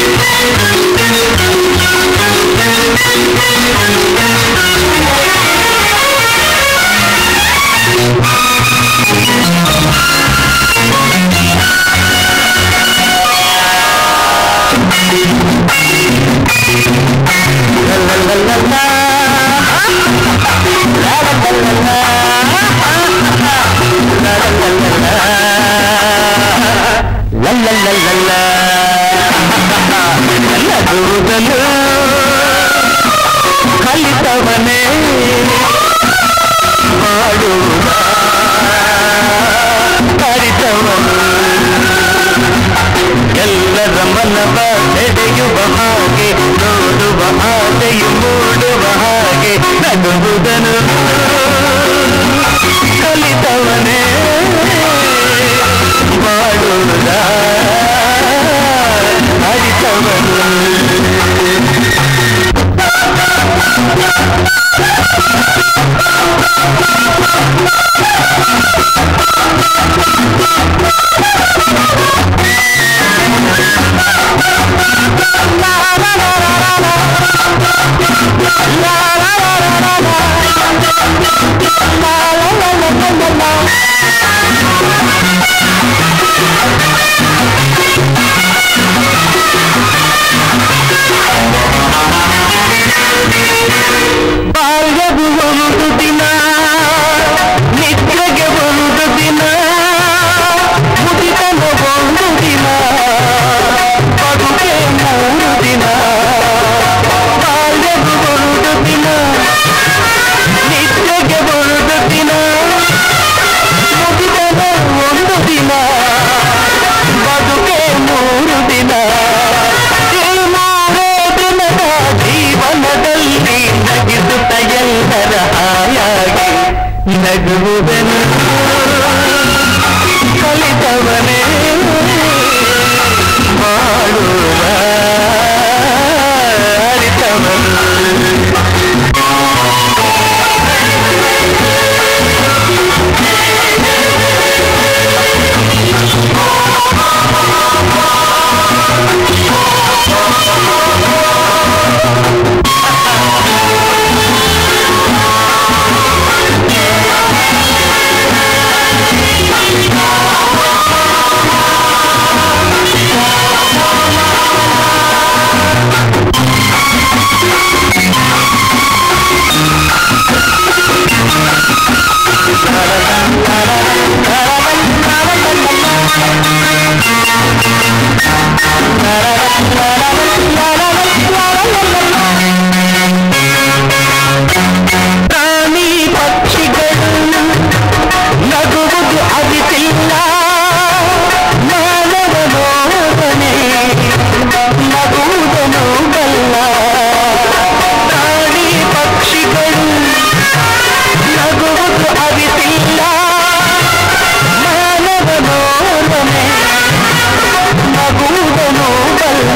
ನಗುವುದನ್ನು ಕಲಿತವನೇ ಮಾಡುವ ಕರಿತವನು ಎಲ್ಲರ ಮನವ ನಡೆಯುವ ಹಾಗೆ ನೋಡುವ ಆಸೆಯು ಮೂಡುವ ಹಾಗೆ ನಗುವುದನು ಕಲಿತವನೇ ಮಾಡುವುದ ಅರಿತವನು ಬಾಲ್ಯವು ಒಂದು ದಿನ ನಿದ್ರೆಗೆ ಒಂದು ದಿನ ಮುದಿತನ ಒಂದು ದಿನ ಬದುಕೆ ಮೂರು ದಿನ ಬಾಲ್ಯವು ಒಂದು ದಿನ ನಿದ್ರೆಗೆ ಒಂದು ದಿನ ಮುದಿತನ ಒಂದು ದಿನ ಬದುಕೆ ಮೂರು ದಿನ ಈ ಮೂರೇ ದಿನದ ಜೀವನದಲ್ಲಿ ನಗಿಸುತ್ತ ಎಲ್ಲರ ಹಾಯಾಗಿ ನಗುವುದನು ಕಲಿತವನೇ ಮಾಡುವ ಅರಿತವನು ಪ್ರಾಣಿ ಪಕ್ಷಿಗಳು ನಗುವುದು ಅರಿತಿಲ್ಲ ಮಾನವ ನೋಡನೆ ನಗುವುದನು ಬಲ್ಲ ಪ್ರಾಣಿ ಪಕ್ಷಿಗಳು ನಗುವುದು ಅರಿತಿಲ್ಲ ಮಾನವ ನೋಡನೆ ನಗುವುದನು ಬಲ್ಲ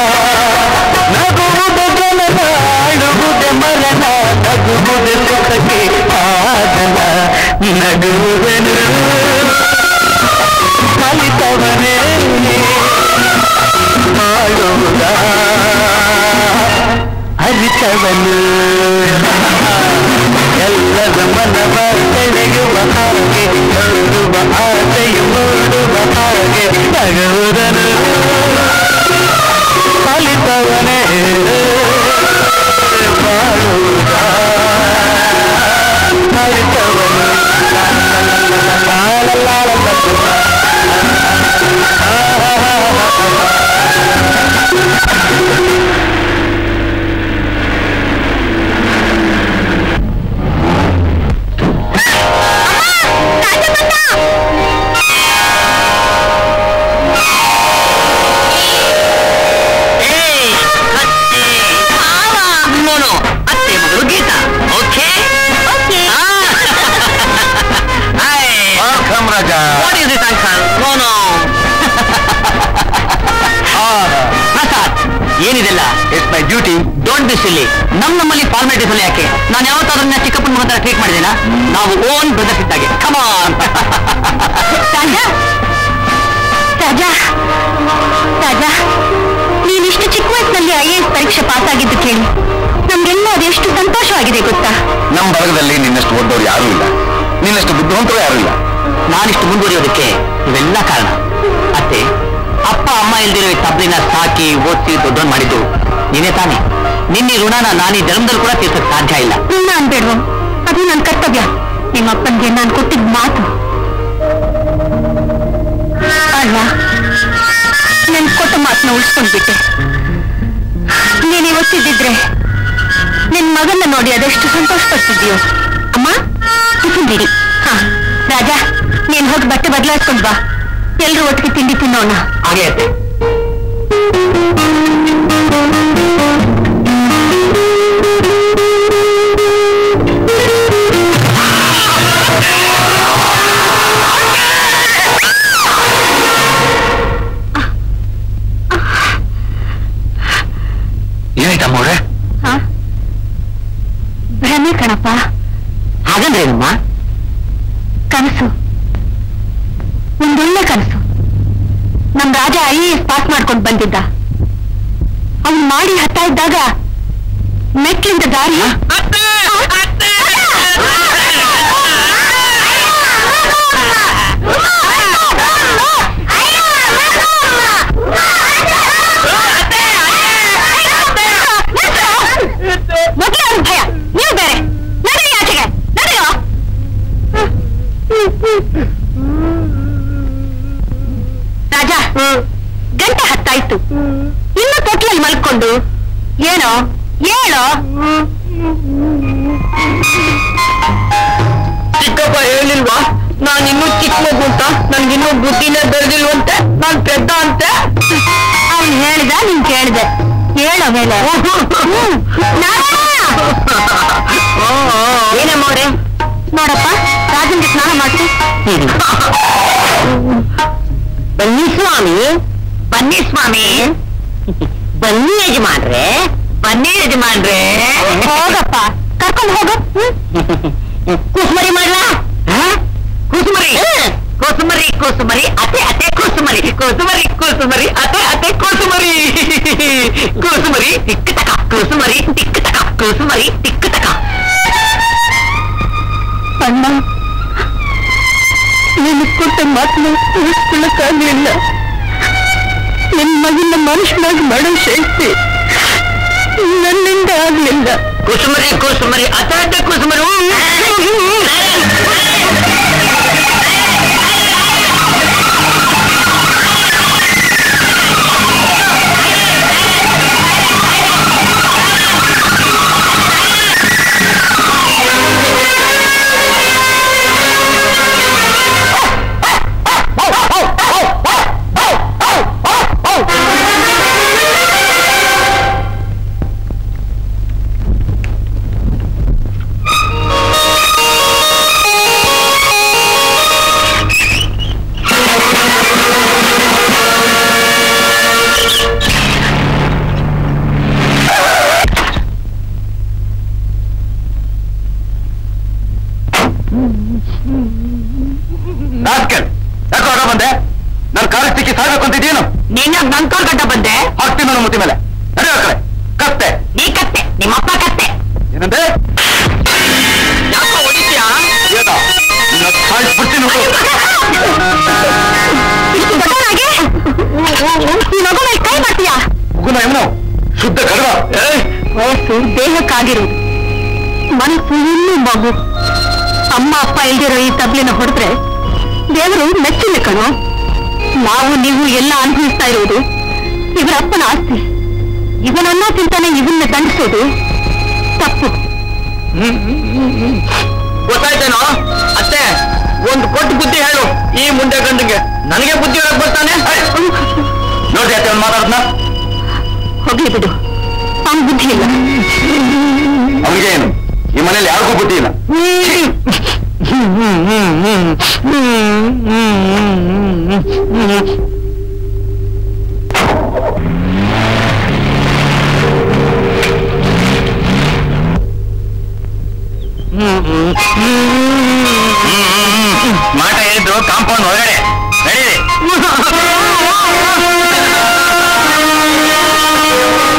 ನಗುವುದ ಜನನ ಅಳುವುದ ಮರಣ ನಗುವುದ ಸುಖಕ್ಕೆ ಆದನ ನಗುವುದನು ಕಲಿತವನೇ ಮಾಡುವುದ ಅರಿತವನು ಎಲ್ಲರ ಮನವ ಸೆಳೆಯುವ ಹಾಗೆ ನೋಡುವ ಆಸೆಯು ಮೂಡುವ ಹಾಗೆ ನಗುವುದನು ಕಲಿತವನೇ ಮಾಡುವುದ ಅರಿತವನು ನೋನು ಅತ್ತೆ ಮಗಳು Geeta okay Welcome, Raja. What is this uncle no no Prasad ಏನಿದೆಲ್ಲ it's my duty don't be silly ನಮ್ ನಮ್ಮಲ್ಲಿ ಫಾರ್ಮಾಲಿಟೀಸ್ ಅಲ್ಲಿ ಯಾಕೆ ನಾನು ಯಾವತ್ತಾದ್ರೂ ನನ್ನ ಚಿಕ್ಕಪ್ಪನ ಮಗನ ಹತ್ರ ಟ್ರೀಟ್ ಮಾಡಿದ್ದೀನ ನಾವು ಓನ್ ಬ್ರದರ್ಸ್ ಇದ್ದಾಗೆ ಕಮಾನ್ ರಾಜಾ ರಾಜಾ ರಾಜಾ ನೀನಿಷ್ಟು ವಯಸ್ಸಿನಲ್ಲಿ ಐ ಎಸ್ ಪರೀಕ್ಷೆ ಪಾಸ್ ಆಗಿದ್ದು ಕೇಳಿ ನಮ್ಗೆಲ್ಲ ಅದೆಷ್ಟು ಸಂತೋಷವಾಗಿದೆ ಗೊತ್ತಾ ನಮ್ಮ ಬಳಗದಲ್ಲಿ ನಿನ್ನಷ್ಟು ಓದೋರು ಯಾರೂ ಇಲ್ಲ ನಿನ್ನಷ್ಟು ಬುದ್ಧಿವಂತರು ಯಾರೂ ಇಲ್ಲ ನಾನಿಷ್ಟು ಮುಂದುವರಿಯೋದಕ್ಕೆ ಇವೆಲ್ಲ ಕಾರಣ ಅತ್ತೆ ಅಪ್ಪ ಅಮ್ಮ ಇಲ್ದಿರೋ ಈ ತಬ್ಲಿನ ಸಾಕಿ ಓದಿಸಿ ದೊಡ್ಡವನ್ ಮಾಡಿದ್ದು ನೀನೇ ತಾನೇ ನಿನ್ನೆ ಋಣನ ನಾನು ಈ ಜನ್ಮದಲ್ಲಿ ಕೂಡ ತೀರ್ಸಕ್ ಸಾಧ್ಯ ಇಲ್ಲ ಋಣ ಅನ್ಬೇಡ್ವೋ ಅದು ನನ್ನ ಕರ್ತವ್ಯ ನಿಮ್ಮಪ್ಪನ್ಗೆ ನಾನು ಕೊಟ್ಟಿದ್ದ ಮಾತು ಅಲ್ಲ ನನ್ ಕೊಟ್ಟ ಮಾತನ್ನ ಉಳಿಸ್ಕೊಂಡ್ಬಿಟ್ಟೆ ನೀನ್ ಇವತ್ತಿದ್ದಿದ್ರೆ ನಿನ್ ಮಗನ್ನ ನೋಡಿ ಅದೆಷ್ಟು ಸಂತೋಷ ಪಡ್ತಿದ್ಯೋ ಅಮ್ಮ ಟಿಫಿನ್ ಬಿಡಿ ಹಾ ರಾಜ ನೀನ್ ಹೋಗಿ ಬಟ್ಟೆ ಬದಲಾಯಿಸ್ಕೊಂಡ್ ಬಾ ಎಲ್ರು ಒಟ್ಟಿಗೆ ತಿಂಡಿ ತಿನ್ನೋಣ ಹಾಗೆ ಅತ್ತೆ ಏನಾಯ್ತಮ್ಮ ಅವ್ರೆ ಹಾ ಭ್ರಮೆ ಕಣಪ್ಪ ಹಾಗಂದ್ರೇನಮ್ಮ ಕನಸು ಒಂದೊಳ್ಳೆ ಕನಸು ನಮ್ ರಾಜ ಐ ಎಸ್ ಪಾಸ್ ಮಾಡ್ಕೊಂಡು ಬಂದಿದ್ದ ಅವ್ನು ಮಾಡಿ ಹತ್ತಾ ಇದ್ದಾಗ ಮೆಟ್ಲಿಂದ ದಾರಿ ಮೊದ್ಲೇ ಅವ್ನ್ ಭಯ ನೀವು ಬೇರೆ ನಡೀರಿ ಆಚೆಗೆ ನಡೆಯೋ ರಾಜ ಗಂಟೆ ಹತ್ತಾಯ್ತು ಇನ್ನು ತೊಟ್ಲಲ್ಲಿ ಮಲ್ಕೊಂಡು ಏನೋ ಹೇಳೋ ಚಿಕ್ಕಪ್ಪ ಹೇಳಿಲ್ವಾ ನಾನು ಇನ್ನೂ ಚಿಕ್ಕ ಮಗು ಅಂತ ನನ್ಗಿನ್ನೂ ಬುದ್ಧಿನೇ ಬೆಳೆದಿಲ್ವಂತೆ ನಾನ್ ಪೆದ್ದ ಅಂತೆ ಅವ್ನು ಹೇಳಿದ ನೀನ್ ಕೇಳಿದೆ ಹೇಳೋ ಮೇಲೆ ಏನಮ್ಮ ಅವ್ರೆ ನೋಡಪ್ಪ ರಾಜನ್ಗೆ ಸ್ನಾನ ಮಾಡ್ಸಿ ಬನ್ನಿ ಸ್ವಾಮಿ ಬನ್ನಿ ಸ್ವಾಮಿ ಬನ್ನಿ ಯಜಮಾನ್ರೆ ಬನ್ನಿ ಯಜಮಾನ್ರೆ ಹೋಗಪ್ಪ ಕರ್ಕೊಂಡು ಹೋಗು ಹ್ಮ್. ಕೂಸುಮರಿ ಮಾಡ್ಲಾ ಕೂಸುಮರಿ ಕೂಸುಮರಿ ಕೂಸುಮರಿ ಅತೆ ಅತೆ ಕೂಸುಮರಿ ಕೂಸುಮರಿ ಕೂಸುಮರಿ ಅತೆ ಅತೆ ಕೂಸುಮರಿ ಕೂಸುಮರಿ ತಿಕ್ಕ ತಕ ಕೂಸುಮರಿ ತಿಕ್ಕ ತಕ ಕೂಸುಮರಿ ತಿಕ್ಕ ತಕ ಅಣ್ಣ ನೀನು ಕೊಟ್ಟ ಮಾತನ್ನ ಉಳಿಸ್ಕೊಳ್ಳಕ್ಕಾಗಲಿಲ್ಲ ನಿನ್ ಮಗನ ಮನುಷ್ಯನಾಗಿ ಮಾಡೋ ಶಕ್ತಿ ನನ್ನಿಂದ ಆಗ್ಲಿಲ್ಲ ಕುಸುಮರಿ ಕುಸುಮರಿ ಅತ ಅತ ಕುಸುಮರಿ ನಾಸ್ಕಲ್ ಯಾಕೋ ಹೊರ ಬಂದೆ ನಾನು ಕಾಲೇಜ್ ಸಿಕ್ಕಿ ಸಾಗಬೇಕು ಅಂತಿದ್ದೀನು ನೀನ್ ನನ್ ಕಾಲ್ ಗಂಟ ಬಂದೆ ಹಾಕ್ತೀನಿ ನನ್ನ ಮುತ್ತಿ ಮೇಲೆ ನಡೆಯೋ ಕಡೆ ಕತ್ತೆ ನೀ ಕತ್ತೆ ನಿಮ್ಮಪ್ಪ ಕತ್ತೆ ಏನಂದೆ ಯಾಕೋ ಹೊಡಿತೀಯಾ ಏನ ನಿನ್ನ ಸಾಯಿಸ್ಬಿಡ್ತೀನಿ ನೋಡು. ಇಷ್ಟು ದೊಡ್ಡವನಾಗಿ ಈ ಮಗು ಮೇಲೆ ಕೈ ಮಾಡ್ತೀಯಾ ಮಗುನ ಎಮ್ನು ಶುದ್ಧ ಕಡವ ವಯಸ್ಸು ದೇಹಕ್ಕಾಗಿರುವುದು ಮನಸ್ಸು ಇನ್ನೂ ಮಗು ಅಮ್ಮ ಅಪ್ಪ ಇಲ್ದಿರೋ ಈ ತಬ್ಲಿನ ಹೊಡೆದ್ರೆ ದೇವರು ಮೆಚ್ಚಿಲ್ಲ ಕಣೋ ನಾವು ನೀವು ಎಲ್ಲ ಅನುಭವಿಸ್ತಾ ಇರುವುದು ಇವರ ಅಪ್ಪನ ಆಸ್ತಿ ಇವನನ್ನ ತಿಂತಾನೆ ಇವನ್ನ ದಂಡಿಸೋದು ತಪ್ಪು ಗೊತ್ತಾಯ್ತೇನೋ ಅತ್ತೆ ಒಂದು ಕೊಟ್ಟು ಬುದ್ಧಿ ಹೇಳು ಈ ಮುಂದೆ ಗಂಡಿಗೆ ನನಗೆ ಬುದ್ಧಿ ಹೇಳಕ್ ಬರ್ತಾನೆ ನೋಡಿ ಯಾಕೆ ಅವ್ನು ಮಾತಾಡ್ನ ಹೋಗ್ಲಿ ಬಿಡು ಅವ್ನ ಬುದ್ಧಿ ಇಲ್ಲ ಅವನಿಗೆ ಏನು ಈ ಮನೇಲಿ ಯಾರಿಗೂ ಬುದ್ಧಿ ಇಲ್ಲ ಮಾಟ ಹೇಳಿದ್ರು ಕಾಂಪೌಂಡ್ ಒಳಗಡೆ ನಡೀರಿ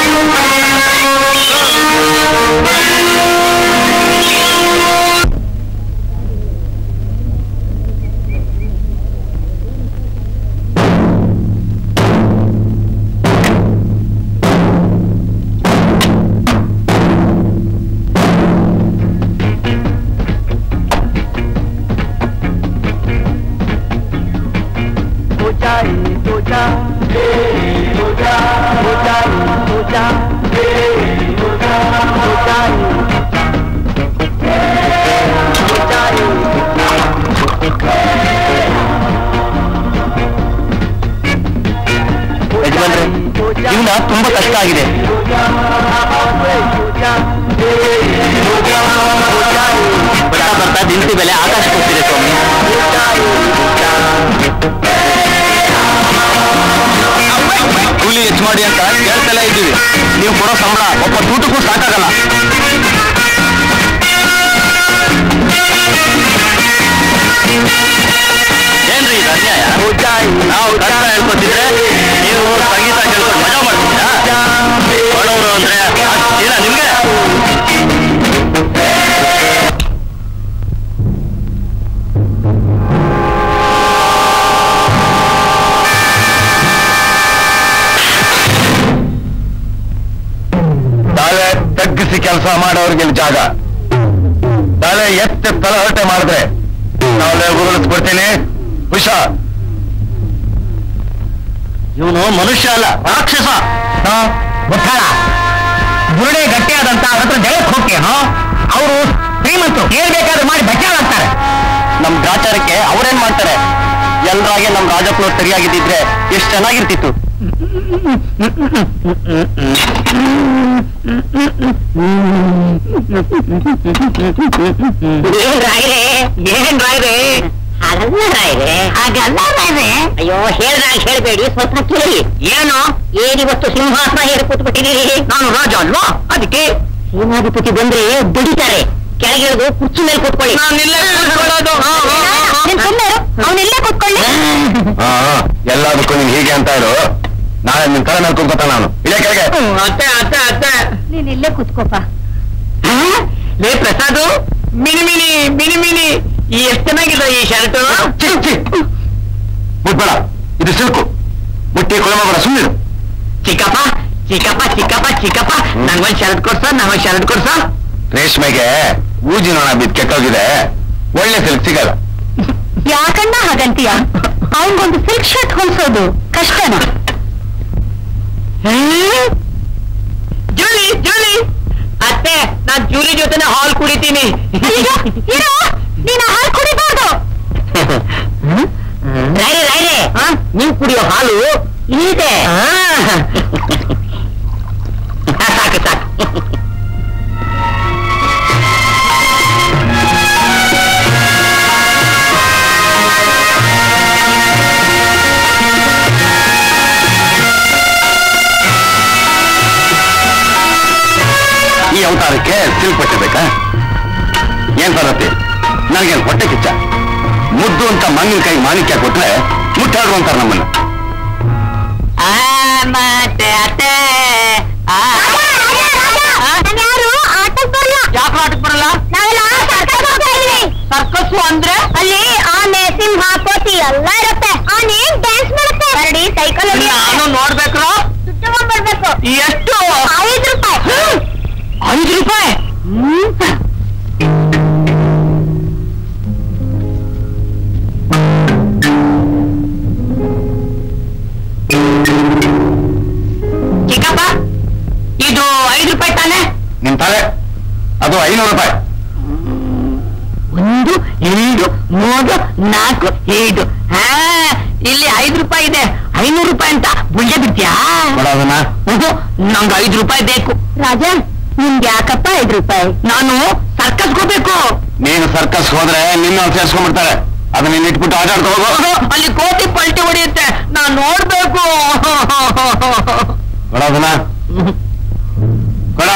ಯಜಮಾನ್ರೆ ಜೀವನ ತುಂಬಾ ಕಷ್ಟ ಆಗಿದೆ ಬರ್ತಾ ಬರ್ತಾ ದಿನಸಿ ಬೆಲೆ ಆಕಾಶಕ್ಕೆ ಹೋಗ್ತಿದೆ ಸ್ವಾಮಿ ಕೂಲಿ ಹೆಚ್ಚು ಮಾಡಿ ಅಂತ ಹೇಳ್ತಲೇ ಇದ್ದೀವಿ ನೀವು ಕೊಡೋ ಸಂಬಳ ಒಬ್ಬ ಊಟಕ್ಕೂ ಸಾಕಾಗಲ್ಲ ಏನ್ರಿ ಇದು ಅನ್ಯಾಯ ನಾವು ಕನ್ನಡ ಹೇಳ್ಕೊತಿದ್ರೆ ನೀವು ಸಂಗೀತ ಕೇಳ್ಕೊಂಡು ಮಜಾ ಮಾಡ್ತೀರಾ ಬಡವರು ಅಂದ್ರೆ ಇಲ್ಲ ನಿಮ್ಗೆ ತಲೆ ತಗ್ಗಿಸಿ ಕೆಲಸ ಮಾಡೋರ್ಗೆ ಇಲ್ಲಿ ಜಾಗ ತಲೆ ಎತ್ತಿ ತಲಹರಟೆ ಮಾಡಿದ್ರೆ ನಾಳೆ ಉರುಳಿಸ್ಬಿಡ್ತೀನಿ ಹುಷಾರ್ ಇವನು ಮನುಷ್ಯ ಅಲ್ಲ ರಾಕ್ಷಸ ಗೊತ್ತಾಳ ಬುರುಡೆ ಗಟ್ಟಿಯಾದಂತ ಅವ್ರ ಹತ್ರ ಜಯಕ್ಕೆ ಹೋಗ್ತೀನೋ ಅವರು ಶ್ರೀಮಂತರು ಹೇಳ್ಬೇಕಾದ್ರೆ ಮಾಡಿ ಬಚಾವಾಗ್ತಾರೆ ನಮ್ ಗ್ರಾಚಾರಕ್ಕೆ ಅವ್ರೇನ್ ಮಾಡ್ತಾರೆ ಎಲ್ರಾಗೆ ನಮ್ ರಾಜಪ್ಪನವ್ರು ಸರಿಯಾಗಿದ್ದಿದ್ರೆ ಎಷ್ಟು ಚೆನ್ನಾಗಿರ್ತಿತ್ತು ಏನ್ ರಾಯ್ರೆ ಏನ್ ರಾಯ್ರೆ ಹಾಗಲ್ಲ ರಾಯ್ರೆ ಹಾಗಲ್ಲ ರಾಯ್ರೆ ಅಯ್ಯೋ ಹೇಳ್ದಾಗ ಹೇಳ್ಬೇಡಿ ಸ್ವಲ್ಪ ಕೇಳಿ ಏನು ಏನಿವತ್ತು ಸಿಂಹಾಸನ ಹೇಳಿ ಕೂತ್ಬಿಟ್ಟಿದ್ದೀರಿ ನಾನು ರಾಜ ಅಲ್ವಾ ಅದಕ್ಕೆ ಸೇನಾಧಿಪತಿ ಬಂದ್ರೆ ದುಡಿತಾರೆ ಕೆಳಗಿಳಿದು ಕುರ್ಚಿ ಮೇಲೆ ಕೂತ್ಕೊಳ್ಳಿ ಅವನೆಲ್ಲ ಕೂತ್ಕೊಳ್ಳಿ ಹಾ ಎಲ್ಲದಕ್ಕೂ ನೀನ್ ಹೀಗೆ ಅಂತ ಇರು ನಾಳೆ ನಿನ್ ತಲೆ ಮೇಲೆ ಕೂತ್ಕೊತ ನಾನು ಇಲ್ಲೇ ಕೆಳಗೆ ಅತ್ತೆ ಅತ್ತೆ ಅತ್ತೆ ನೀನ್ ಇಲ್ಲೇ ಕೂತ್ಕೋಪ ಲೇ Prasad mini mini mini mini ಈ ಎಷ್ಟು ಚೆನ್ನಾಗಿದೆ ಈ ಶರ್ಟ್ ಚಿ, ಚಿ. ಮುಟ್ಬೇಡ ಇದು ಸಿಲ್ಕು ಮುಟ್ಟಿ ಕೊಳಮಬೇಡ ಸುಮ್ಮನೆ ಚಿಕ್ಕಪ್ಪ ಚಿಕ್ಕಪ್ಪ ಚಿಕ್ಕಪ್ಪ ಚಿಕ್ಕಪ್ಪ ನಂಗೊಂದ್ ಶರ್ಟ್ ಕೊಡ್ಸ ನಂಗೊಂದ್ ಶರ್ಟ್ ಕೊಡ್ಸ ರೇಷ್ಮೆಗೆ ಊಜಿ ನೋಣ ಬಿದ್ದು ಕೆಟ್ಟೋಗಿದೆ ಒಳ್ಳೆ ಸಿಲ್ಕ್ ಸಿಗಲ್ಲ ಯಾಕಣ್ಣ ಹಾಗಂತೀಯ ಅವನ್ಗೊಂದು ಸಿಲ್ಕ್ ಶರ್ಟ್ ಹೊಲ್ಸೋದು ಕಷ್ಟನ ಜೂಲಿ ಜೂಲಿ ಅತ್ತೆ ನಾನ್ ಜೂಲಿ ಜೊತೆನೆ ಹಾಲ್ ಕುಡಿತೀನಿ ಅಯ್ಯೋ, ಇರು, ನೀನು ಹಾಲು ಕುಡಿಬಾರ್ದು ರಾಯ್ರೆ ರಾಯ್ರೆ ನೀವು ಕುಡಿಯೋ ಹಾಲು ಇದೆ ಸಾಕು ಸಾಕು ಈ ಅವತಾರಕ್ಕೆ ಸಿಲ್ಕ್ ಬಟ್ಟೆ ಬೇಕಾ ಏನ್ ಬರತ್ತೆ ನನಗೇನು ಹೊಟ್ಟೆ ಕಿಚ್ಚ ಮುದ್ದು ಅಂತ ಮಂಗಿನ ಕೈ ಮಾಣಿಕ್ಯ ಕೊಟ್ರೆ ಮುಟ್ಟಾಡ್ರು ಅಂತಾರೆ ನಮ್ಮನ್ನ ಆ, ಮತ್ತೆ ಅತ್ತೆ ಆ. ಯಾರು ಆಟಕ್ಕೆ ಬರಲ್ಲ ಯಾಕೆ ಆಟಕ್ಕೆ ಬರಲ್ಲ ನಾವೆಲ್ಲ ಸರ್ಕಸ್ ಹೋಗ್ತಾ ಇದೀವಿ ಸರ್ಕಸ್ಸು ಅಂದ್ರೆ ಅಲ್ಲಿ ಆನೆ ಸಿಂಹ ಕೋತಿ ಎಲ್ಲ ಇರುತ್ತೆ ಆನೆ ಡ್ಯಾನ್ಸ್ ಮಾಡುತ್ತೆ ಕರಡಿ ಸೈಕಲ್ ನಾನು ನೋಡ್ಬೇಕ್ರ ದುಡ್ಡು ಬರ್ಬೇಕು ಎಷ್ಟು ಐದು ರೂಪಾಯಿ ಐದು ರೂಪಾಯಿ ಚಿಕ್ಕಪ್ಪ ಇದು ಐದು ರೂಪಾಯಿ ತಾನೆ ನಿಮ್ ತಲೆ ಅದು ಐನೂರು ರೂಪಾಯಿ ಒಂದು ಎರಡು ಮೂರು ನಾಲ್ಕು ಐದು ಹಾ ಇಲ್ಲಿ ಐದು ರೂಪಾಯಿ ಇದೆ ಐನೂರು ರೂಪಾಯಿ ಅಂತ ಬುಳ್ಳೆ ಬಿಡ್ತೀಯಾ ಕೊಡೋದನ್ನ ಹ್ಞೂ, ನಂಗೆ ಐದು ರೂಪಾಯಿ ಬೇಕು ರಾಜ ನಿಮ್ಗೆ ಯಾಕಪ್ಪ ಐದು ರೂಪಾಯಿ ನಾನು ಸರ್ಕಸ್ ಹೋಗ್ಬೇಕು ನೀನು ಸರ್ಕಸ್ ಹೋದ್ರೆ ನಿನ್ನ ಸೇರ್ಸ್ಕೊಂಡ್ಬಿಡ್ತಾರೆ ಅದನ್ನ ನೀನ್ ಇಟ್ಬಿಟ್ಟು ಆಟ ಆಡ್ಕೊ ಹೋಗು ಅಲ್ಲಿ ಕೋಟಿ ಪಲ್ಟಿ ಹೊಡೆಯುತ್ತೆ ನಾನ್ ನೋಡ್ಬೇಕು ಕೊಡೋದನ್ನ ಕೊಡ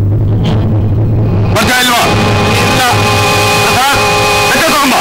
ಬರ್ತಾ ಇಲ್ವಾ ಇಲ್ಲ. ಪ್ರಸಾದ್, ಬೆಟ್ಟ ತಗೊಂಬ.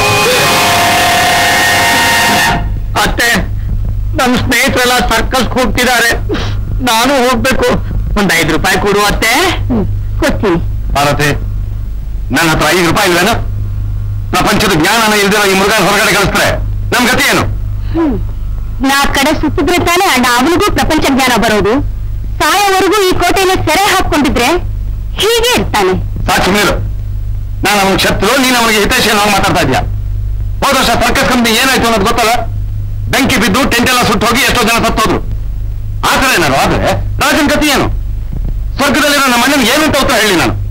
ಅತ್ತೆ ನಮ್ಮ ಸ್ನೇಹಿತರೆಲ್ಲ ಸರ್ಕಸ್ ಹೋಗ್ತಿದ್ದಾರೆ ನಾನು ಹೋಗ್ಬೇಕು ಒಂದ್ ಐದು ರೂಪಾಯಿ ಕೊಡು ಅತ್ತೆ ಕೊಡ್ತೀನಿ ಪಾರ್ವತಿ ನನ್ನ ಹತ್ರ ಐದು ರೂಪಾಯಿ ಇಲ್ವೇನು ಪ್ರಪಂಚದ ಜ್ಞಾನನ ಇಲ್ದಿರೋ ಈ ಮೃಗ ಹೊರಗಡೆ ಕಳಿಸ್ತಾರೆ ನಮ್ ಗತಿ ಏನು ನಾ ಕಡೆ ಸುತ್ತಿದ್ರೆ ತಾನೇ ಅಣ್ಣ ಅವನಿಗೂ ಪ್ರಪಂಚ ಜ್ಞಾನ ಬರೋದು ಸಾಯೋವರೆಗೂ ಈ ಕೋಟೆಯಲ್ಲಿ ಸೆರೆ ಹಾಕೊಂಡಿದ್ರೆ ಹೀಗೆ ಇರ್ತಾನೆ ಸಾಕ್ಷಿ ಮೇಲು ನಾನು ಅವನಿಗೆ ಶತ್ರು ನೀನು ಅವನಿಗೆ ಹಿತೈಷಿ ನಾವು ಮಾತಾಡ್ತಾ ಇದ್ಯಾ ಹೋದ ವರ್ಷ ಸರ್ಕಸ್ ಕಂಪ್ನಿ ಏನಾಯ್ತು ಅನ್ನೋದು ಗೊತ್ತಲ್ಲ ಬೆಂಕಿ ಬಿದ್ದು ಟೆಂಟ್ ಎಲ್ಲ ಸುಟ್ಟು ಹೋಗಿ ಎಷ್ಟೋ ಜನ ಸತ್ತೋದ್ರು ಆ ಥರ ಏನಾರು ಆದ್ರೆ ರಾಜನ್ ಗತಿ ಏನು ಸ್ವರ್ಗದಲ್ಲಿರೋ ನಮ್ಮ ಅಣ್ಣನ ಏನು ಅಂತ ಉತ್ತರ ಹೇಳಿ ನಾನು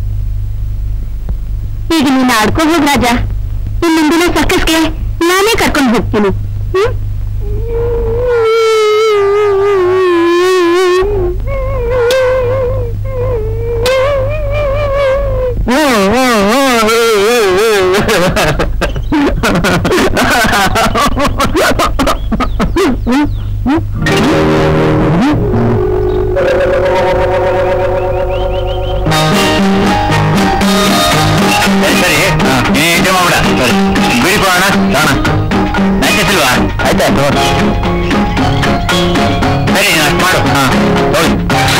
ಈಗ ನೀನು ಆಡ್ಕೊಂಡು ಹೋಗ್ ರಾಜ ಇನ್ನೊಂದ್ ದಿನ ಸರ್ಕಸ್ಗೆ ನಾನೇ ಕರ್ಕೊಂಡು ಹೋಗ್ತೀನಿ ಹ್ಮ್? ಸರಿ ನೀ ಇದು ಮಾಡ್ಬಿಡ ಸರಿ ಬಿಡಿಕೋಣ ಕಾಣ ನಚ್ಚಿಲ್ವಾ ಆಯ್ತಾಯ್ತು ಸರಿ ನೀನು ಅಷ್ಟು ಮಾಡು ಹಾ ಹೋಗಿ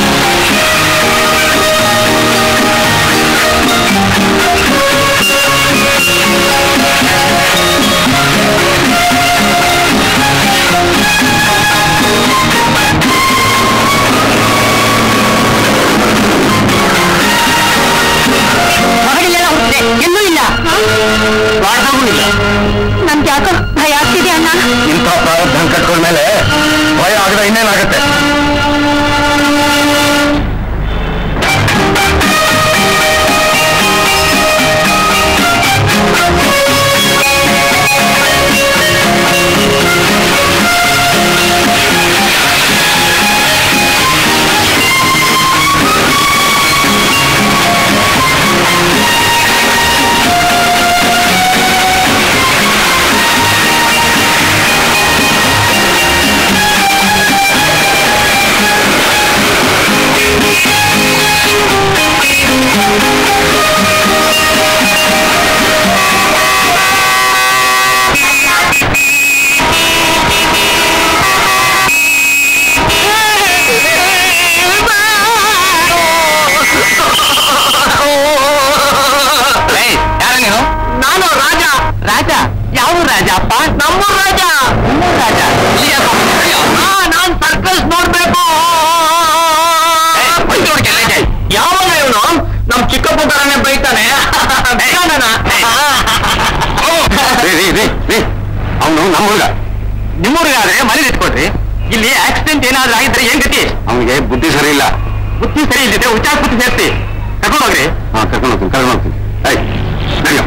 ಮಗಳಿಲ್ಲೆಲ್ಲ ಹುಟ್ಟಿದೆ ಎಲ್ಲೂ ಇಲ್ಲ ಮಾಡ್ದಾಗೂ ಇಲ್ಲ ನನ್ಗೆ ಯಾಕೋ ಭಯ ಆಗ್ತಿದೆ ಅಣ್ಣ ಇಂಥ ಪ್ರಾರಬ್ಧ ಕಟ್ಕೊಂಡ್ಮೇಲೆ ಭಯ ಆಗದ ಇನ್ನೇನಾಗತ್ತೆ ಯಾರ ನೀನು ನಾನು ರಾಜ ರಾಜ ಯಾವ ರಾಜ ಅಪ್ಪ ನಮ್ಮ ರಾಜ ನಮ್ಮೂರ್ ರಾಜ ಇಲ್ಲಿ ಯಾಕೋ ಬಂದಿದ್ಯಾ? ಹಾ ನಾನ್ ಸರ್ಕಸ್ ನೋಡ್ಬೇಕು ಏ, ಬಂದು ನೋಡ್ಕೆ ಲೇ, ಯಾವಾಗ ಇವನು ನಮ್ ಚಿಕ್ಕಪ್ಪ ತರನೇ ಬೈತಾನೆ ಬೇಗನನ. ರೀ ರೀ ರೀ ರೀ ಅವನು ನಮ್ಮ ಹುಡುಗ ನಿಮ್ಮೂರಿಗಾದ್ರೆ ಮನೇಲಿ ಇಟ್ಕೊಡ್ರಿ ಇಲ್ಲಿ ಆಕ್ಸಿಡೆಂಟ್ ಏನಾದ್ರೂ ಆಗಿದ್ರೆ ಏನ್ ಗತಿ ಅವನಿಗೆ ಬುದ್ಧಿ ಸರಿ ಇಲ್ಲ ಬುದ್ಧಿ ಸರಿ ಇಲ್ದಿದ್ರೆ ಹುಚ್ಚಾಸ್ಪತ್ರೆ ಸೇರ್ತಿ ಕರ್ಕೊಂಡು ಹೋಗ್ರಿ ಹಾ ಕರ್ಕೊಂಡು ಹೋಗ್ತೀನಿ ಕರ್ಕೊಂಡು ಹೋಗ್ತೀನಿ ಏಯ್ ನಡೆಯೋ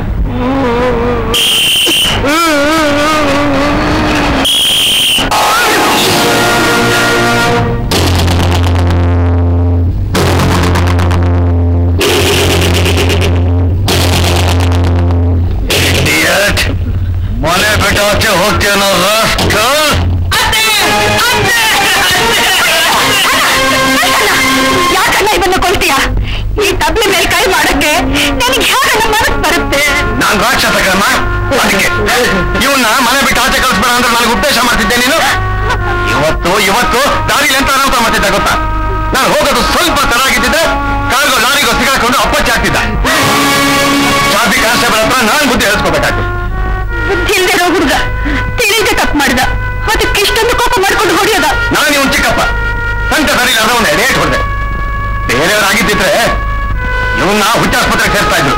ಮನೆ ಬಿಟ್ಟು ಆಚೆ ಹೋಗ್ತೀಯನೋ ರಾಸ್ಕಲ್ ಯಾಕಣ್ಣ ಇದನ್ನ ಕೊಳ್ತೀಯ ಈ ತಬ್ಲಿ ಮೇಲೆ ಕೈ ಮಾಡಕ್ಕೆ ನನಗೆ ಹೇಗಣ್ಣ ಮನಸ್ ಬರುತ್ತೆ ನಾನ್ ರಾಕ್ಷಸ ಕರ್ಮ ಅದಕ್ಕೆ ಇವನ್ನ ಮನೆ ಬಿಟ್ಟು ಆಚೆ ಕಳಿಸ್ಬೇಡ ಅಂದ್ರೆ ನನಗೆ ಉಪದೇಶ ಮಾಡ್ತಿದ್ದೆ ನೀನು ಇವತ್ತು ಇವತ್ತು ದಾರಿಲಿ ಎಂತ ಅನಂತ ಮಾಡ್ತಿದ್ದ ಗೊತ್ತಾ ನಾನು ಹೋಗೋದು ಸ್ವಲ್ಪ ತರಾಗಿದ್ದಿದ್ರೆ ಕಾರ್ಗೋ ಲಾರಿಗೋ ಸಿಗಾಕೊಂಡು ಅಪ್ಪಚ್ಚಿ ಆಗ್ತಿದ್ದ ಟ್ರಾಫಿಕ್ ಕಾನ್ಸ್ಟೇಬಲ್ ಹತ್ರ ನಾನ್ ಬುದ್ಧಿ ಹೇಳ್ಸ್ಕೋಬೇಕಾಗ್ತದೆ ಬುದ್ಧಿ ಇಲ್ದಿರೋ ಹುಡುಗ ತಿಳಿದೆ ತಪ್ಪು ಮಾಡಿದ ಅದಕ್ಕೆ ಇಷ್ಟೊಂದು ಕೋಪ ಮಾಡ್ಕೊಂಡು ಹೊಡೆಯೋದ ನಾನು ಇವನ್ ಚಿಕ್ಕಪ್ಪ ಸಂತ ಸರಿ ಒಂದು ರೇಟ್ ಹೊಡೆದೆ ಬೇರೆಯವರಾಗಿದ್ದಿದ್ರೆ ಇವನ್ನ ಹುಟ್ಟಾಸ್ಪತ್ರೆಗೆ ಸೇರ್ತಾ ಇದ್ರು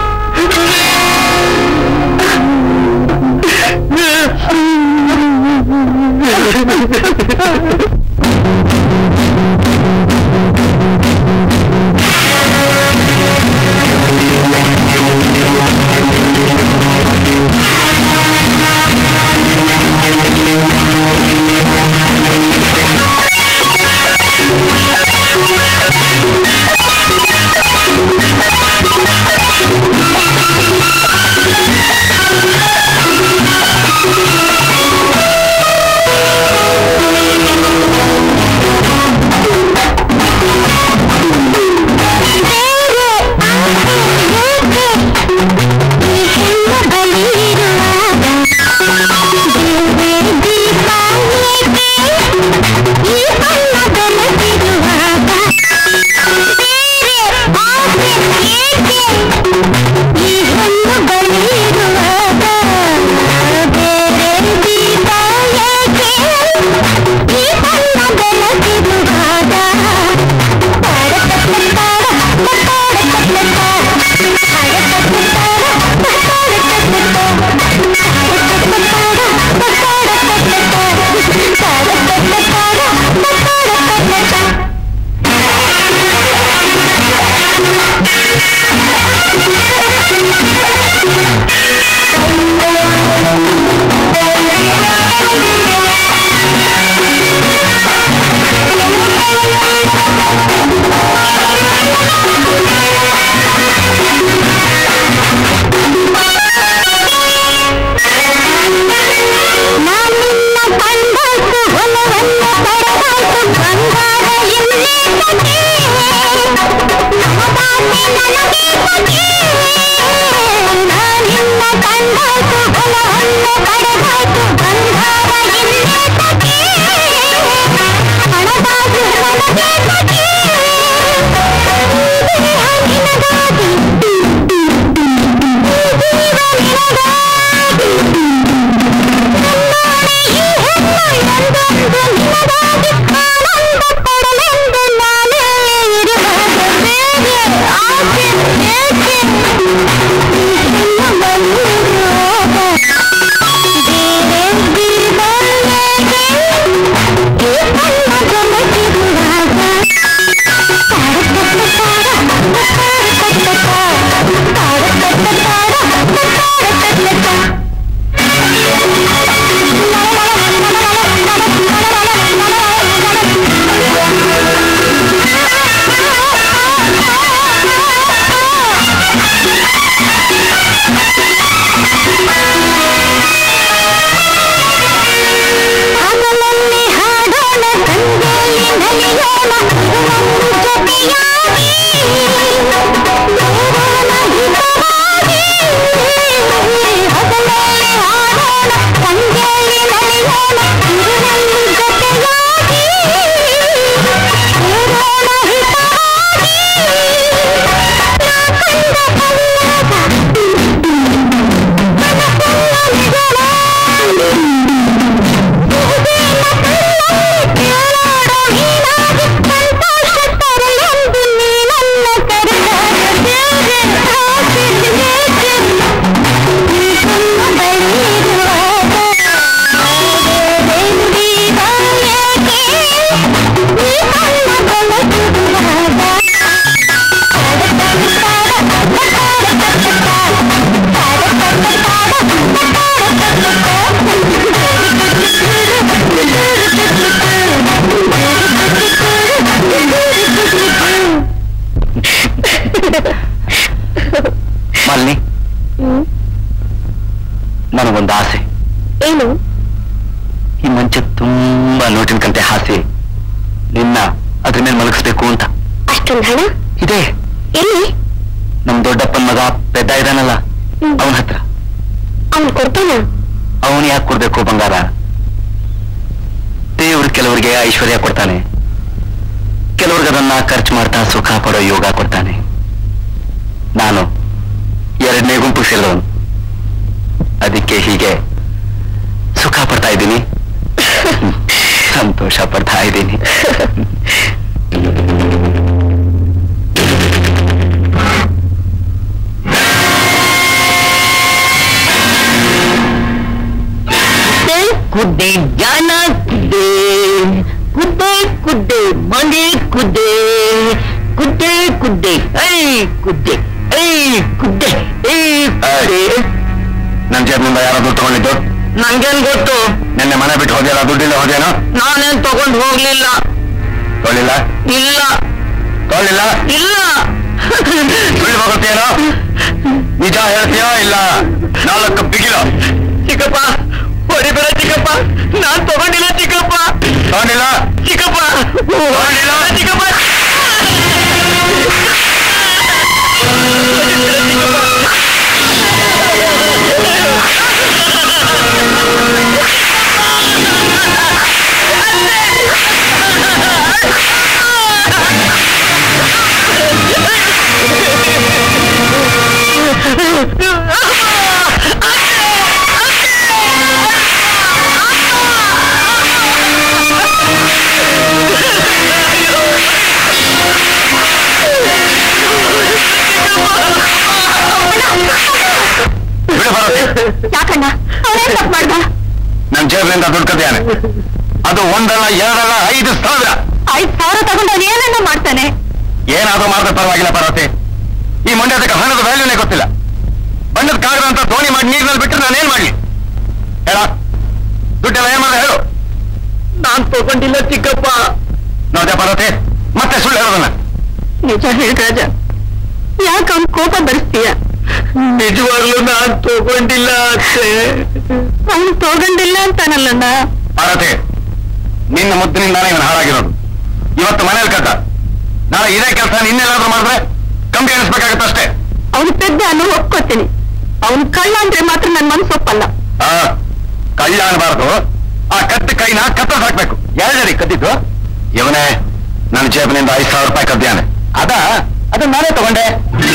ಆ ಆಸೆ ನಿನ್ನ ಅದ್ರ ಮೇಲೆ ಮಲಗಿಸ್ಬೇಕು ಅಂತ ಅಷ್ಟೊಂದು ಹಣ ಇದೆ ಎಲ್ಲಿ ನಮ್ ದೊಡ್ಡಪ್ಪನ ಮಗ ಪೆದ್ದ ಇದಾನಲ್ಲ ಅವನ ಹತ್ರ ಅವ್ನು ಕೊಡ್ತಾನ ಅವನು ಯಾಕೆ ಕೊಡ್ಬೇಕು ಬಂಗಾರ ದೇವ್ರು ಕೆಲವರಿಗೆ ಐಶ್ವರ್ಯ ಕೊಡ್ತಾನೆ ಕೆಲವ್ರಿಗೆ ಅದನ್ನ ಖರ್ಚು ಮಾಡ್ತಾ ಸುಖ ಪಡೋ ಯೋಗ ಕೊಡ್ತಾನೆ ನಾನು ಎರಡನೇ ಗುಂಪು ಸೇರಿದವನು ಅದಕ್ಕೆ ಹೀಗೆ ಸುಖ ಪಡ್ತಾ ಇದ್ದೀನಿ ಸಂತೋಷ ಪಡ್ತಾ ಇದ್ದೀನಿ ಕುದ್ದೆ ಜಾನ ಕುದ್ದೆ ಕುದ್ದೆ ಕುದ್ದೆ ಮನೆ ಕುದ್ದೆ ಕುದ್ದೆ ಕುದ್ದೆ ಐ ಕುದ್ದೆ ಐ ಕುದ್ದೆ ಐ ಕುದ್ದೆ ನನ್ ಜೇಬಿನಿಂದ ಯಾರೋ ದುಡ್ಡು ತಗೊಂಡಿದ್ದು ನಂಗೇನ್ ಗೊತ್ತು ನಿನ್ನೆ ಮನೆ ಬಿಟ್ಟು ಹೋದ್ಯಾರ ದುಡ್ಡಿಲ್ಲ ಹೋದೇನೋ ನಾನೇನ್ ತಗೊಂಡ್ ಹೋಗ್ಲಿಲ್ಲ ತೊಳಿಲ್ಲ ಇಲ್ಲ ತೊಳಿಲ್ಲ ಇಲ್ಲ ಸುಳ್ಳು ಹೋಗುತ್ತೇನೋ ನಿಜ ಹೇಳ್ತೀಯೋ ಇಲ್ಲ ನಾಲ್ಕು ಬಿಗಿಲ ಚಿಕ್ಕಪ್ಪ ಹೊಡಿಬೇಡ ಚಿಕ್ಕಪ್ಪ ನಾನ್ ತಗೊಂಡಿಲ್ಲ ಚಿಕ್ಕಪ್ಪ ತಗೊಂಡಿಲ್ಲ ಚಿಕ್ಕಪ್ಪ ತಗೊಂಡಿಲ್ಲ ಚಿಕ್ಕಪ್ಪ ಬಿಡು ಬರುತ್ತೆ ಯಾಕಣ್ಣ ಅವನೇನ್ ತಪ್ಪು ಮಾಡ್ದ ನನ್ ಜೇಬಿನಿಂದ ದುಡ್ಡು ಕದಿಯಾನೆ ಅದು ಒಂದಲ್ಲ ಎರಡಲ್ಲ ಐದು ಸಾವಿರ ಐದ್ ಸಾವಿರ ತಗೊಂಡು ಅವ್ನು ಏನನ್ನ ಮಾಡ್ತಾನೆ ಏನಾದ್ರೂ ಮಾಡಿದ್ರೆ ಪರವಾಗಿಲ್ಲ ಪಾರ್ವತಿ ಈ ಮಂಡ್ಯದಕ್ಕೆ ಹಣದ ವ್ಯಾಲ್ಯೂನೇ ಗೊತ್ತಿಲ್ಲ ಬಣ್ಣದ ಕಾಗದ ಅಂತ ದೋಣಿ ಮಾಡಿ ನೀರಿನಲ್ಲಿ ಬಿಟ್ಟರೆ ನಾನೇನ್ ಮಾಡ್ಲಿ ಹೇಳ ದುಡ್ಡೆಲ್ಲ ಏನ್ ಮಾಡಿದೆ ಹೇಳು ನಾನ್ ತಗೊಂಡಿಲ್ಲ ಚಿಕ್ಕಪ್ಪ ನೋಡ್ದೆ ಪಾರ್ವತಿ ಮತ್ತೆ ಸುಳ್ಳು ಹೇಳೋದನ್ನ ನಿಜ ಹೇಳ್ ರಾಜ ಯಾಕೆ ಅವ್ನ್ ಕೋಪ ಬರ್ಸ್ತೀಯ ನಿಜವಾಗ್ಲೂ ನಾನ್ ತಗೊಂಡಿಲ್ಲ ಅತ್ತೆ ಅವ್ನು ತಗೊಂಡಿಲ್ಲ ಅಂತಾನಲ್ಲಣ್ಣ ಪಾರ್ವತಿ ನಿನ್ನ ಮುದ್ದಿನಿಂದಾನೇ ಇವನು ಹಾಳಾಗಿರೋದು ಇವತ್ತು ಮನೇಲಿ ಕದ್ದ ನಾಳೆ ಇದೇ ಕೆಲಸ ಇನ್ನೆಲ್ಲಾದ್ರೂ ಮಾಡಿದ್ರೆ ಕಂಬಿ ಅನಿಸ್ಬೇಕಾಗತ್ತೆ ಅಷ್ಟೇ ಅವ್ನು ಪೆದ್ದ ಅನ್ನೋ ಒಪ್ಕೋತೀನಿ ಅವ್ನು ಕಳ್ಳ ಅಂದ್ರೆ ಮಾತ್ರ ನನ್ ಮನ್ಸು ಒಪ್ಪಲ್ಲ ಆ, ಕಳ್ಳ ಅನ್ಬಾರ್ದು ಆ ಕತ್ತು ಕೈನ ಕತ್ತ ಹಾಕ್ಬೇಕು ಯಾರ್ಯಾರಿ ಕದ್ದಿದ್ದು ಇವನೇ ನನ್ನ ಜೇಬಿನಿಂದ ಐದು ಸಾವಿರ ರೂಪಾಯಿ ಕದ್ಯಾನೆ ಅದ ಅದನ್ನ ನಾನೇ ತಗೊಂಡೆ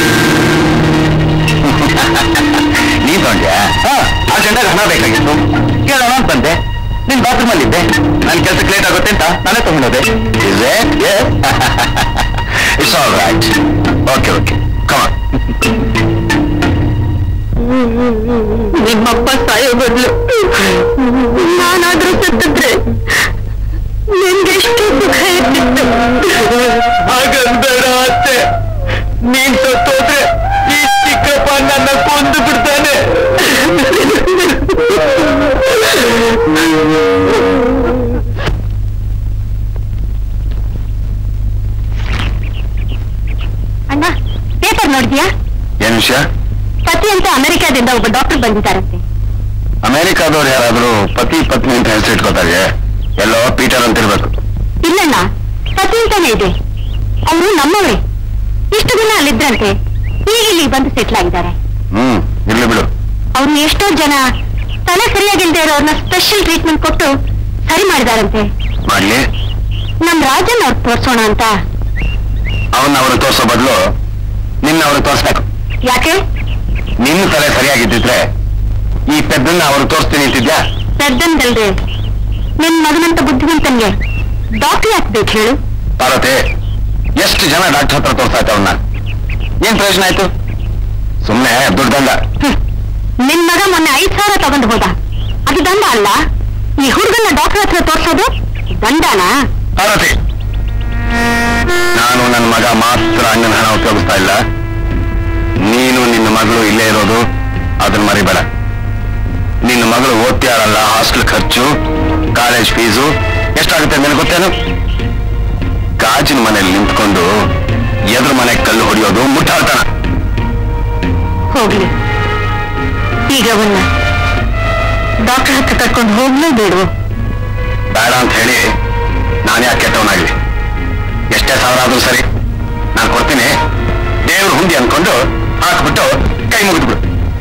ನೀನ್ ತಗೊಂಡ್ಯಾ ಅರ್ಜೆಂಟಾಗಿ ಹಣ ಬೇಕಾಗಿತ್ತು ಕೇಳೋಣ ಅಂತ ಬಂದೆ ನಿನ್ ಬಾತ್ರೂಮ್ ಅಲ್ಲಿ ಇದ್ದೆ ನನ್ ಕೆಲ್ಸಕ್ಕೆ ಲೇಟ್ ಆಗುತ್ತೆ ಅಂತ ನಾನೇ ತಗೊಂಡೋದೆ it's all right okay okay come on ನಿಮ್ಮಪ್ಪ ಸಾಯೋ ಬದಲು ನಾನಾದ್ರೂ ಸತ್ತಿದ್ರೆ ನಿನ್ಗೆ ಎಷ್ಟು ಸುಖ ಇರ್ತಿತ್ತು ಹಾಗನ್ಬೇಡ ಅತ್ತೆ ನೀನ್ ಸತ್ತೋದ್ರೆ ಈ ಚಿಕ್ಕಪ್ಪ ನನ್ನ ಕೊಂದು ಬಿಡ್ತಾನೆ ಅಣ್ಣ ಪೇಪರ್ ನೋಡಿದ್ಯಾ ಏನ್ ವಿಷಯ ಪತಿ ಅಂತ ಅಮೆರಿಕಾದಿಂದ ಒಬ್ಬ ಡಾಕ್ಟರ್ ಬಂದಿದ್ದಾರಂತೆ ಅಮೆರಿಕಾದವ್ರು ಯಾರಾದ್ರೂ ಪತಿ ಪತ್ನಿ ಅಂತ ಹೆಸರಿಟ್ಕೋತಾರೆ ಎಲ್ಲೋ ಪೀಟರ್ ಅಂತ ಇರ್ಬೇಕು ಇಲ್ಲಣ್ಣ ಪತಿ ಅಂತಾನೆ ಇದೆ ಅವರು ನಮ್ಮವರೇ ಇಷ್ಟು ದಿನ ಅಲ್ಲಿದ್ರಂತೆ ಈಗ ಇಲ್ಲಿ ಬಂದು ಸೆಟ್ಲ್ ಆಗಿದ್ದಾರೆ ಹ್ಮ್ ಇರ್ಲಿ ಬಿಡು ಅವ್ರು ಎಷ್ಟೋ ಜನ ತಲೆ ಸರಿಯಾಗಿಲ್ದೇ ಇರೋರ್ನ ಸ್ಪೆಷಲ್ ಟ್ರೀಟ್ಮೆಂಟ್ ಕೊಟ್ಟು ಸರಿ ಮಾಡಿದಾರಂತೆ ಮಾಡ್ಲಿ ನಮ್ ರಾಜನ್ ಅವ್ರು ತೋರ್ಸೋಣ ಅಂತ ಅವನ್ನ ಅವ್ರಿಗೆ ತೋರ್ಸೋ ಬದಲು ನಿನ್ನ ಅವ್ರಿಗೆ ತೋರ್ಸ್ಬೇಕು ಯಾಕೆ ನಿನ್ನ ತಲೆ ಸರಿಯಾಗಿದ್ದಿದ್ರೆ ಈ ಪೆದ್ದನ್ನ ಅವ್ರು ತೋರಿಸ್ತೀನಿ ಅಂತಿದ್ಯಾ ಪೆದ್ದನ್ದಲ್ದೆ ನಿನ್ ಮಗನಂತ ಬುದ್ಧಿವಂತನ್ಗೆ ಡಾಕ್ಟರ್ ಯಾಕೆ ಬೇಕು ಹೇಳು ಪಾರ್ವತಿ ಎಷ್ಟು ಜನ ಡಾಕ್ಟರ್ ಹತ್ರ ತೋರ್ಸ್ತಾ ಇತ್ತು ಅವ್ರನ್ನ ಏನ್ ಪ್ರಯೋಜನ ಆಯ್ತು ಸುಮ್ನೆ ದುಡ್ಡು ಬಂದ ಹ್ಮ್. ನಿನ್ ಮಗ ಮೊನ್ನೆ ಐದ್ ಸಾವಿರ ತಗೊಂಡು ಹೋದ ಅದು ದಂಡ ಅಲ್ಲ ಈ ಹುಡುಗನ ಡಾಕ್ಟರ್ ಹತ್ರ ತೋರ್ಸೋದು ದಂಡನಾ ಪಾರ್ವತಿ ನಾನು ನನ್ನ ಮಗ ಮಾತ್ರ ಅಣ್ಣನ ಹಣ ಉಪಯೋಗಿಸ್ತಾ ಇಲ್ಲ ನೀನು ನಿನ್ನ ಮಗಳು ಇಲ್ಲೇ ಇರೋದು ಅದನ್ನ ಮರಿಬೇಡ ನಿನ್ನ ಮಗಳು ಓದ್ತಿಯಾರಲ್ಲ ಹಾಸ್ಟೆಲ್ ಖರ್ಚು ಕಾಲೇಜ್ ಫೀಸು ಎಷ್ಟಾಗುತ್ತೆ ನಿನಗೆ ಗೊತ್ತೇನು ಗಾಜಿನ ಮನೇಲಿ ನಿಂತ್ಕೊಂಡು ಎದುರು ಮನೆ ಕಲ್ಲು ಹೊಡೆಯೋದು ಮುಟ್ಟಾಳ್ತನ ಹೋಗ್ಲಿ ಈಗ ಅವನ್ನ ಡಾಕ್ಟರ್ ಹತ್ರ ಕರ್ಕೊಂಡು ಹೋಗ್ಲೇ ಬೇಡವು ಬೇಡ ಅಂತ ಹೇಳಿ ತಗೊಂಡು ಹಾಕ್ಬಿಟ್ಟು ಕೈ ಮುಗಿದ್ಬಿಡು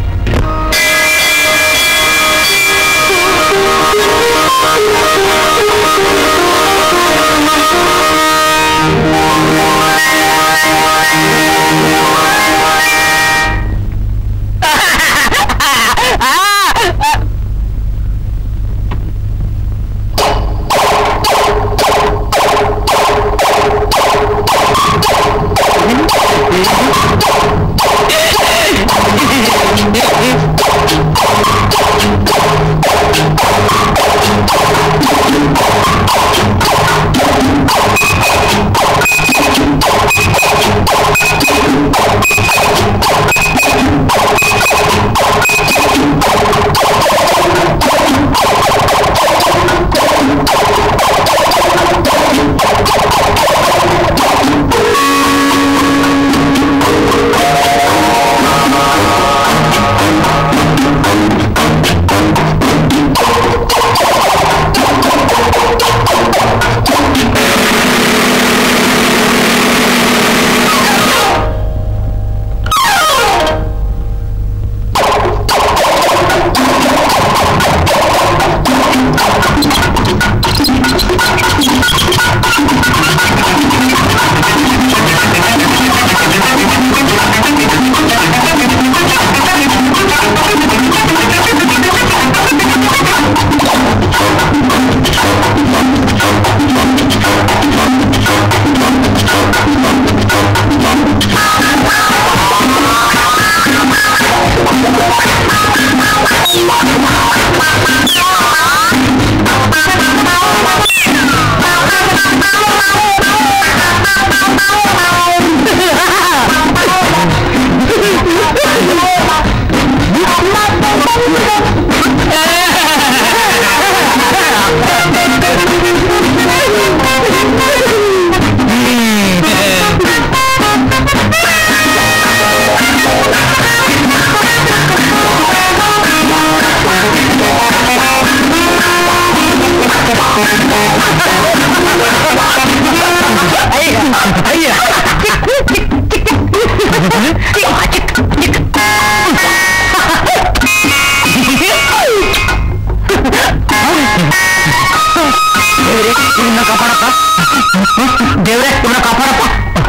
ಇವನ್ನ ಕಾಪಾಡಪ್ಪ ದೇವ್ರೆ ಇವನ್ನ ಕಾಪಾಡಪ್ಪ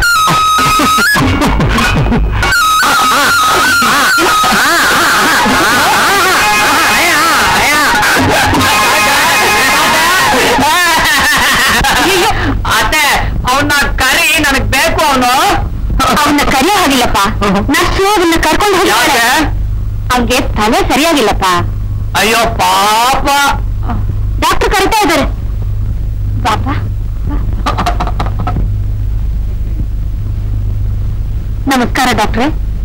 ಅತ್ತೆ ಅವನ್ನ ಕರಿ ನನಗ್ ಬೇಕು ಅವನು ಅವನ್ನ ಕರಿಯೋ ಹಾಗಿಲ್ಲಪ್ಪ ನರ್ಸು ಅವನ್ನ ಕರ್ಕೊಂಡು ಹೋಗ್ತಾರೆ ಯಾಕೆ ಅವ್ಗೆ ತಲೆ ಸರಿಯಾಗಿಲ್ಲಪ್ಪ ಅಯ್ಯೋ ಪಾಪ ಡಾಕ್ಟರ್ ಕರಿತಾ ಇದ್ದಾರೆ ಪಾಪ ನಮಸ್ಕಾರ ಡಾಕ್ಟ್ರೆ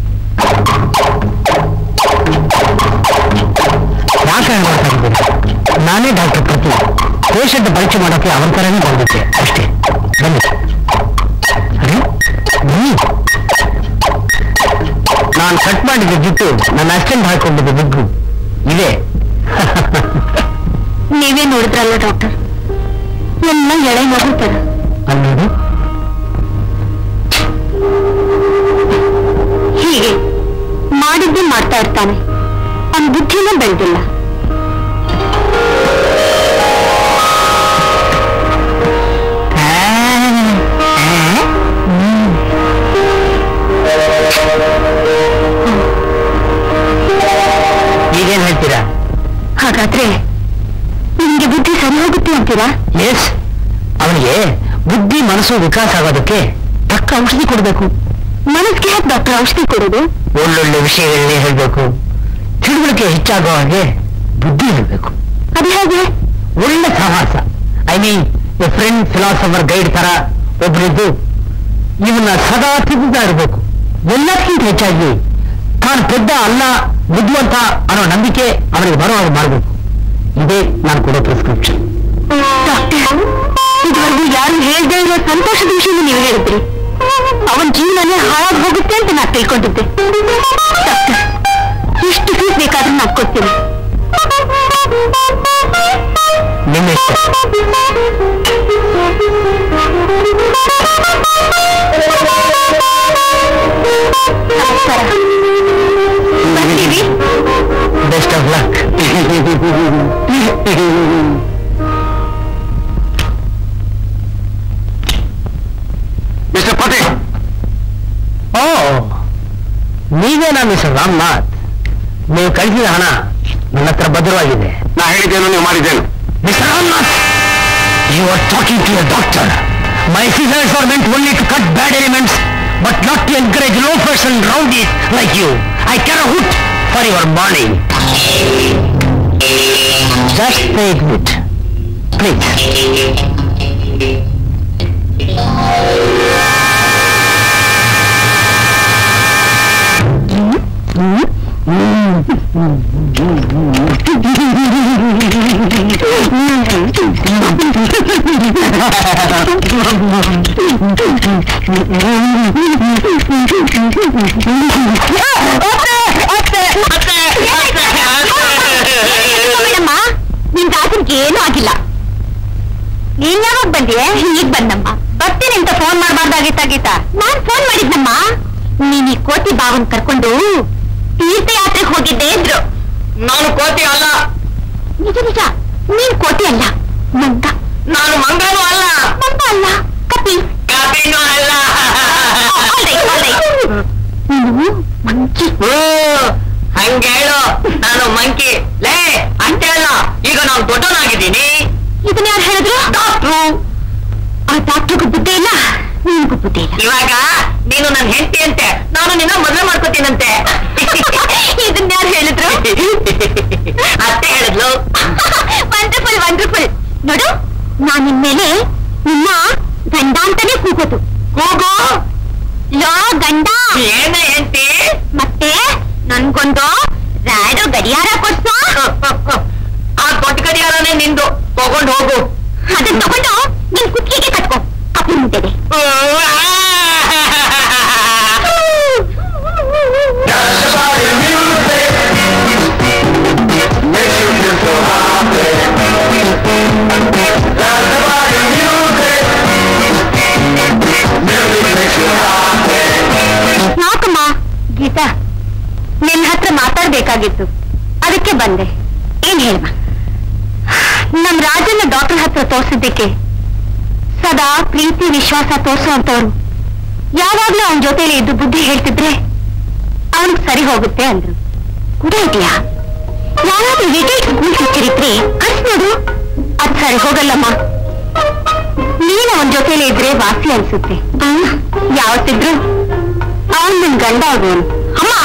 ಯಾಕೆ ಮಾಡ್ತಾ ಇದ್ದೀರಿ ನಾನೇ ಡಾಕ್ಟರ್ ಪ್ರತಿ ಪೇಷಂಟ್ ಪರೀಕ್ಷೆ ಮಾಡೋಕೆ ಅವನ ಥರನೇ ಬಂದಿದ್ದೆ ಅಷ್ಟೇ ಬನ್ನಿ ಅರೆ ಬನ್ನಿ ನಾನು ಕಟ್ ಮಾಡಿದ ಜುಟ್ಟು ನನ್ನ ಅಷ್ಟೆಂದು ಹಾಕೊಂಡಿದ್ದ ಬಿಗ್ಗು ಇದೆ ನೀವೇ ನೋಡಿದ್ರಲ್ಲ ಡಾಕ್ಟರ್ ಎಲ್ಲ ಎಳೆ ಮಗು ತರ ಅನ್ನೋದು ಹೀಗೆ ಮಾಡಿದ್ದೇ ಮಾಡ್ತಾ ಇರ್ತಾನೆ ಅವನ ಬುದ್ಧಿನೂ ಬೆಳೆದಿಲ್ಲ ಈಗೇನ್ ಹೇಳ್ತೀರಾ ಹಾಗಾದ್ರೆ ನಿಮ್ಗೆ ಬುದ್ಧಿ ಸರಿ ಹೋಗುತ್ತೆ ಅಂತೀರಾ ಎಸ್ ಅವನಿಗೆ ಬುದ್ಧಿ ಮನಸ್ಸು ವಿಕಾಸ ಆಗೋದಕ್ಕೆ ತಕ್ಕ ಔಷಧಿ ಕೊಡಬೇಕು ಮನಸ್ಗೆ ಯಾಕೆ ಡಾಕ್ಟರ್ ಔಷಧಿ ಕೊಡೋದು ಒಳ್ಳೊಳ್ಳೆ ವಿಷಯಗಳನ್ನೇ ಹೇಳ್ಬೇಕು ತಿಳುವಳಿಕೆ ಹೆಚ್ಚಾಗೋ ಹಾಗೆ ಬುದ್ಧಿ ಹೇಳ್ಬೇಕು ಅದು ಹೇಗೆ ಒಳ್ಳೆ ಸಹವಾಸ I mean a friend philosopher guide ತರ ಒಬ್ರಿದ್ದು ಇವನ್ನ ಸದಾ ತಿದ್ದುತ್ತಾ ಇರಬೇಕು ಎಲ್ಲಕ್ಕಿಂತ ಹೆಚ್ಚಾಗಿ ತಾನು ಪೆದ್ದ ಅಲ್ಲ ಬುದ್ಧಿವಂತ ಅನ್ನೋ ನಂಬಿಕೆ ಅವನಿಗೆ ಬರೋ ಹಾಗೆ ಮಾಡಬೇಕು ಇದೇ ನಾನು ಕೊಡೋ ಪ್ರಿಸ್ಕ್ರಿಪ್ಷನ್ ಡಾಕ್ಟರ್ ಇದುವರೆಗೂ ಯಾರು ಹೇಳ್ದೇ ಇರೋ ಸಂತೋಷದ ವಿಷಯ ನೀವು ಹೇಳಿದ್ರಿ ಅವನ ಜೀವನನೇ ಹಾಳಾಗಿ ಹೋಗುತ್ತೆ ಅಂತ ನಾನು ತಿಳ್ಕೊಂಡಿದ್ದೆ ಡಾಕ್ಟರ್ ಎಷ್ಟು ಫೀಸ್ ಬೇಕಾದ್ರೂ ನಾನು ಕೊಡ್ತೀನಿ ನಿಮ್ಮ ಇಷ್ಟ ನಮಸ್ಕಾರ ನೀವೇನಾ ಮಿಸ್ಟರ್ ರಾಮನಾಥ್ ನೀವು ಕಳಿಸಿದ ಹಣ ನನ್ನ ಹತ್ರ ಭದ್ರವಾಗಿದೆ ನಾ ಹೇಳಿದ್ದೇನು ನೀವು ಮಾಡಿದ್ದೇನು mister Ramnath you are talking to a doctor my figures are meant only to cut bad elements but not to encourage low person round it like you I can hurt for your body just take it please ಮೇಡಮ್ಮ ನಿನ್ ಗಾಜನ್ಗೆ ಏನೂ ಆಗಿಲ್ಲ ನೀನ್ ಯಾವಾಗ ಬಂದೆ ಈಗ ಬಂದಮ್ಮ ಬರ್ತೀನಿ ಅಂತ ಫೋನ್ ಮಾಡಬಾರ್ದಾಗಿತ್ತ ಗೀತಾ ನಾನ್ ಫೋನ್ ಮಾಡಿದ್ನಮ್ಮ ನೀನ್ ಈ ಕೋತಿ ಬಾವನ್ ಕರ್ಕೊಂಡು ತೀರ್ಥಯಾತ್ರೆಗೆ ಹೋಗಿದ್ದೆ ಇದ್ರು ನಾನು ಕೋತಿ ಅಲ್ಲ ನಿಜ ನಿಜ ನೀನ್ ಕೋತಿ ಅಲ್ಲ ಮಂಗ ನಾನು ಮಂಗನೂ ಅಲ್ಲ ಮಂಗ ಅಲ್ಲ ಕಪಿ ಕಾಪಿನೂ ಅಲ್ಲ Alright, alright. ನೀನು ಮಂಕಿ ಹ್ಮ್, ಹಂಗೇಳು ನಾನು ಮಂಕಿ ಲೇ ಅಷ್ಟೇ ಅಲ್ಲ ಈಗ ನಾನು ದೊಡ್ಡವನಾಗಿದ್ದೀನಿ ಇದನ್ನ ಯಾರು ಹೇಳಿದ್ರು ಡಾಕ್ಟ್ರು ಆ ಡಾಕ್ಟ್ರಿಗೂ ಬುದ್ಧಿ ಇಲ್ಲ ನಿನ್ಗೂ ಬುದ್ಧಿ ಇಲ್ಲ ಇವಾಗ ನೀನು ನನ್ನ ಹೆಂಡತಿ ಅಂತೆ ನಾನು ನಿನ್ನ ಮದುವೆ ಮಾಡ್ಕೋತೀನಂತೆ ಇದನ್ನ ಯಾರು ಹೇಳಿದ್ರು ಅತ್ತೆ ಹೇಳಿದ್ಲು ವಂಡರ್ಫುಲ್ ವಂಡರ್ಫುಲ್ ನೋಡು ನಾನ್ ನಿನ್ಮೇಲೆ ನಿನ್ನ ಗಂಡ ಅಂತಾನೆ ಕೂಗೋದು ಕೂಗು ಲೋ ಗಂಡ ಏನ ಹೆಂಡತಿ ಮತ್ತೆ ನನ್ಗೊಂದು ರಾಡೋ ಗಡಿಯಾರ ಕೊಡ್ಸೋ ಆ ದೊಡ್ಡ ಗಡಿಯಾರನೇ ನಿಂದು ತಗೊಂಡು ಹೋಗು ಅದನ್ನ ತಗೊಂಡು ನಿನ್ ಕುತ್ತಿಗೆಗೆ ಕಟ್ಕೋ ಕಪ್ಪು ಮುದ್ದೆಗೆ ಯಾಕಮ್ಮ ಗೀತಾ ನಿನ್ ಹತ್ರ ಮಾತಾಡ್ಬೇಕಾಗಿತ್ತು ಅದಕ್ಕೆ ಬಂದೆ ಏನ್ ಹೇಳ್ಮ ನಮ್ ರಾಜನ ಡಾಕ್ಟರ್ ಹತ್ರ ತೋರ್ಸಿದ್ದಕ್ಕೆ ಸದಾ ಪ್ರೀತಿ ವಿಶ್ವಾಸ ತೋರ್ಸುವಂತವ್ರು ಯಾವಾಗ್ಲೂ ಅವನ ಜೊತೆಲಿ ಇದ್ದು ಬುದ್ಧಿ ಹೇಳ್ತಿದ್ರೆ ಅವನಿಗೆ ಸರಿ ಹೋಗುತ್ತೆ ಅಂದ್ರು ಕೂಡ ಇದೆಯಾ ಯಾರಾದ್ರೂ ರಿಟೈಲ್ ಸ್ಕೂಲ್ ಟೀಚರ್ ಇದ್ರೆ ಕರ್ಸ್ ನೋಡು ಅದ್ ಸರಿ ಹೋಗಲ್ಲಮ್ಮ ನೀನು ಅವನ ಜೊತೆಲಿ ಇದ್ರೆ ವಾಸಿ ಅನ್ಸುತ್ತೆ ಯಾವತ್ತಿದ್ರು ಅವನ್ ನಿನ್ ಗಂಡ ಆಗೋನು ಅಮ್ಮ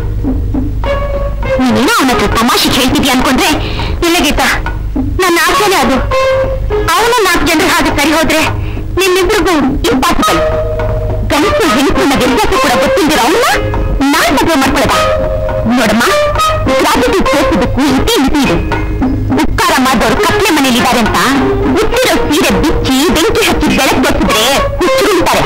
ನೀನೇನೋ ಅವನ ಹತ್ರ ತಮಾಷೆಗೆ ಹೇಳ್ತಿದ್ಯಾ ಅನ್ಕೊಂಡ್ರೆ ಇಲ್ಲ ಗೀತಾ ನನ್ನ ಆಸೆನೇ ಅದು ಅವನು ನಾಲ್ಕು ಜನರ ಹಾಗೆ ಸರಿ ಹೋದ್ರೆ ನಿನ್ನಿಬ್ರಿಗೂ ಇಂಪಾಸಿಬಲ್ ಗಂಡಸು ಹೆಣ್ಣುಕುನ್ನ ವ್ಯತ್ಯಾಸ ಕೂಡ ಗೊತ್ತಿಲ್ದಿರೋ ಅವನ್ನ ನಾನ್ ಮದುವೆ ಮಾಡ್ಕೊಳ್ಳದ ನೋಡಮ್ಮ ರಾಜಕೀಯ ತೋರಿಸೋದಕ್ಕೂ ಇತಿ ಮಿತಿ ಇದೆ ಉಪ್ಕಾರ ಮಾಡಿದವರು ಕತ್ಲೆ ಮನೇಲಿದ್ದಾರೆ ಅಂತ ಉತ್ತಿರೋ ಸೀರೆ ಬಿಚ್ಚಿ ಬೆಂಕಿ ಹಚ್ಚಿ ಬೆಳಕು ತೋರಿಸಿದ್ರೆ ಹುಚ್ಚುಗುಂತಾರೆ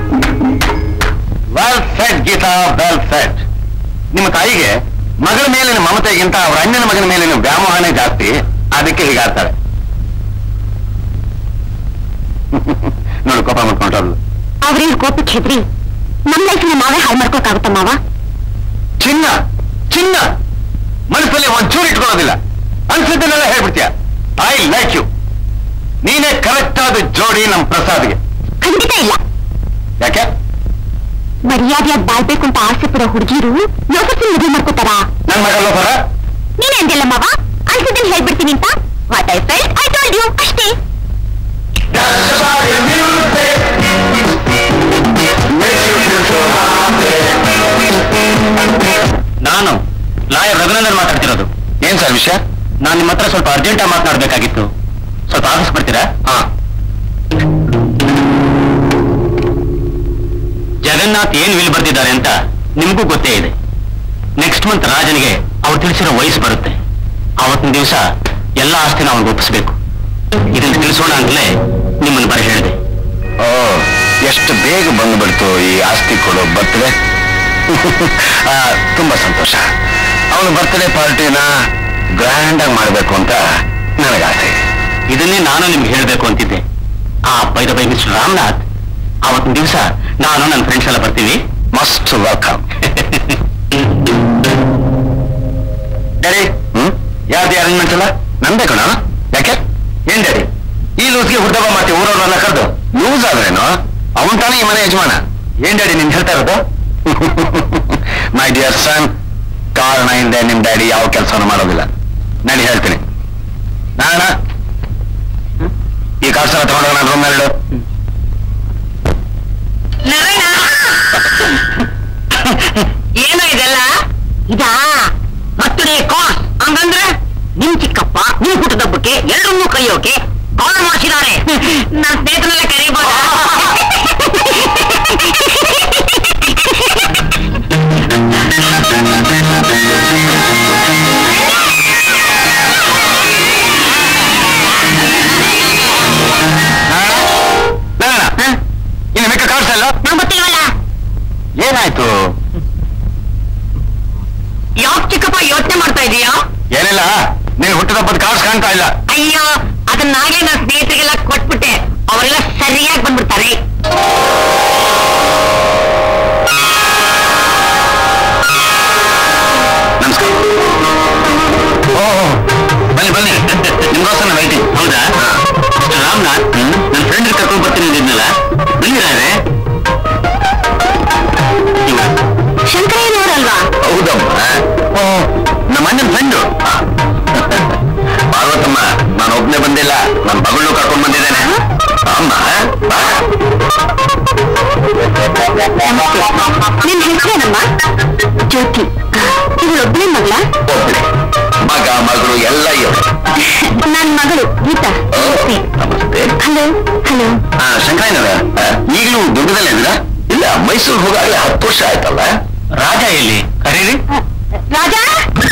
well set Geeta well set ನಿಮ್ಮ ತಾಯಿಗೆ ಮಗಳ ಮೇಲಿನ ಮಮತೆಗಿಂತ ಅವರ ಅಣ್ಣನ ಮಗನ ಮೇಲಿನ ವ್ಯಾಮೋಹನೇ ಜಾಸ್ತಿ ಅದಕ್ಕೆ ಹೀಗಾಡ್ತಾಳೆ ನೋಡು ಕೋಪ ಮಾಡ್ಕೊಂಡ್ರಲ್ಲ ಅವ್ರೇನ್ ಕೋಪಕ್ಕೆ ಹೆದ್ರಿ ನಮ್ ಲೈಫ್ನ ನಾವೇ ಹಾಳು ಮಾಡ್ಕೋಕಾಗುತ್ತ ಮಾವ ಚಿನ್ನ ಚಿನ್ನ ಮನಸ್ಸಲ್ಲಿ ಒಂಚೂರು ಇಟ್ಕೊಳ್ಳೋದಿಲ್ಲ ಅನ್ಸಿದ್ದನ್ನೆಲ್ಲ ಹೇಳ್ಬಿಡ್ತೀಯ ಐ ಲೈಕ್ ಯು ನೀನೇ ಕರೆಕ್ಟ್ ಆದ ಜೋಡಿ ನಮ್ ಪ್ರಸಾದ್ಗೆ ಖಂಡಿತ ಇಲ್ಲ ಯಾಕೆ ಮರ್ಯಾದೆಯಾಗಿ ಬಾಳ್ಬೇಕು ಅಂತ ಆಸೆ ಪಡೋ ಹುಡುಗಿರು ಯೋಚಿಸಿ ಮದುವೆ ಮಾಡ್ಕೋತಾರ ನನ್ ಮಗಲ್ಲ ಬರ ನೀನೇ ಅಂದಿಲ್ಲ ಮಾವ ಅನ್ಸಿದ್ದನ್ ಹೇಳ್ಬಿಡ್ತೀನಿ ಅಂತ what I felt I told you ಅಷ್ಟೇ ನಾನು ಲಾಯರ್ ರಘುನಂದನ್ ಮಾತಾಡ್ತಿರೋದು ಏನ್ ಸರ್ ವಿಷಯ ನಾನು ನಿಮ್ಮ ಹತ್ರ ಸ್ವಲ್ಪ ಅರ್ಜೆಂಟ್ ಆಗಿ ಮಾತನಾಡ್ಬೇಕಾಗಿತ್ತು ಸ್ವಲ್ಪ ಆಫೀಸ್ ಬರ್ತೀರಾ ಹಾ ಜಗನ್ನಾಥ್ ಏನ್ ವಿಲ್ ಬರ್ತಿದ್ದಾರೆ ಅಂತ ನಿಮಗೂ ಗೊತ್ತೇ ಇದೆ ನೆಕ್ಸ್ಟ್ ಮಂತ್ ರಾಜನಿಗೆ ಅವ್ರು ತಿಳಿಸಿರೋ ವಯಸ್ಸು ಬರುತ್ತೆ ಅವತ್ತಿನ ದಿವಸ ಎಲ್ಲ ಆಸ್ತಿನ ಅವನಿಗೆ ಒಪ್ಪಿಸ್ಬೇಕು ಇದನ್ನ ತಿಳಿಸೋಣ ಅಂತಲೇ ನಿಮ್ಮನ್ನು ಬರ ಹೇಳಿದೆ ಓ ಎಷ್ಟು ಬೇಗ ಬಂದ್ಬಿಡ್ತು ಈ ಆಸ್ತಿ ಕೊಡೋ ಬರ್ತಡೆ ತುಂಬಾ ಸಂತೋಷ ಅವನ ಬರ್ತ್ಡೇ ಪಾರ್ಟಿನ ಗ್ರ್ಯಾಂಡ್ ಆಗಿ ಮಾಡಬೇಕು ಅಂತ ನನಗೆ ಆಸೆ ಇದನ್ನೇ ನಾನು ನಿಮ್ಗೆ ಹೇಳಬೇಕು ಅಂತಿದ್ದೆ ಆ ಬೈದ ಬೈ ಮಿಸ್ಟರ್ ರಾಮನಾಥ್ ಅವತ್ತಿನ ದಿವಸ ನಾನು ನನ್ನ ಫ್ರೆಂಡ್ಸ್ ಎಲ್ಲ ಬರ್ತೀವಿ ಮಸ್ಟ್ ವೆಲ್ಕಮ್ ಡ್ಯಾಡಿ ಹ್ಮ್ ಯಾರ್ದು ಅರೇಂಜ್ಮೆಂಟ್ ಎಲ್ಲ ನಂದೇ ಕಣ ಯಾಕೆ ಏನ್ ಡ್ಯಾಡಿ ಈ ಲೂಸ್ಗೆ ಹುಡ್ದಬ್ಬ ಮಾಡ್ತೀವಿ ಊರವ್ರನ್ನ ಕರೆದು ಲೂಸ್ ಆದ್ರೇನು ಅವನ್ ತಾನೇ ಈ ಮನೆ ಯಜಮಾನ ಏನ್ ಡ್ಯಾಡಿ ನಿನ್ ಹೇಳ್ತಾ ಇರೋದು ಮೈ ಡಿಯರ್ ಸನ್ ಕಾರಣ ಹಿಂದೆ ನಿಮ್ ಡ್ಯಾಡಿ ಯಾವ ಕೆಲಸನೂ ಮಾಡೋದಿಲ್ಲ ನಡಿ ಹೇಳ್ತೀನಿ ನಾರಾಯಣ ಈ ಕಾರ್ಡ್ಸ್ ಎಲ್ಲ ತಗೊಂಡೋಗ ನಾನು ರೂಮ್ ಮೇಲೆ ನಾರಾಯಣ ಏನು ಇದೆಲ್ಲ ಇದಾ ಬರ್ತಡೇ ಕಾಸ್ ಹಂಗಂದ್ರೆ ನಿಮ್ ಚಿಕ್ಕಪ್ಪ ನಿಮ್ ಹುಟ್ಟದಬ್ಬಕ್ಕೆ ಎಲ್ಲರನ್ನೂ ಕೈಯೋಕೆ ಕಾಲ್ ಮಾಡಿಸಿದ್ದಾರೆ ನನ್ನ ಸ್ನೇಹಿತರೆಲ್ಲ ಕರೀಬೋದಾ ನಾರಾಯಣ ಇನ್ನು ಮಿಕ್ಕ ಕಾರ್ಡ್ಸ್ ಎಲ್ಲ ನಂಗೆ ಗೊತ್ತಿಲ್ವಲ್ಲ ಏನಾಯ್ತು ಯಾಕೆ ಚಿಕ್ಕಪ್ಪ ಯೋಚನೆ ಮಾಡ್ತಾ ಇದೀಯಾ ಏನಿಲ್ಲ ನೀನು ಹುಟ್ಟಿದಬ್ಬದ ಕಾರ್ಡ್ಸ್ ಕಾಣ್ತಾ ಇಲ್ಲ ಅಯ್ಯೋ ಅದನ್ನಾಗಲೇ ನನ್ನ ಸ್ನೇಹಿತರಿಗೆಲ್ಲ ಕೊಟ್ಬಿಟ್ಟೆ ಅವರೆಲ್ಲ ಸರಿಯಾಗಿ ಬಂದ್ಬಿಡ್ತಾರೆ ನಮಸ್ಕಾರ ಓ ಬನ್ನಿ ಬನ್ನಿ ನಿಮ್ಗೋಸ್ಕರ ವೈಟಿಂಗ್ ಹೌದಾ ರಾಮನಾಥ್ ನನ್ನ ಫ್ರೆಂಡ್ ಕರ್ಕೊಂಡ್ ಬರ್ತೀನಿ ಅಂದಿದ್ನಲ್ಲ ಬಂದಿರಾರೆ ಶಂಕರಯ್ಯನವರಲ್ವಾ ಹೌದಮ್ಮ ಓ ನಮ್ಮ ಅಣ್ಣನ ಫ್ರೆಂಡು ಪಾರ್ವತಮ್ಮ ನಾನು ಒಬ್ನೇ ಬಂದಿಲ್ಲ ನನ್ನ ಮಗಳನ್ನೂ ಕರ್ಕೊಂಡ್ ಬಂದಿದ್ದೇನೆ ಅಮ್ಮ ಬಾ. ನಿನ್ ಹೆಸರೇನಮ್ಮ ಜ್ಯೋತಿ ಇವಳೊಬ್ಬನೇ ಮಗಳ ಒಬ್ಳೆ. ಮಗ ಮಗಳು ಎಲ್ಲ ಇವ್ರು ನನ್ ಮಗಳು ಗೀತಾ ಓ, ನಮಸ್ತೆ ಹಲೋ ಹಲೋ ಆ ಶಂಕರಯ್ಯನವರ ಈಗಲೂ ದುರ್ಗದಲ್ಲೇ ಇದ್ದೀರಾ ಇಲ್ಲ ಮೈಸೂರು ಹೋಗಾಗಲೇ ಹತ್ತು ವರ್ಷ ಆಯ್ತಲ್ಲ ರಾಜ ಎಲ್ಲಿ ಕರೀರಿ ರಾಜಾ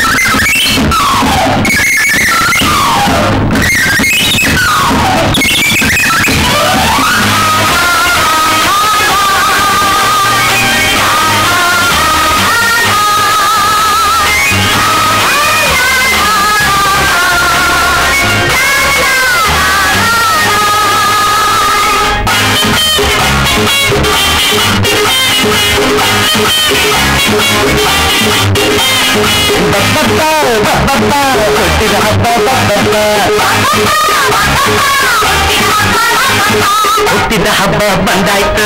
ಹುಟ್ಟಿದ ಹಬ್ಬ ಬಂದಾಯ್ತು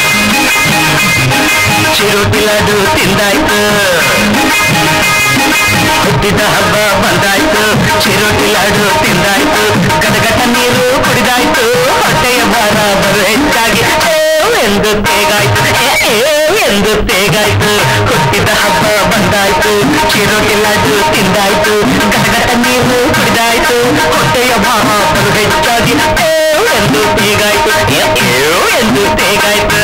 ಚಿರುಟಿ ಲಾಡು ತಿಂದಾಯ್ತು ಹುಟ್ಟಿದ ಹಬ್ಬ ಬಂದಾಯ್ತು ಚಿರುಟಿ ಲಾಡು ತಿಂದಾಯ್ತು ಗದಗಟ ನೀರು ಕುಡಿದಾಯ್ತು ಹೊಟ್ಟೆಯ ಭಾರ ಬರು ಹೆಚ್ಚಾಗಿ ಏವ್ ಎಂದು ತೇಗಾಯ್ತು ಏ, ಏವ್ ಎಂದು ತೇಗಾಯ್ತು ಹುಟ್ಟಿದ ಹಬ್ಬ ಬಂದಾಯ್ತು ಚಿರುಟಿ ಲಾಡು ತಿಂದಾಯ್ತು ಗದಗಟ ನೀರು ಕುಡಿದಾಯ್ತು ಹೊಟ್ಟೆಯ ಭಾರ ಬರು ಹೆಚ್ಚಾಗಿ ಏವ್ ಎಂದು ತೇಗಾಯ್ತು ಏ, ಏವ್ ಎಂದು ತೇಗಾಯ್ತು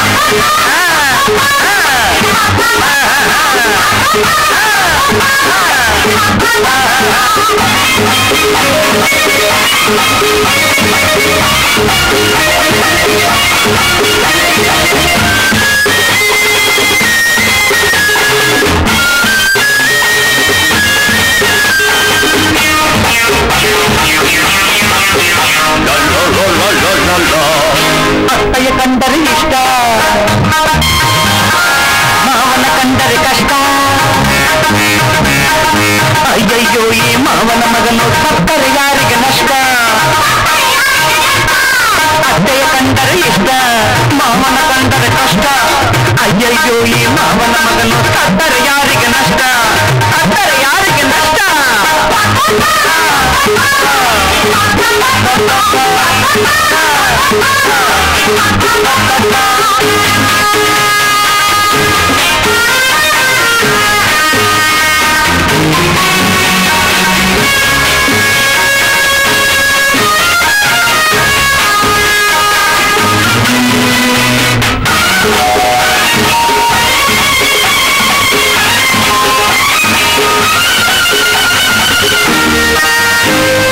ಅಪ್ಪಯ್ಯ ಕಂಡರೆ ಇಷ್ಟ ಮಾವನ ಕಂಡರೆ ಕಷ್ಟ ಅಯ್ಯಯ್ಯೋ ಈ ಮಾವನ ಮಗನು ಸತ್ತರೆ ಯಾರಿಗೆ ನಷ್ಟ ಅತ್ತೆಯ ಕಂಡರೆ ಇಷ್ಟ ಮಾವನ ಕಂಡರೆ ಕಷ್ಟ ಅಯ್ಯಯ್ಯೋ ಈ ಮಾವನ ಮಗನು ಸತ್ತರೆ ಯಾರಿಗೆ ನಷ್ಟ ಸತ್ತರೆ ಯಾರಿಗೆ ನಷ್ಟ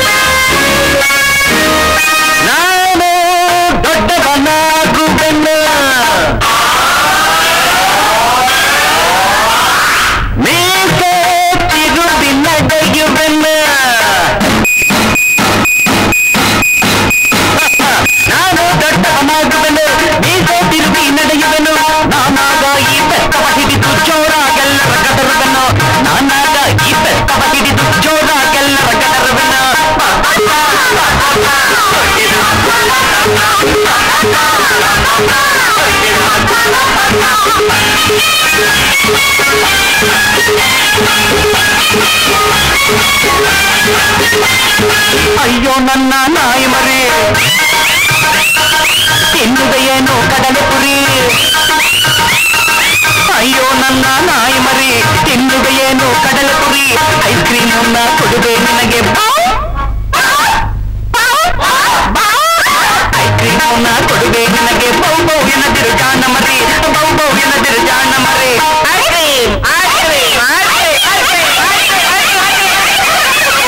ನಾನು ದೊಡ್ಡವನಾಗುವೆನು ನನ್ನ ಕೊಡುವೆ ನಿನಗೆ ಬೌ ಬೌ ಎನ್ನದಿರು ಜಾಣ ಮರಿ ಬೌ ಬೌ ಎನ್ನದಿರು ಜಾಣ ಮರಿ ice cream ice cream ice cream ice cream ice cream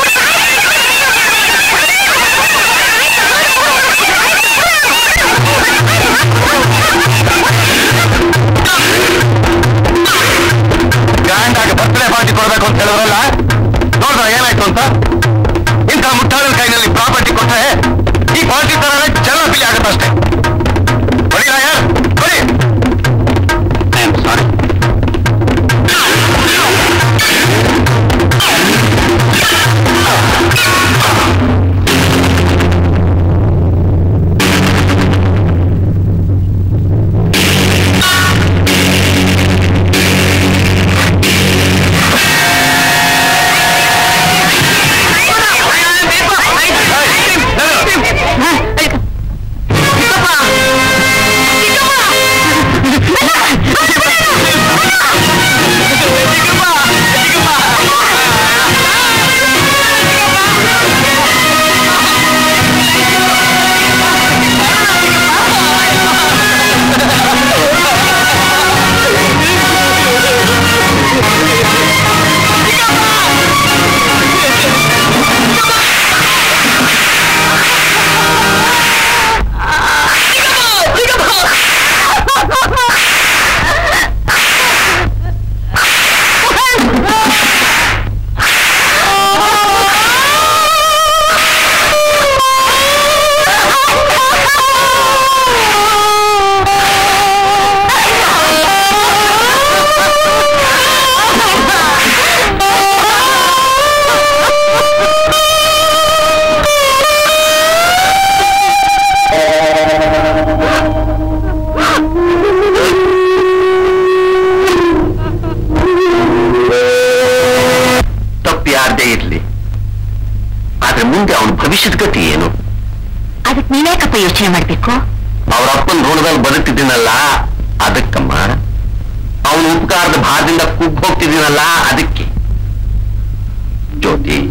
ಗ್ರ್ಯಾಂಡಾಗಿ ಬರ್ತ್ಡೇ ಪಾರ್ಟಿ ಕೊಡಬೇಕು ಅಂತ ಹೇಳಿದ್ರಲ್ಲ ನೋಡ್ರ ಏನಾಯ್ತು ಅಂತ ಇಂಥ ಮುಟ್ಟಾಳನ ಕೈನಲ್ಲಿ ಪ್ರಾಪರ್ಟಿ ಕೊಟ್ರೆ ಈ ಪಾರ್ಟಿ ತರನೇ ಚೆಲ್ಲಾಪಿಲಿ ಆಗುತ್ತಷ್ಟೇ ಬರೀ ಯಾರು ಬರೀ ಐ ಆಮ್ ಸಾರಿ ತಪ್ಪು ಯಾರದೇ ಇರ್ಲಿ ಆದ್ರೆ ಮುಂದೆ ಅವನ ಭವಿಷ್ಯದ ಗತಿ ಏನು ಅದಕ್ಕೆ ನೀವ್ಯಾಕಪ್ಪ ಯೋಚನೆ ಮಾಡ್ಬೇಕು ಅವ್ರ ಅಪ್ಪನ ಋಣದಲ್ಲಿ ಬದುಕ್ತಿದ್ದೀನಲ್ಲ ಅದಕ್ಕಮ್ಮ ಅವನ ಉಪಕಾರದ ಭಾರದಿಂದ ಕುಗ್ಗ್ ಹೋಗ್ತಿದ್ದೀನಲ್ಲ ಅದಕ್ಕೆ ಜ್ಯೋತಿ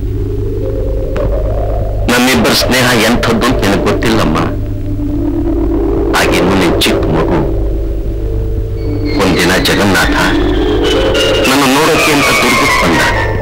ನಮ್ಮಿಬ್ಬರ ಸ್ನೇಹ ಎಂಥದ್ದು ಅಂತ ನಿನಗೆ ಗೊತ್ತಿಲ್ಲಮ್ಮ ಹಾಗೇನು ನಿನ್ ಚಿಕ್ಕ ಮಗು ಒಂದಿನ ಜಗನ್ನಾಥ ನನ್ನ ನೋಡೋಕೆ ಅಂತ ದುರ್ಗಕ್ಕೆ ಬಂದ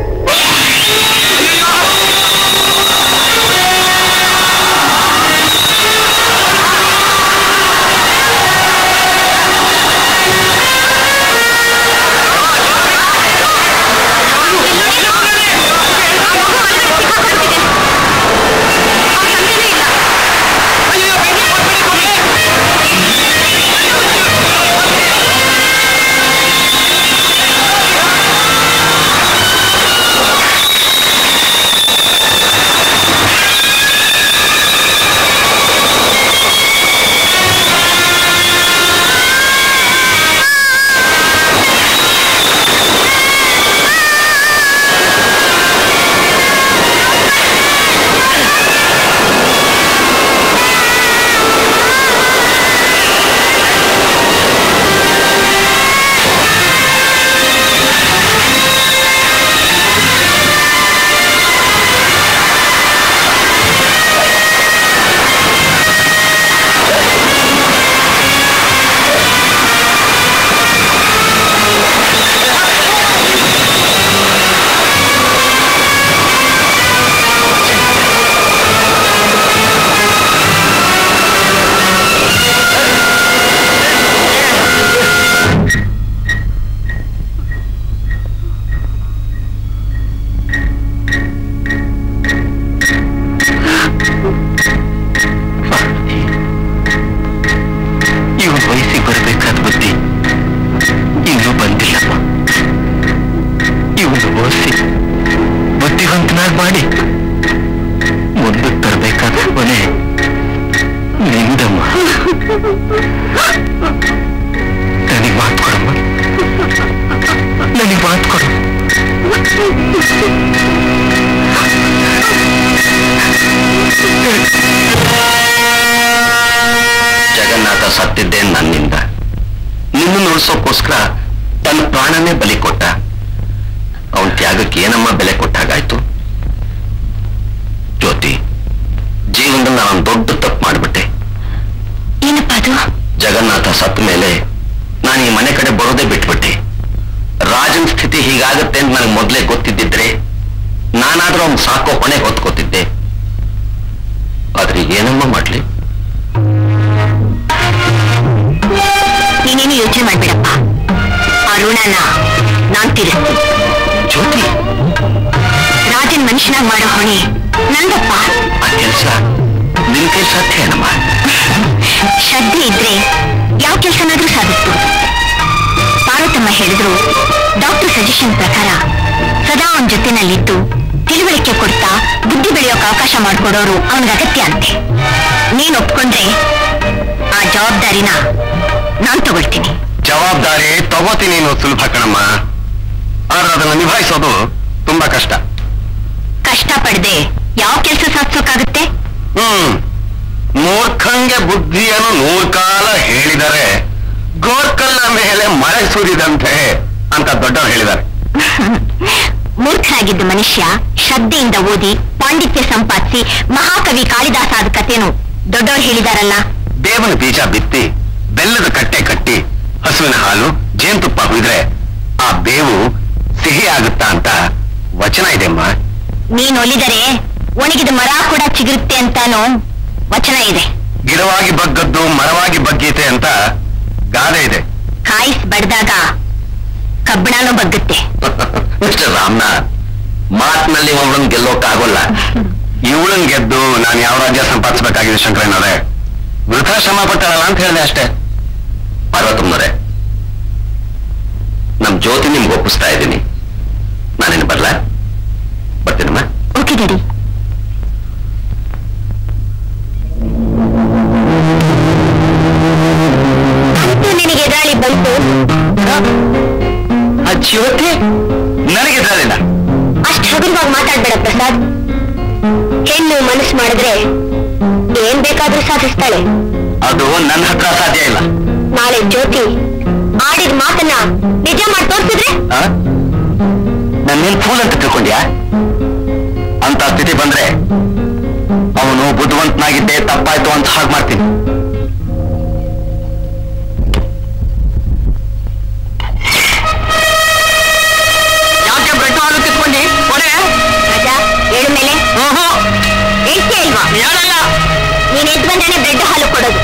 ಇವನ್ ವಯಸ್ಸಿಗೆ ಬರಬೇಕಾದ ಬುದ್ಧಿ ಇನ್ನೂ ಬಂದಿಲ್ಲಪ್ಪ ಇವನು ಓದಿಸಿ ಬುದ್ಧಿವಂತನಾಗಿ ಮಾಡಿ ಮುಂದಕ್ಕೆ ತರಬೇಕಾದ ಕೊನೆ ನಿಂದಮ್ಮ ನನಗೆ ಮಾತು ಕೊಡಮ್ಮ ನನಗೆ ಮಾತು ಕೊಡು ಜಗನ್ನಾಥ ಸತ್ತಿದ್ದೇ ನನ್ನಿಂದ ನಿನ್ನನ್ನು ಉಳಿಸೋಕ್ಕೋಸ್ಕರ ತನ್ನ ಪ್ರಾಣನೇ ಬಲಿ ಕೊಟ್ಟ ಅವನ ತ್ಯಾಗಕ್ಕೆ ಏನಮ್ಮ ಬೆಲೆ ಕೊಟ್ಟಾಗಾಯ್ತು ಜ್ಯೋತಿ ಜೀವನದಲ್ಲಿ ನಾನು ದೊಡ್ಡ ತಪ್ಪು ಮಾಡಿಬಿಟ್ಟೆ ಅದು ಜಗನ್ನಾಥ ಸತ್ತ ಮೇಲೆ ನಾನು ಈ ಮನೆ ಕಡೆ ಬರೋದೇ ಬಿಟ್ಬಿಟ್ಟೆ ರಾಜನ್ ಸ್ಥಿತಿ ಹೀಗಾಗತ್ತೆ ಅಂತ ನನಗೆ ಮೊದಲೇ ಗೊತ್ತಿದ್ದಿದ್ರೆ ನಾನಾದ್ರೂ ಅವ್ನು ಸಾಕೋ ಹೊಣೆ ಹೊತ್ಕೋತಿದ್ದೆ ಆದ್ರೆ ಏನಮ್ಮ ಮಾಡ್ಲಿ ನೀನೇನು ಯೋಚನೆ ಮಾಡ್ಬೇಡಪ್ಪ ಆ ಋಣನ ನಾನ್ ತೀರಿಸ್ತೀನಿ ಜ್ಯೋತಿ ರಾಜನ್ ಮನುಷ್ಯನಾಗ್ ಮಾಡೋ ಹೊಣೆ ನಂದಪ್ಪ ಆ ಕೆಲಸ ನಿನ್ ಕೈ ಸಾಧ್ಯ ಏನಮ್ಮ ಶ್ರದ್ಧೆ ಇದ್ರೆ ಯಾವ ಕೆಲಸನಾದ್ರೂ ಸಾಧಿಸ್ಬೋದು ಪಾರ್ವತಮ್ಮ ಹೇಳಿದ್ರು ಡಾಕ್ಟರ್ ಸಜೆಷನ್ ಪ್ರಕಾರ ಸದಾ ಅವನ ಜೊತೆನಲ್ಲಿದ್ದು ತಿಳುವಳಿಕೆ ಕೊಡ್ತಾ ಬುದ್ಧಿ ಬೆಳೆಯೋಕೆ ಅವಕಾಶ ಮಾಡಿಕೊಡೋರು ಅವನಿಗೆ ಅಗತ್ಯ ಅಂತೆ ನೀನ್ ಒಪ್ಕೊಂಡ್ರೆ ಆ ಜವಾಬ್ದಾರಿನ ನಾನ್ ತಗೊಳ್ತೀನಿ ಜವಾಬ್ದಾರಿ ತಗೋತೀನಿ ಅನ್ನೋ ಸುಲಭ ಕಣಮ್ಮ ಆದ್ರೆ ಅದನ್ನು ನಿಭಾಯಿಸೋದು ತುಂಬಾ ಕಷ್ಟ ಕಷ್ಟ ಪಡದೆ ಯಾವ ಕೆಲಸ ಸಾಧಿಸೋಕಾಗುತ್ತೆ ಹ್ಮ್ ಮೂರ್ಖಂಗೆ ಬುದ್ಧಿಯನ್ನು ನೂರ್ಕಾಲ ಹೇಳಿದರೆ ಗೋರ್ಕಲ್ಲ ಮೇಲೆ ಮಳೆ ಸುರಿದಂತೆ ಅಂತ ದೊಡ್ಡವರು ಹೇಳಿದ್ದಾರೆ ಮೂರ್ಖನಾಗಿದ್ದ ಮನುಷ್ಯ ಶ್ರದ್ಧೆಯಿಂದ ಓದಿ ಪಾಂಡಿತ್ಯ ಸಂಪಾದಿಸಿ ಮಹಾಕವಿ ಕಾಳಿದಾಸ ಆದ ಕಥೆನು ದೊಡ್ಡವರು ಹೇಳಿದಾರಲ್ಲ ಬೇವನ ಬೀಜ ಬಿತ್ತಿ ಬೆಲ್ಲದ ಕಟ್ಟೆ ಕಟ್ಟಿ ಹಸುವಿನ ಹಾಲು ಜೇನುತುಪ್ಪ ಹುಯ್ದ್ರೆ ಆ ಬೇವು ಸಿಹಿ ಆಗುತ್ತಾ ಅಂತ ವಚನ ಇದೆಮ್ಮ ನೀನ್ ಒಲಿದರೆ ಒಣಗಿದ ಮರ ಕೂಡ ಚಿಗುರುತ್ತೆ ಅಂತಾನು ವಚನ ಇದೆ ಗಿಡವಾಗಿ ಬಗ್ಗದ್ದು ಮರವಾಗಿ ಬಗ್ಗೀತೆ ಅಂತ ಗಾದೆ ಇದೆ ಕಾಯಿಸ್ ಬಡ್ದಾಗ ಕಬ್ಬಣನೂ ಬಗ್ಗುತ್ತೆ ಮಿಸ್ಟರ್ ರಾಮನಾಥ್ ಮಾತಿನಲ್ಲಿ ಒಬ್ಬಳನ್ ಗೆಲ್ಲೋಕ್ಕಾಗೋಲ್ಲ ಇವಳನ್ ಗೆದ್ದು ನಾನು ಯಾವ ರಾಜ್ಯ ಸಂಪಾದಿಸಬೇಕಾಗಿದೆ ಶಂಕರಣ್ಣವ್ರೆ ವೃಥಾ ಶ್ರಮ ಪಟ್ಟಾಳಲ್ಲ ಅಂತ ಹೇಳಿದೆ ಅಷ್ಟೇ ಪಾರ್ವತಮ್ಮನವ್ರೆ ನಮ್ ಜ್ಯೋತಿ ನಿಮ್ಗೆ ಒಪ್ಪಿಸ್ತಾ ಇದ್ದೀನಿ ನಾನೇನು ಬರ್ಲ ಬರ್ತೀನಮ್ಮ ಓಕೆ ಡ್ಯಾಡಿ ಅಂತೂ ನಿನಗೆ ಎದುರಾಳಿ ಬಂತು ಆ ಜ್ಯೋತಿ ನನಗೆ ಇದ್ದಾಳಿಲ್ಲ ಅಷ್ಟು ಹಗುರವಾಗಿ ಮಾತಾಡ್ಬೇಡ ಪ್ರಸಾದ್ ಹೆಣ್ಣು ಮನಸ್ಸು ಮಾಡಿದ್ರೆ ಏನ್ ಬೇಕಾದ್ರೂ ಸಾಧಿಸ್ತಾಳೆ ಅದು ನನ್ನ ಹತ್ರ ಸಾಧ್ಯ ಇಲ್ಲ ನಾಳೆ ಜ್ಯೋತಿ ಆಡಿದ ಮಾತನ್ನ ನಿಜ ಮಾಡಿ ತೋರಿಸಿದ್ರೆ ಆ? ನನ್ನೇನ್ ಫೂಲ್ ಅಂತ ತಿಳ್ಕೊಂಡ್ಯಾ ಅಂತ ಸ್ಥಿತಿ ಬಂದ್ರೆ ಅವನು ಬುದ್ಧಿವಂತನಾಗಿದ್ದೆ ತಪ್ಪಾಯ್ತು ಅಂತ ಹಾಗೆ ಮಾಡ್ತೀನಿ ಯಾಕೆ ಬ್ರೆಡ್ ಹಾಲು ಕಿತ್ಕೊಂಡಿ ಕೊಡೆ ರಾಜಾ ಏಳು ಮೇಲೆ ಹೇಳ್ತೀಯ ಇಲ್ವಾ ಹೇಳಲ್ಲ ನೀನ್ ಎದ್ದು ಬಂದಾನೆ ಬ್ರೆಡ್ ಹಾಲು ಕೊಡೋದು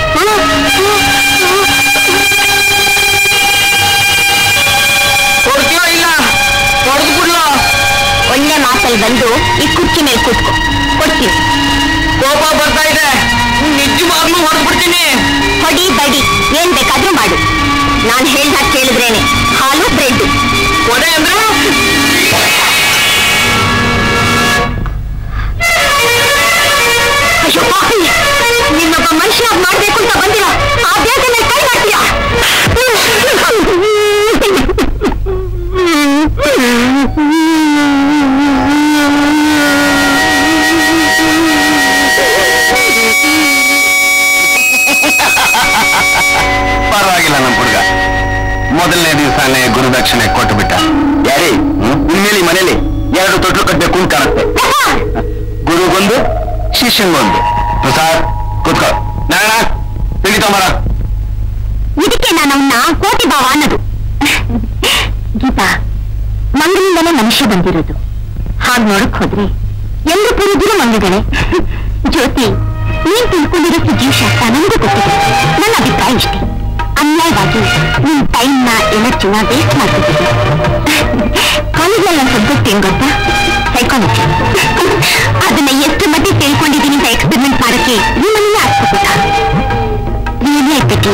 ಕೊಡ್ತೀಯೋ ಇಲ್ಲ ಕೊಡ್ದು ಬಿಡ್ಲೋ ಒಳ್ಳೆ ಮಾತಲ್ಲಿ ಬಂದು ಈ ಕುರ್ಚಿ ಮೇಲೆ ಕೂತ್ಕೊ ಕೊಡ್ತೀನಿ ಕೋಪ ಬರ್ತಾ ಇದೆ ನಿಜವಾಗ್ಲೂ ಹೊಡೆದು ಬಿಡ್ತೀನಿ ಹೊಡಿ ಬಡಿ ಏನ್ ಬೇಕಾದ್ರೂ ಮಾಡು ನಾನ್ ಹೇಳ್ದಾಗ ಕೇಳಿದ್ರೇನೆ ಹಾಲು ಬ್ರೆಡ್ ಕೊಡೆ ಅಂದ್ರೆ ಅಯ್ಯೋ ಪಾಪಿ ನಿನ್ನೊಬ್ಬ ಮನುಷ್ಯ ಮಾಡ್ಬೇಕು ಅಂತ ಬಂದಿಲ್ಲ ಆ ದೇಹದ ಮೇಲೆ ಕೈ ಮಾಡ್ತೀಯ ಪರವಾಗಿಲ್ಲ ನಮ್ಮ ಹುಡುಗ ಮೊದಲನೇ ದಿವಸನೇ ಗುರುದಕ್ಷಿಣೆ ಕೊಟ್ಟು ಬಿಟ್ಟ ಯಾರಿ ಇನ್ಮೇಲೆ ಈ ಮನೇಲಿ ಎರಡು ತೊಟ್ಲು ಕಟ್ಟಬೇಕು ಅಂತ ಕಾಣುತ್ತೆ ಗುರುಗೊಂದು ಶಿಷ್ಯಂಗೊಂದು ಪ್ರಸಾದ್ ಕೂತ್ಕೋ ನಾರಾಯಣ ತಿಳಿ ತಗೊಂಬರ ಇದಕ್ಕೆ ನಾನು ಅವನ್ನ ಕೋಟಿ ಭಾವ ಅನ್ನೋದು ಗೀತಾ ಮಂಗನಿಂದಲೇ ಮನುಷ್ಯ ಬಂದಿರೋದು ಹಾಗ್ ನೋಡಕ್ ಹೋದ್ರೆ ಎಲ್ಲರೂ ಪೂರ್ವಜರು ಮಂಗಗಳೇ ಜ್ಯೋತಿ ನೀನ್ ತಿಳ್ಕೊಂಡಿರೋ ಜೀವಶಾಸ್ತ್ರ ನನಗೂ ಗೊತ್ತಿದೆ ನನ್ನ ಅಭಿಪ್ರಾಯ ಇಷ್ಟೇ ಅನ್ಯಾಯವಾಗಿ ನಿನ್ ಟೈಮ್ನ ಎನರ್ಜಿನ ವೇಸ್ಟ್ ಮಾಡ್ತಿದ್ದೀನಿ ಕಾಲೇಜಲ್ಲಿ ನನ್ನ ಸಬ್ಜೆಕ್ಟ್ ಏನ್ ಗೊತ್ತಾ ಸೈಕಾಲಜಿ ಅದನ್ನ ಎಷ್ಟು ಮಟ್ಟಿಗೆ ತಿಳ್ಕೊಂಡಿದ್ದೀನಿ ಅಂತ ಎಕ್ಸ್ಪೆರಿಮೆಂಟ್ ಮಾಡಕ್ಕೆ ನಿಮ್ಮನ್ನೇ ಹಾಕ್ಬಿಟ್ಟ ರಿಯಲಿ ಐ ಪಿಟಿ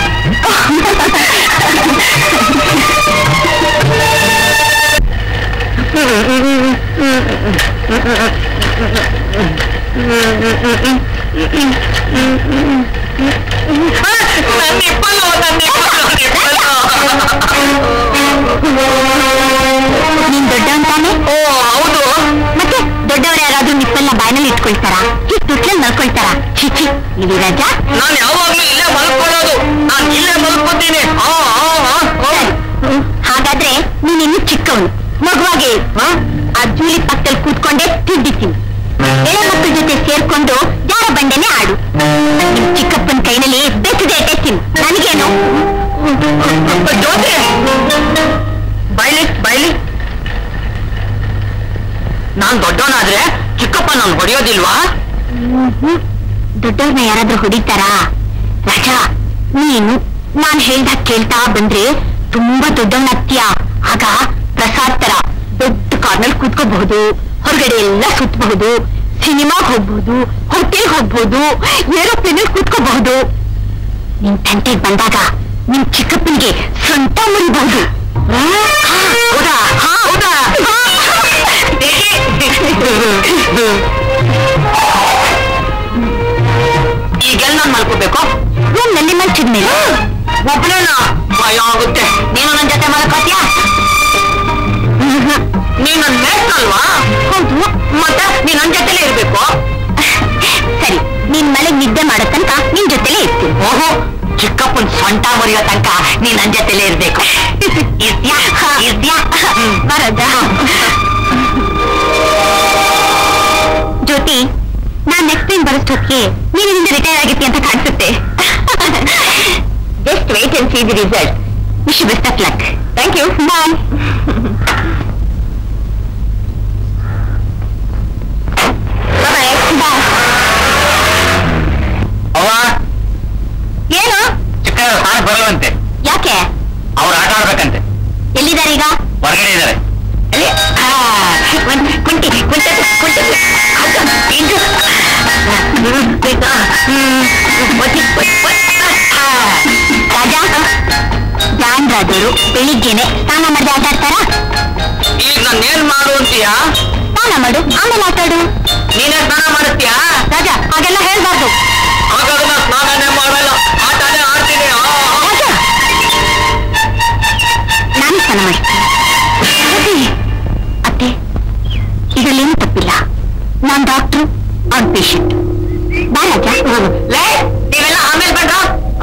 ನೀನ್ ದೊಡ್ಡ ಅಂತಾನೆ ಓ ಹೌದು ಮತ್ತೆ ದೊಡ್ಡವರು ಯಾರಾದ್ರೂ ನಿಪ್ಪೆಲ್ಲ ಬಾಯ್ನಲ್ಲಿ ಇಟ್ಕೊಳ್ತಾರ ಹೀಗ್ ತುಟ್ಲಲ್ಲಿ ಮಲ್ಕೊಳ್ತಾರ ಚಿಚಿ ಇಲ್ಲಿ ರಾಜಾ ನಾನು ಯಾವಾಗ್ಲೂ ಇಲ್ಲೇ ಮಲ್ಕೊಳ್ಳೋದು ನಾನು ಇಲ್ಲೇ ಮಲ್ಕೋತೀನಿ ಆ, ಆ, ಆ, ಆ. ಸರಿ. ಹಾಗಾದ್ರೆ ನೀನ್ ಇನ್ನು ಚಿಕ್ಕವನು ಮಗುವಾಗೆ ಹ? ಆ ಜೂಲಿ ಪಕ್ಕದಲ್ಲಿ ಕೂತ್ಕೊಂಡೆ ತಿದ್ದಿದ್ದೀನಿ ಎಳೆ ಮಕ್ಕಳ ಜೊತೆ ಸೇರ್ಕೊಂಡು ಜಾರ ಬಂಡೆನೆ ಆಡು ನಿಮ್ ಚಿಕ್ಕಪ್ಪನ ಕೈನಲ್ಲಿ ಬೆಚ್ಚಗೆ ದೊಡ್ಡವನಾದ್ರೆ ಚಿಕ್ಕಪ್ಪ ನಾನು ಹೊಡೆಯೋದಿಲ್ವಾ ದೊಡ್ಡವ್ರನ್ನ ಯಾರಾದ್ರೂ ಹೊಡಿತಾರಾ ರಾಜ ನೀನು ನಾನ್ ಹೇಳ್ದಾಗ ಕೇಳ್ತಾ ಬಂದ್ರೆ ತುಂಬಾ ದೊಡ್ಡವನಾಗ್ತೀಯ ಆಗ ಪ್ರಸಾದ್ ತರ ದೊಡ್ಡ ಕಾರ್ನಲ್ಲಿ ಕೂತ್ಕೋಬಹುದು ಹೊರಗಡೆ ಎಲ್ಲ ಸುತ್ತಬಹುದು ಸಿನಿಮಾಗ್ ಹೋಗ್ಬಹುದು ಹೋಟೆಲ್ ಹೋಗ್ಬಹುದು ಏರೋಪ್ಲೇನ್ ಕೂತ್ಕೋಬಹುದು ನಿನ್ ತಂಟೆಗೆ ಬಂದಾಗ ನಿಮ್ ಚಿಕ್ಕಪ್ಪನಿಗೆ ಸೊಂಟ ಮುರಿಬಹುದು ಹೌದಾ ಹೌದಾ ಈಗೆಲ್ಲ ನಾನು ಮಲ್ಕೋಬೇಕು ರೂಮ್ ನಲ್ಲಿ ಮಲ್ಚಿದ್ಮೇಲೆ ಒಬ್ಬನೇನ ಭಯ ಆಗುತ್ತೆ ನೀನು ನನ್ನ ಜೊತೆ ಮಲ್ಕೋತೀಯ ನೀನ್ ನನ್ ಮೇಲ್ಕಲ್ವಾ ಹೌದು ಮತ್ತೆ ನೀನ್ ನನ್ ಜೊತೆಲೇ ಇರ್ಬೇಕು ಸರಿ ನೀನ್ ಮನೆಗ್ ನಿದ್ದೆ ಮಾಡೋ ತನಕ ನಿನ್ ಜೊತೆಲೇ ಇರ್ತೀನಿ ಓಹೋ ಚಿಕ್ಕಪ್ಪನ್ ಸೊಂಟ ಮುರಿಯೋ ತನಕ ನೀನ್ ನನ್ ಜೊತೆಲೇ ಇರ್ಬೇಕು ಇರ್ತ್ಯಾ ಇರ್ತ್ಯಾ ಬರೋದಾ ಜ್ಯೋತಿ ನಾನ್ ನೆಕ್ಸ್ಟ್ ಟೈಮ್ ಬರೋಷ್ಟೊತ್ತಿಗೆ ನೀನು ಇಲ್ಲಿಂದ ರಿಟೈರ್ ಆಗಿರ್ತಿ ಅಂತ ಕಾಣಿಸುತ್ತೆ just wait and see the result wish best of luck thank you bye bye ಅವ ಏನು ಚಿಕ್ಕ ಸ್ಥಾನ ಬರಲ್ವಂತೆ ಯಾಕೆ ಅವ್ರು ಆಟ ಆಡ್ಬೇಕಂತೆ ಎಲ್ಲಿದ್ದಾರೆ ಈಗ ಹೊರಗಡೆ ಇದ್ದಾರೆ ಅಲ್ಲಿ ಆ, ಒಂದ್ ಕುಂಟಿ ಕುಂಟ ಕುಂಟ ಅದು, ಇದು ರಾಜ ಜಾನ್ರಾದವರು ಬೆಳಿಗ್ಗೆನೆ ಸ್ನಾನ ಮಾಡಿ ಆಟ ಆಡ್ತಾರ ಈಗ ನಾನು ಏನ್ ಮಾಡು ಅಂತೀಯಾ ಸ್ನಾನ ಮಾಡು ಆಮೇಲೆ ಆಟ ಆಡು ನೀನೇ ಸ್ನಾನ ಮಾಡುತ್ತೀಯಾ ರಾಜ ಹಾಗೆಲ್ಲ ಹೇಳ್ಬಾರ್ದು ಹಾಗಾದ್ರೆ ನಾನು ಸ್ನಾನನೇ ಮಾಡಲ್ಲ ಆಟನೇ ಆಡ್ತೀನಿ ಆ, ಆ. ರಾಜ ನಾನು ಸ್ನಾನ ಮಾಡ್ತೀನಿ ಅದೇ, ಅತ್ತೆ ಇದರಲ್ಲೇನು ತಪ್ಪಿಲ್ಲ ನಾನ್ ಡಾಕ್ಟ್ರು ಅವ್ನ್ ಪೇಷಂಟ್ ಬಾ ರಾಜ ಲೇ ನೀವೆಲ್ಲ ಆಮೇಲೆ ಬಂದ್ರ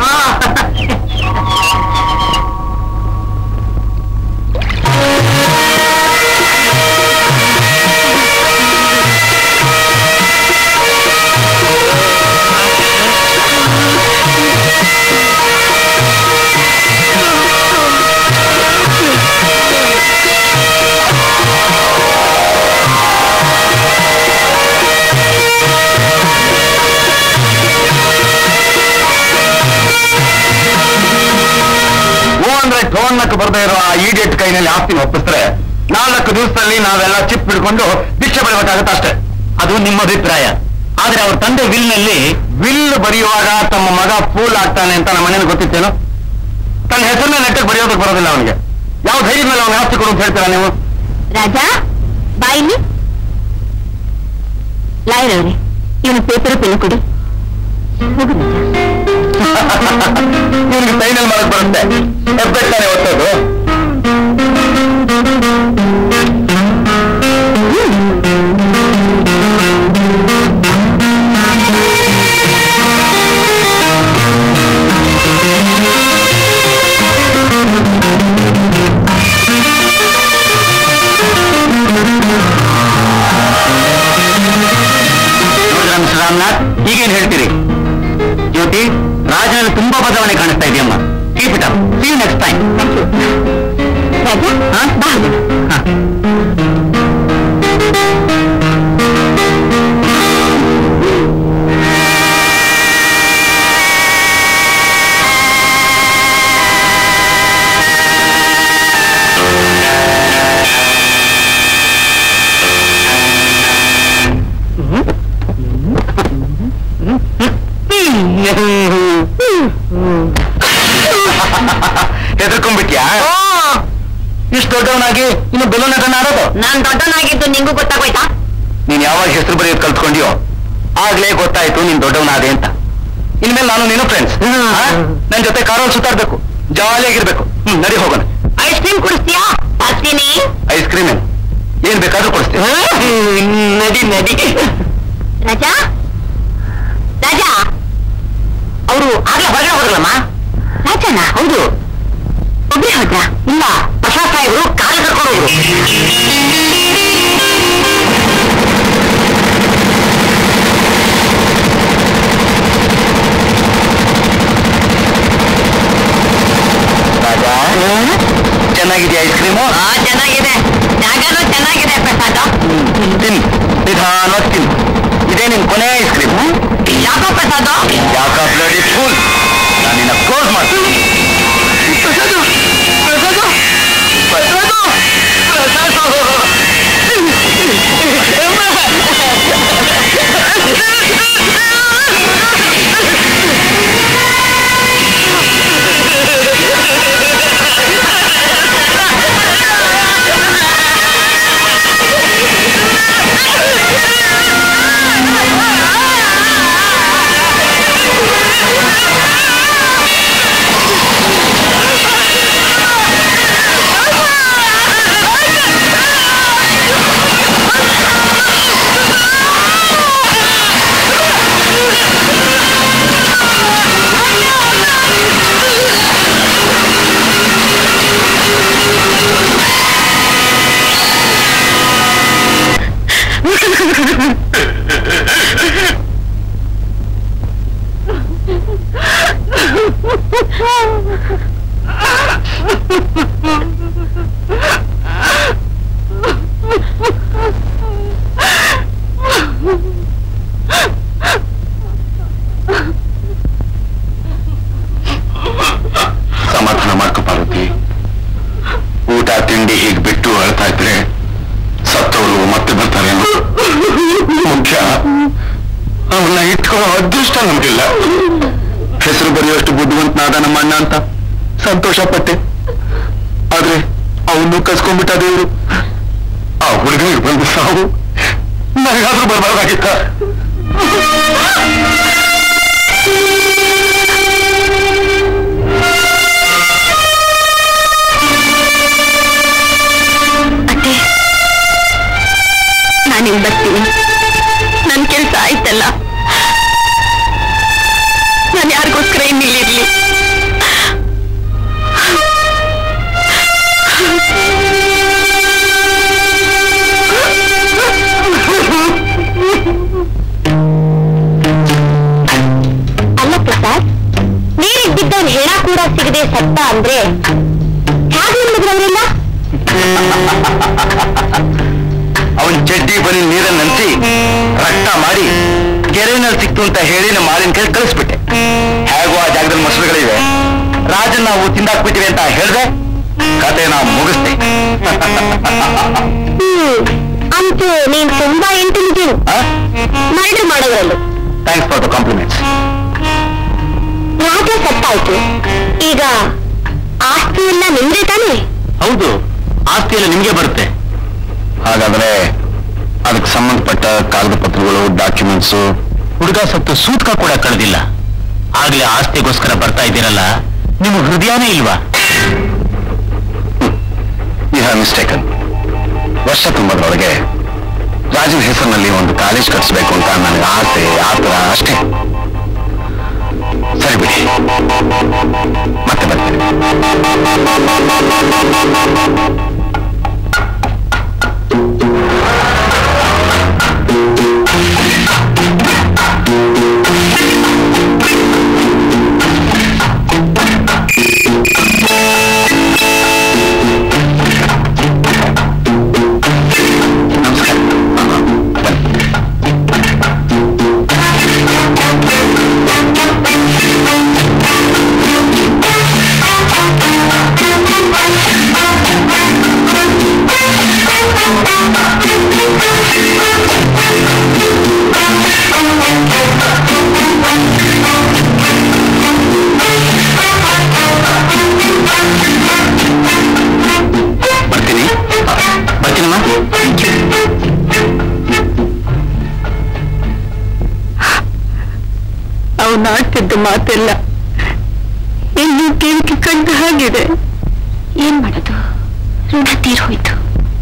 ಓ ಅಂದ್ರೆ ಟೋನ್ನಕ್ಕೆ ಬರದೇ ಇರೋ ಆ ಈಡಿಯಟ್ ಕೈನಲ್ಲಿ ಆಸ್ತಿನ ಒಪ್ಪಿಸ್ತಾರೆ ನಾಲ್ಕು ದಿವಸದಲ್ಲಿ ನಾವೆಲ್ಲ ಚಿಪ್ ಹಿಡ್ಕೊಂಡು ಭಿಕ್ಷೆ ಬೆಳಬೇಕಾಗತ್ತೆ ಅಷ್ಟೇ ಅದು ನಿಮ್ಮ ಅಭಿಪ್ರಾಯ ಆದ್ರೆ ಅವ್ರ ತಂದೆ ವಿಲ್ ನಲ್ಲಿ ವಿಲ್ ಬರೆಯುವಾಗ ತಮ್ಮ ಮಗ ಫೂಲ್ ಆಗ್ತಾನೆ ಅಂತ ನಮ್ಮ ಮನೇಲಿ ಗೊತ್ತಿತ್ತೇನು ತನ್ನ ಹೆಸರನ್ನ ನೆಟ್ಟಕ್ಕೆ ಬರೆಯೋದಕ್ಕೆ ಬರೋದಿಲ್ಲ ಅವನಿಗೆ ಯಾವ ಧೈರ್ಯ ಮೇಲೆ ಅವನ ಆಸ್ತಿ ಕೊಡು ಅಂತ ಹೇಳ್ತೀರಾ ನೀವು ರಾಜ ಬಾಯಿಲಿ ಲಾಯರ್ ಅವ್ರೆ ಇವನು ಪೇಪರ್ ಪೆನ್ನು ಕೊಡಿ ಹೋಗು ರಾಜ ಇವನಿಗೆ ಸೈನಲ್ ಮಾಡಕ್ ಬರುತ್ತೆ ಹೆಬ್ಬೆಟ್ಟಾನೆ ಒತ್ತೋದು ನೋಡಿದ್ರ ಮಿಸ್ಟರ್ ರಾಮನಾಥ್ ಈಗೇನ್ ಹೇಳ್ತೀರಿ ಜ್ಯೋತಿ ರಾಜನಲ್ಲಿ ತುಂಬಾ ಬದಲಾವಣೆ ಕಾಣಿಸ್ತಾ ಇದೆಯಮ್ಮ keep it up see next time Raja ಹಾ? ಬಾ ಹೋಗೋಣ. ಹೆದರ್ಕೊಂಡ್ಬಿಟ್ಯಾ ಇಷ್ಟು ದೊಡ್ಡವನಾಗಿ ಇನ್ನು ಬೆಲೂನ್ ನಟನ ಆಡೋದು ನಾನ್ ದೊಡ್ಡನಾಗಿದ್ದು ನಿಂಗೂ ಗೊತ್ತಾಗೋಯ್ತಾ ನೀನ್ ಯಾವಾಗ ಹೆಸರು ಬರೆಯೋದು ಕಲ್ತ್ಕೊಂಡ್ಯೋ ಆಗ್ಲೇ ಗೊತ್ತಾಯ್ತು ನೀನ್ ದೊಡ್ಡವನಾದೆ ಅಂತ ಇನ್ಮೇಲೆ ನಾನು ನೀನು ಫ್ರೆಂಡ್ಸ್ ನನ್ ಜೊತೆ ಕಾರಲ್ಲಿ ಸುತ್ತಾಡ್ಬೇಕು ಜಾಲಿಯಾಗಿರ್ಬೇಕು ಹ್ಮ್ ನಡಿ ಹೋಗೋಣ ಐಸ್ ಕ್ರೀಮ್ ಕುಡಿಸ್ತೀಯಾ ಬರ್ತೀನಿ ಐಸ್ ಕ್ರೀಮ್ ಏನ್ ಬೇಕಾದ್ರೂ ಕೊಡಿಸ್ತೀನಿ ನದಿ ನದಿ ರಾಜ ರಾಜ ಅವರು ಆಗ್ಲೇ ಹೊರಗಡೆ ಹೋದ್ರಲ್ಲಮ್ಮ ರಾಜನ ಹೌದು ಒಬ್ರೇ ಹೋದ್ರಾ ಇಲ್ಲ ಪ್ರಸಾದ್ ಸಾಹೇಬರು ಕಾಲು ಕರ್ಕೊಂಡು ಹೋದ್ರು ರಾಜ ಚೆನ್ನಾಗಿದೆಯಾ ಐಸ್ ಕ್ರೀಮು ಆ ಚೆನ್ನಾಗಿದೆ ಜಾಗನೂ ಚೆನ್ನಾಗಿದೆ ಪ್ರಸಾದ್ ತಿನ್ನಿ ಕೊನೆ ಐಸ್ ಕ್ರೀಮ್ ಯಾಕೋ ಪ್ರಸಾದ ಯಾಕ ಬ್ಲಡಿ ಫುಲ್ ನಾನಿನ್ನ ಕ್ಲೋಸ್ ಮಾಡ್ತೀನಿ ಪ್ರಸಾದ ಪ್ರಸಾದ ಪ್ರಸಾದ ಸಮಾಧಾನ ಮಾಡ್ಕೊ ಪಾರ್ವತಿ ಊಟ ತಿಂಡಿ ಹೀಗೆ ಬಿಟ್ಟು ಅಳ್ತಾ ಇದ್ರೆ ಸತ್ತವರು ಮತ್ತೆ ಬರ್ತಾರೆ ಅನ್ನೋ ಮುಖ್ಯ ಅವನ್ನ ಇಟ್ಕೊಳ್ಳೋ ಅದೃಷ್ಟ ನಮ್ಗಿಲ್ಲ ಹೆಸರು ಬರೆಯುವಷ್ಟು ಬುದ್ಧಿವಂತನಾದ ನಮ್ಮ ಅಣ್ಣ ಅಂತ ಸಂತೋಷ ಪಟ್ಟೆ ಆದ್ರೆ ಅವನು ಕಸ್ಕೊಂಡ್ಬಿಟ್ಟ ದೇವರು ಆ ಹುಡುಗನಿಗೆ ಬಂದ ಸಾವು ನನಗಾದ್ರೂ ಬರಬಾರ್ದಾಗಿತ್ತ ಅತ್ತೆ ನಾನಿನ್ ಬರ್ತೀನಿ ನನ್ ಕೆಲ್ಸ ಆಯ್ತಲ್ಲ ನಾನು ಯಾರಿಗೋಸ್ಕರ ಇನ್ನಿಲ್ಲಿರ್ಲಿ ಅಲ್ಲ ಪ್ರಸಾದ್ ನೀರಿಗೆ ಬಿದ್ದವನ್ ಹೆಣ ಕೂಡ ಸಿಗದೆ ಸತ್ತ ಅಂದ್ರೆ ಹೇಗೆ ಅವರೆಲ್ಲ ಅವನ್ ಚಡ್ಡಿ ಬನಿ ನೀರನ್ನು ನಂಚಿ ರಕ್ತ ಮಾಡಿ ಕೆರೆನಲ್ಲಿ ಸಿಕ್ತು ಅಂತ ಹೇಳಿ ನಮ್ಮ ಮಾಲಿನ ಕೈ ಕಳಿಸ್ಬಿಟ್ಟೆ ಹೇಗೋ ಆ ಜಾಗದಲ್ಲಿ ಮೊಸರುಗಳಿವೆ ರಾಜನ್ ನಾವು ತಿಂದಾಕ್ಬಿಟ್ಟಿವಿ ಅಂತ ಹೇಳಿದೆ ಕತೆ ನಾವು ಮುಗಿಸ್ತೆ ಹ್ಮ್ ಅಂತೂ ನೀನ್ ತುಂಬಾ ಇಂಟೆಲಿಜೆಂಟ್ ಮರ್ಡರ್ ಮಾಡೋದ್ರಲ್ಲೂ thanks for the compliments Raja ಸತ್ತಾಯ್ತು ಈಗ ಆಸ್ತಿ ಎಲ್ಲ ನಿಮ್ದೇ ತಾನೇ ಹೌದು ಆಸ್ತಿ ಎಲ್ಲ ನಿಮ್ಗೆ ಬರುತ್ತೆ ಹಾಗಾದ್ರೆ ಅದಕ್ಕೆ ಸಂಬಂಧಪಟ್ಟ ಕಾಗದ ಪತ್ರಗಳು ಡಾಕ್ಯುಮೆಂಟ್ಸ್ ಹುಡುಗ ಸತ್ತು ಸೂತ್ಕ ಕೂಡ ಕಳೆದಿಲ್ಲ ಆಗ್ಲೇ ಆಸ್ತಿಗೋಸ್ಕರ ಬರ್ತಾ ಇದ್ದೀರಲ್ಲ ನಿಮ್ಮ ಹೃದಯನೇ ಇಲ್ವಾ ಯು ಹ್ಯಾವ್ ಮಿಸ್ಟೇಕನ್ ವರ್ಷ ತುಂಬದ್ರೊಳಗೆ ರಾಜನ ಹೆಸರಿನಲ್ಲಿ ಒಂದು ಕಾಲೇಜ್ ಕಟ್ಸ್ಬೇಕು ಅಂತ ನನಗೆ ಆಸೆ ಆತರ ಅಷ್ಟೇ ಸರಿ ಬಿಡಿ ಮತ್ತೆ ಬರ್ತೀನಿ ನಮಸ್ಕಾರ ಬನ್ನಿ ಬರ್ತೀನಿ ಬರ್ತೀನಮ್ಮ ಅವನು ಆಡ್ತಿದ್ದ ಮಾತೆಲ್ಲ ಇನ್ನು ಕಿವಿಗೆ ಕಂಡ ಹಾಗಿದೆ ಏನ್ ಮಾಡೋದು ಋಣ ತೀರ್ ಹೋಯ್ತು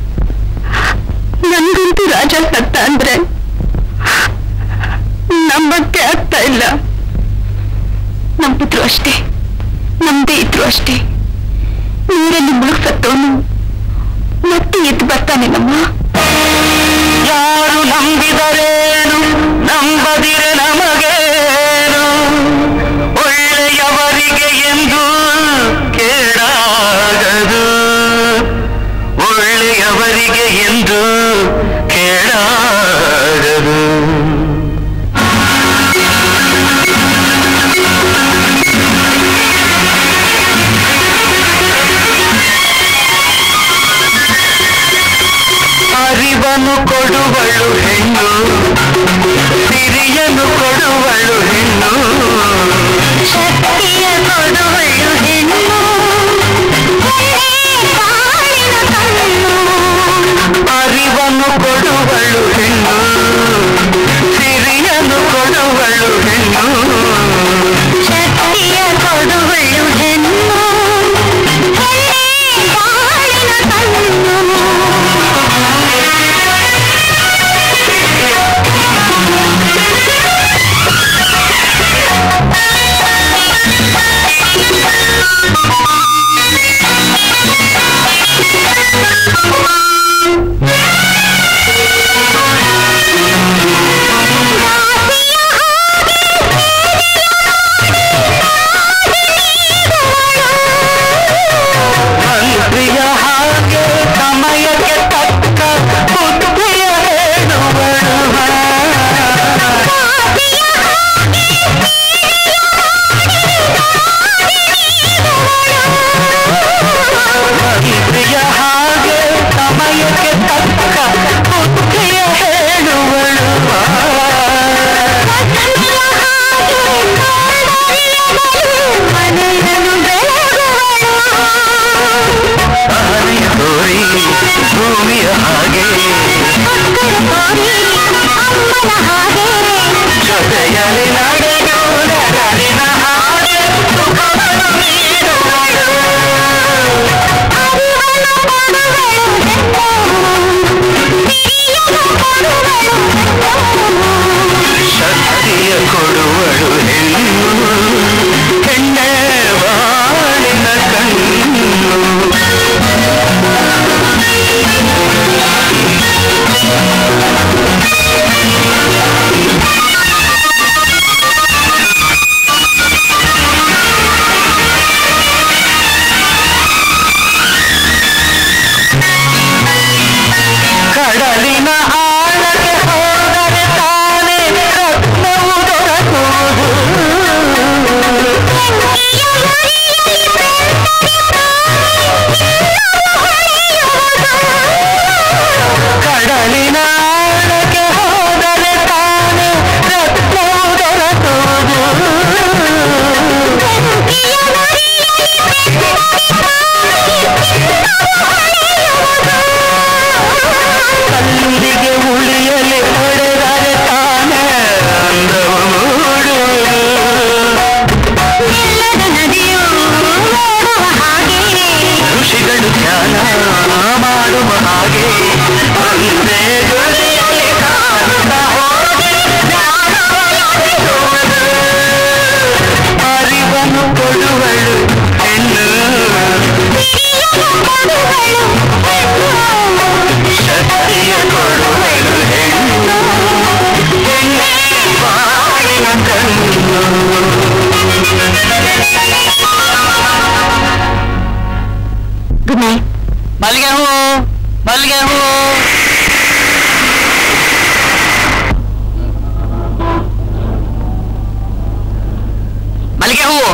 ನನ್ಗಂತೂ ರಾಜ ಸತ್ತ ಅಂದ್ರೆ ನಂಬಕ್ಕೆ ಆಗ್ತಾ ಇಲ್ಲ ನಂಬಿದ್ರು ಅಷ್ಟೇ ನಮ್ದೇ ಇದ್ರು ಅಷ್ಟೇ ನೀರಲ್ಲಿ ಮುಳುಗ್ ಸತ್ತವನು ಮತ್ತೆ ಎದ್ದು ಬರ್ತಾನೆ ನಮ್ಮ ಯಾರು ನಂಬಿದರೇನು ನಂಬದಿರೆ ನಮಗೇನು ಒಳ್ಳೆಯವರಿಗೆ ಎಂದು ಕೇಳಾಗದು ಒಳ್ಳೆಯವರಿಗೆ ಎಂದು ಕೇಳಾಗದು ಮಲ್ಲಿಗೆ ಹೂವು ಮಲ್ಲಿಗೆ ಹೂವು ಮಲ್ಲಿಗೆ ಹೂವು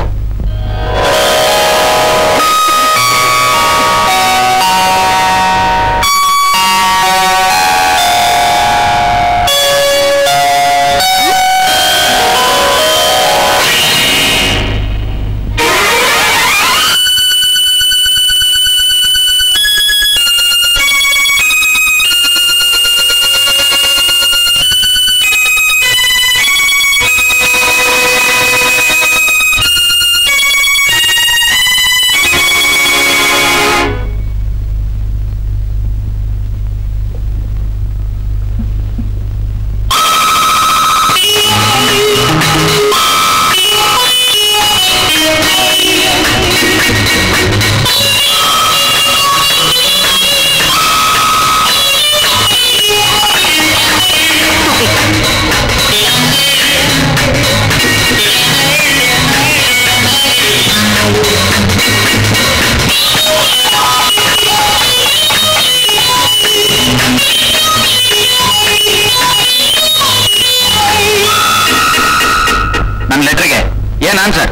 ನನ್ನ ಲೆಟರ್ಗೆ ಏನ್ ಆನ್ಸರ್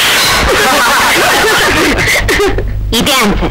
ಇದೇ ಆನ್ಸರ್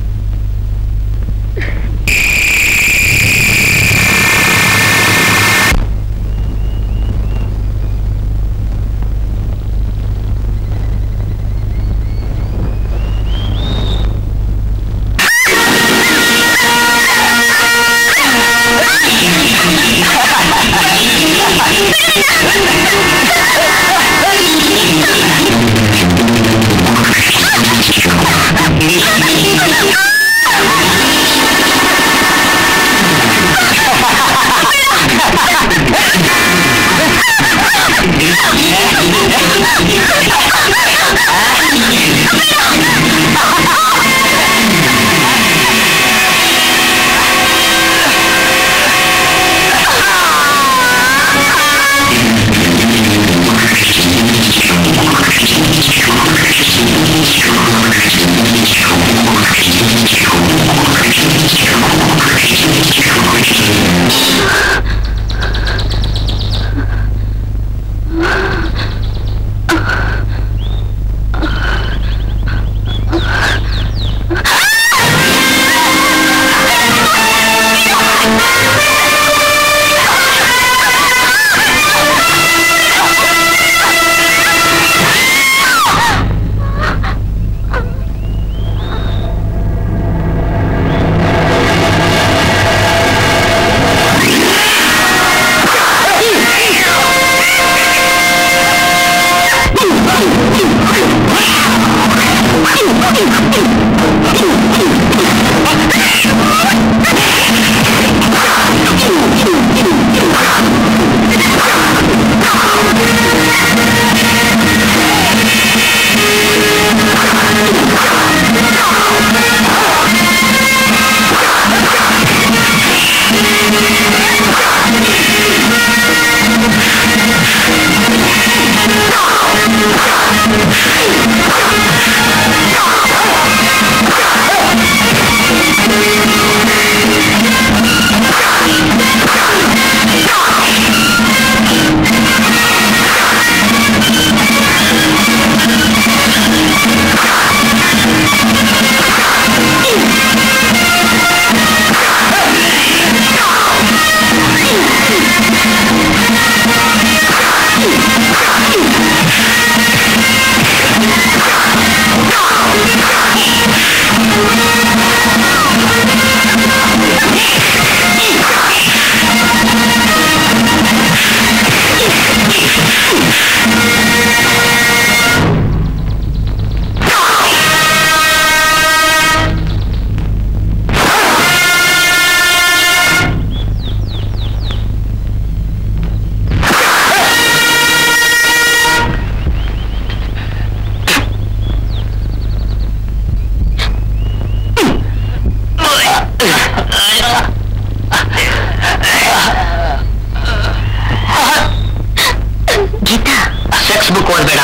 ಸೆಕ್ಸ್ ಬುಕ್ ಓದ್ಬೇಡ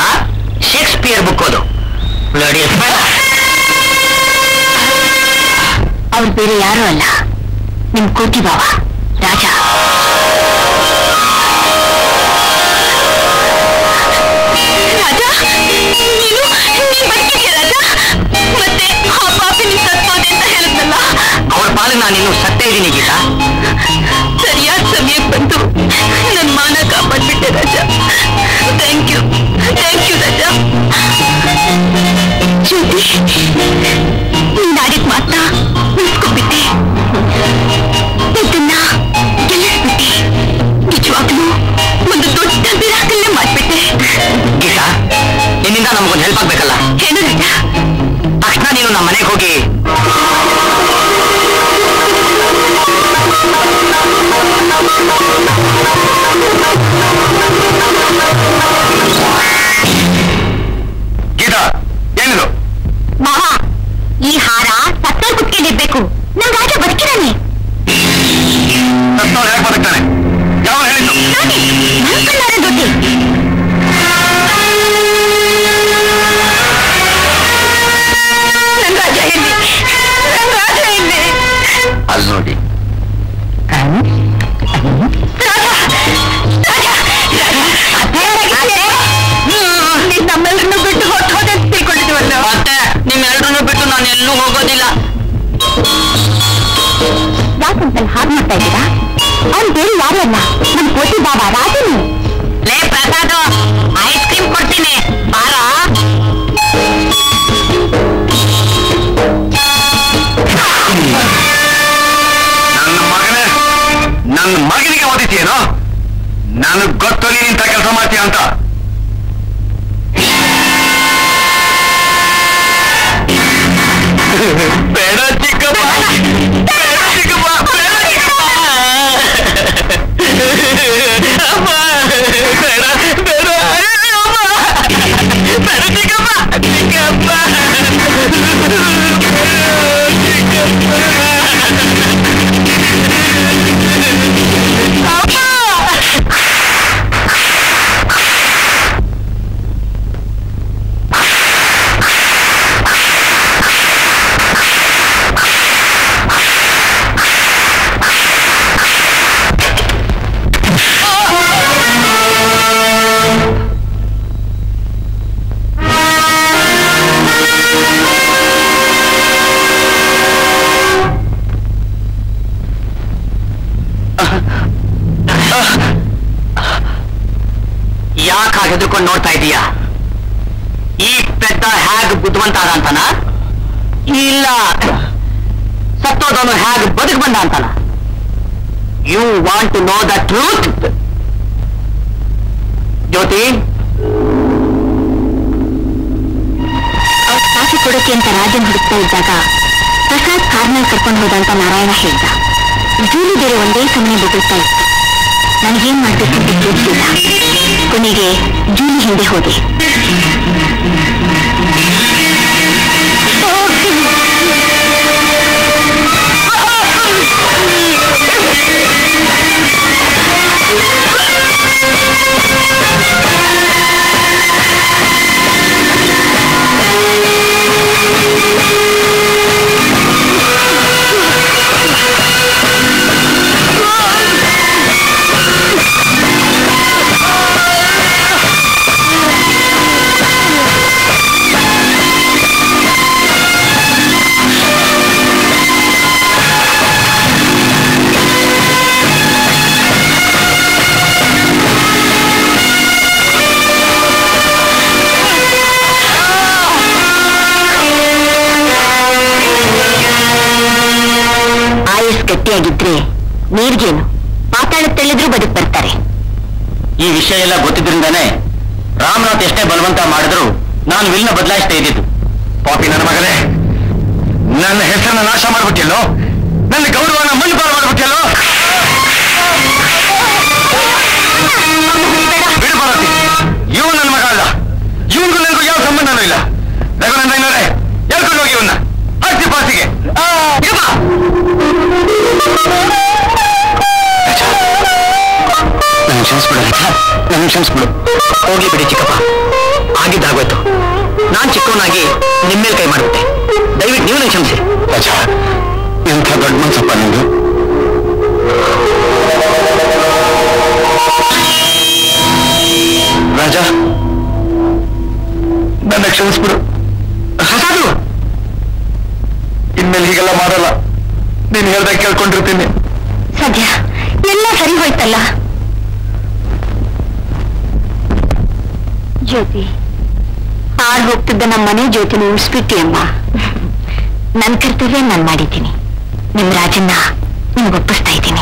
ಶೇಕ್ಸ್ಪಿಯರ್ ಬುಕ್ ಓದು ಬ್ಲಡಿ ಅವ್ರ ಅವ್ರು ಬೇರೆ ಯಾರೂ ಅಲ್ಲ ನಿಮ್ ಕೋಟಿ ಬಾವ ರಾಜ ರಾಜ ನೀನು ನೀನ್ ಬದುಕಿದ್ಯಾ ರಾಜ ಮತ್ತೆ ಆ ಪಾಪಿ ನೀನ್ ಸತ್ತೋದೆ ಅಂತ ಹೇಳಿದ್ನಲ್ಲ ಅವಳ ಪಾಲಿಗೆ ನಾನು ಇನ್ನು ಸತ್ತೇ ಇದ್ದೀನಿ ಗೀತಾ ಸರಿಯಾದ ಸಮಯಕ್ಕೆ ಬಂತು ನನ್ನ ಮಾನ ಕಾಪಾಡ್ಬಿಟ್ಟೆ Raja thank you thank you Raja Jyoti ನೀನ್ ಆಡಿದ ಮಾತನ್ನ ಉಳಿಸ್ಕೊಂಡ್ಬಿಟ್ಟೆ ಇದನ್ನ ಗೆಲ್ಲಿಸ್ಬಿಟ್ಟೆ ನಿಜವಾಗ್ಲೂ ಒಂದು ದೊಡ್ಡ ಮಿರಾಕಲ್ಲೇ ಮಾಡ್ಬಿಟ್ಟೆ ಗೀತಾ ನಿನ್ನಿಂದ ನಮಗೊಂದು ಹೆಲ್ಪ್ ಆಗ್ಬೇಕಲ್ಲ ಏನು ರಾಜ ತಕ್ಷಣ ನೀನು ನಮ್ಮ ಮನೆಗೆ ಹೋಗಿ ಗೀತಾ ಏನಿದು ಮಾವ ಈ ಹಾರ ಸತ್ತೋರ್ ಕುತ್ಕೊಂಡಿರ್ಬೇಕು ನಮ್ ರಾಜ ಬದುಕಿದಾನೆ ಸತ್ತವ್ರು ಹೇಗೆ ಬದುಕ್ತಾನೆ ಯಾವ ಹೇಳಿದ್ದು ನೋಡಿ ನನ್ ಕಣ್ಣಾರೆ ದುಡ್ಡಿ ನನ್ ರಾಜ ಎಲ್ಲಿ ನನ್ ರಾಜ ಎಲ್ಲಿ ಅಲ್ಲಿ ನೋಡಿ ನೀನ್ ನಮ್ಮೆಲ್ಲರನ್ನು ಬಿಟ್ಟು ಹೊಟ್ಟು ಹೋದೆ ಅಂತ ತಿಳ್ಕೊಂಡಿದ್ವಲ್ಲ ಮತ್ತೆ ನಿಮ್ಮೆಲ್ರನ್ನೂ ಬಿಟ್ಟು ನಾನು ಎಲ್ಲೂ ಹೋಗೋದಿಲ್ಲ ಯಾಕಂತ ಹಾಗೆ ಮಾಡ್ತಾ ಇದ್ದೀರಾ ಅವ್ನು ಬೇರೆ ಯಾರು ಅಲ್ಲ ನಮ್ ಕೋಟಿ ಬಾಬಾ ರಾಜನು ಲೇ ಪ್ರಸಾದ್ ಐಸ್ ಕ್ರೀಮ್ ಕೊಡ್ತೀನಿ ಬಾರ ನನ್ನ ಮಗನೇ ನನ್ನ ಮಗನಿಗೆ ಓದಿತೀಯೇನೋ ನನಗ್ ಗೊತ್ತು ನೀನ್ ಇಂಥ ಕೆಲಸ ಮಾಡ್ತೀಯ ಅಂತ ಬೇಡ ಚಿಕ್ಕಪ್ಪ ಬೇಡ ಚಿಕ್ಕಪ್ಪ ಬೇಡ ಚಿಕ್ಕಪ್ಪ ಅಮ್ಮ, ಬೇಡ ಬೇಡ ಅಮ್ಮ. ಬೇಡ ಚಿಕ್ಕಪ್ಪ ಚಿಕ್ಕಪ್ಪ ಯಾಕೆ ಹಾಗೆ ಹೆದರ್ಕೊಂಡು ನೋಡ್ತಾ ಇದೀಯಾ ಈ ಪೆದ್ದ ಹ್ಯಾಗ್ ಬುದ್ಧಿವಂತ ಆದ ಅಂತನ ಇಲ್ಲ ಸತ್ತೋದವನು ಹ್ಯಾಗ್ ಬದುಕು ಬಂದ ಅಂತನ you want to know the truth Jyoti ಅವ್ರು ಕಾಫಿ ಕೊಡೋಕೆ ಅಂತ ರಾಜನ್ ಹುಡುಕ್ತಾ ಇದ್ದಾಗ ಪ್ರಸಾದ್ ಕಾರ್ನಲ್ಲಿ ಕರ್ಕೊಂಡು ಹೋದ ಅಂತ ನಾರಾಯಣ ಹೇಳ್ದ ಜೂಲಿ ಬೇರೆ ಒಂದೇ ಸಮನೆ ಬದುಕ್ತಾ ಇತ್ತು ನನಗೇನ್ ಮಾಡ್ಬೇಕು ಅಂತ ಗೊತ್ತಿಲ್ಲ ಕೊನೆಗೆ ಜೂಲಿ ಹಿಂದೆ ಹೋದೆ ಆಯಸ್ ಗಟ್ಟಿಯಾಗಿದ್ರೆ ನೀರ್ಗೇನು ಪಾತಾಳ ತೆಳೆದ್ರೂ ಬದುಕ್ ಬರ್ತಾರೆ ಈ ವಿಷಯ ಎಲ್ಲ ಗೊತ್ತಿದ್ರಿಂದಾನೆ ರಾಮನಾಥ್ ಎಷ್ಟೇ ಬಲವಂತ ಮಾಡಿದ್ರು ನಾನು ವಿಲ್ನ ಬದಲಾಯಿಸ್ತಾ ಇದ್ದಿದ್ದು ಪಾಪಿ ನನ್ನ ಮಗನೇ ನನ್ನ ಹೆಸರನ್ನ ನಾಶ ಮಾಡ್ಬಿಟ್ಟಿಲ್ಲೋ ನನ್ನ ಗೌರವನ ಮಣ್ಣು ಪಾಲು ಮಾಡ್ಬಿಟ್ಟಿಲ್ಲೋ ಬಿಡು ಪಾರ್ವತಿ ಇವ್ ನನ್ನ ಮಗ ಅಲ್ಲ ಇವನ್ಗೂ ನನಗೂ ಯಾವ ಸಂಬಂಧನೂ ಇಲ್ಲ ರಘುನಂದನವರೇ ಎಳ್ಕೊಂಡು ಹೋಗಿ ಇವನ್ನ ಹತ್ತಿ ಪಾಸಿಗೆ ನನ್ನ ಕ್ಷಮಿಸ್ಬಿಡು ನನ್ನ ಕ್ಷಮಿಸ್ಬಿಡು ಹೋಗ್ಲಿ ಬಿಡಿ ಚಿಕ್ಕಪ್ಪ ಆಗಿದ್ದಾಗೋಯ್ತು ನಾನ್ ಚಿಕ್ಕವನಾಗಿ ನಿಮ್ಮೇಲೆ ಕೈ ಮಾಡ್ಬಿಟ್ಟೆ ದಯವಿಟ್ಟು ನೀವು ನನ್ನ ಕ್ಷಮಿಸಿ ರಾಜ ಎಂಥ ದೊಡ್ಡ ಮನ್ಸಪ್ಪ ನಿಂದು ರಾಜ ನನ್ನ ಕ್ಷಮಿಸ್ಬಿಡು ಹಸಾದು ಇನ್ಮೇಲೆ ಹೀಗೆಲ್ಲ ಮಾಡಲ್ಲ ನೀನು ಹೇಳ್ದಾಗ ಕೇಳ್ಕೊಂಡಿರ್ತೀನಿ ಸದ್ಯ ಎಲ್ಲ ಸರಿ ಹೋಯ್ತಲ್ಲ ಜ್ಯೋತಿ ಹಾಳು ಹೋಗ್ತಿದ್ದ ನಮ್ಮ ಮನೆ ಜ್ಯೋತಿನ ಉಳಿಸ್ಬಿಟ್ಟಿ ಅಮ್ಮ ನನ್ನ ಕರ್ತವ್ಯ ನಾನು ಮಾಡಿದ್ದೀನಿ ನಿಮ್ ರಾಜನ್ನ ನಿಮ್ಗೆ ಒಪ್ಪಿಸ್ತಾ ಇದ್ದೀನಿ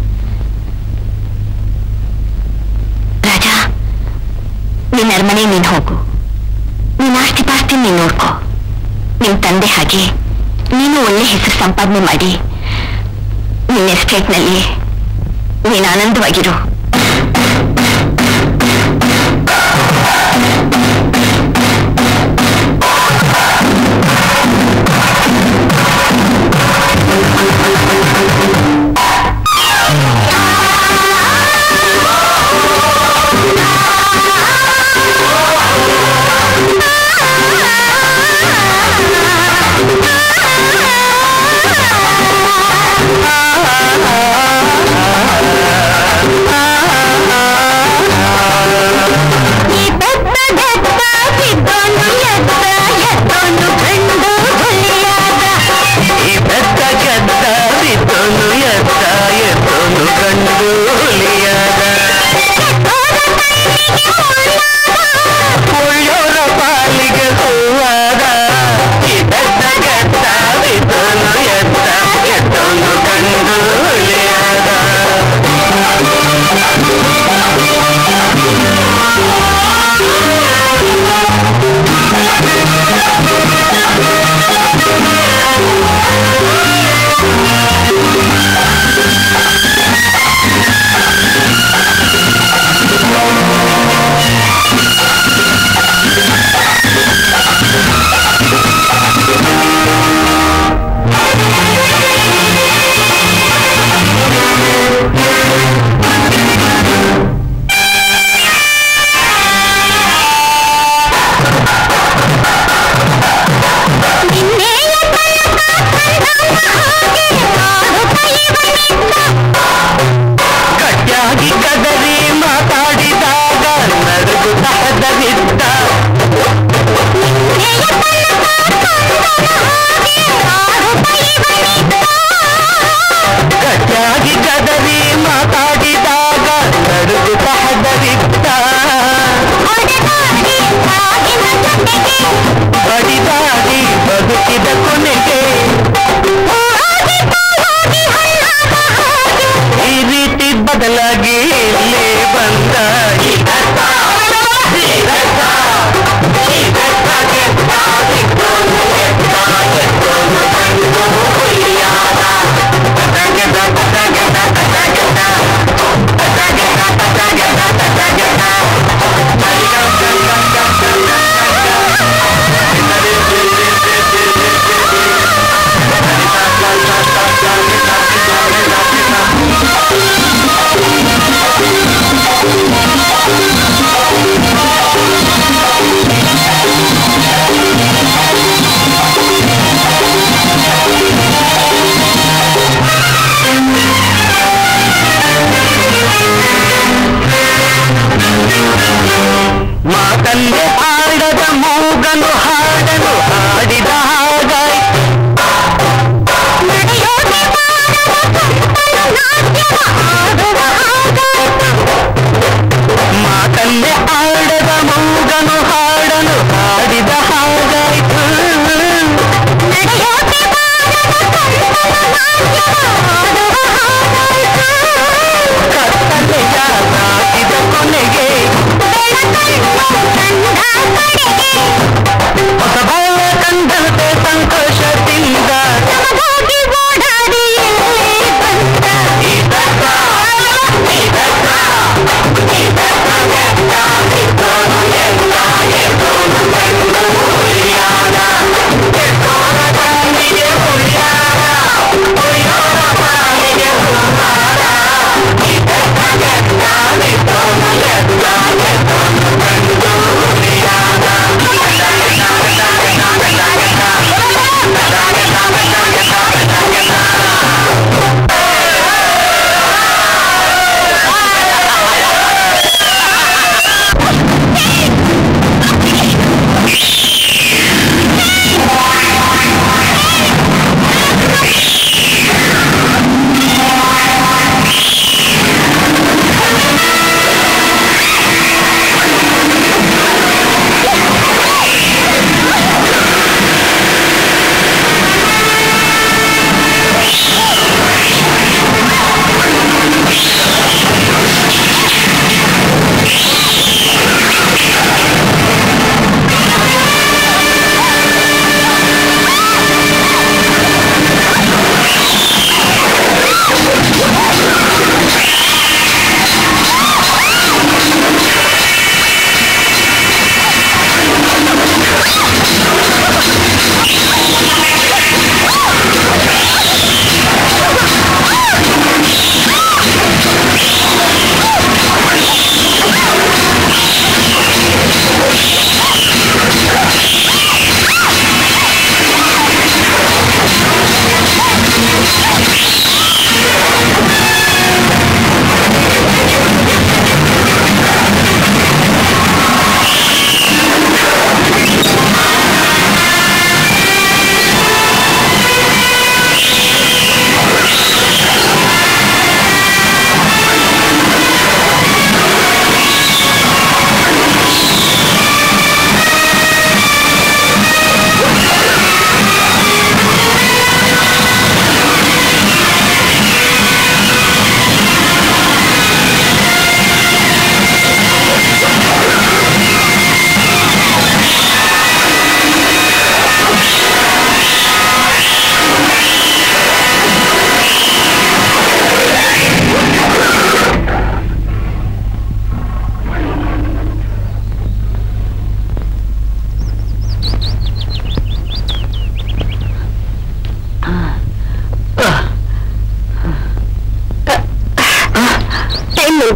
ರಾಜ ನಿನ್ನ ಅರಮನೆ ನೀನ್ ಹೋಗು ನಿನ್ನ ಆಸ್ತಿ ಪಾಸ್ತಿ ನೀನ್ ನೋಡ್ಕೋ ನಿಮ್ ತಂದೆ ಹಾಗೆ ನೀನು ಒಳ್ಳೆ ಹೆಸರು ಸಂಪಾದನೆ ಮಾಡಿ ನಿನ್ನ ಎಸ್ಟೇಟ್ನಲ್ಲಿ ನೀನು ಆನಂದವಾಗಿರು ಆ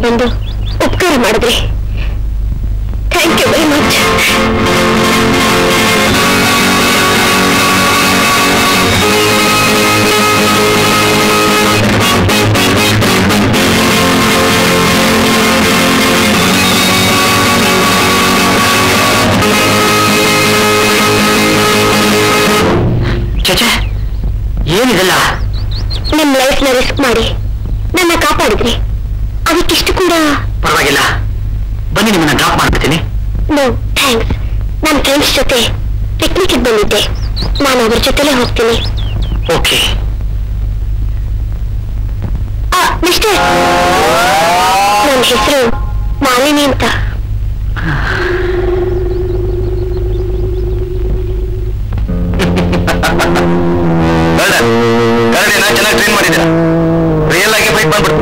ಬಂದು ಉಪಕಾರ ಮಾಡಿದ್ರಿ ಥ್ಯಾಂಕ್ ಯು ವೆರಿ ಮಚ್ ಚಚೆ ಏನಿದೆಲ್ಲ ನಿಮ್ ಲೈಫ್ ನ ರಿಸ್ಕ್ ಮಾಡಿ ನನ್ನ ಕಾಪಾಡಿದ್ರಿ ಅದಕ್ಕಿಷ್ಟು ಕೂಡ ಪರವಾಗಿಲ್ಲ ಬನ್ನಿ ನಿಮ್ಮನ್ನ ಡ್ರಾಪ್ ಮಾಡ್ಬಿಡ್ತೀನಿ ನೋ ಥ್ಯಾಂಕ್ಸ್ ನನ್ನ ಫ್ರೆಂಡ್ಸ್ ಜೊತೆ ಪಿಕ್ನಿಕ್ ಬಂದಿದ್ದೆ ನಾನು ಅವ್ರ ಜೊತೆಲೇ ಹೋಗ್ತೀನಿ ಓಕೆ ಆ ಮಿಸ್ಟರ್ ನನ್ನ ಹೆಸರು ಮಾಲಿನಿ ಅಂತ ಕರಡಿನ ಚೆನ್ನಾಗಿ ಟ್ರೈನ್ ಮಾಡಿದ್ದೀರಾ ರಿಯಲ್ ಆಗಿ ಫೈಟ್ ಮಾಡ್ಬಿಟ್ಟು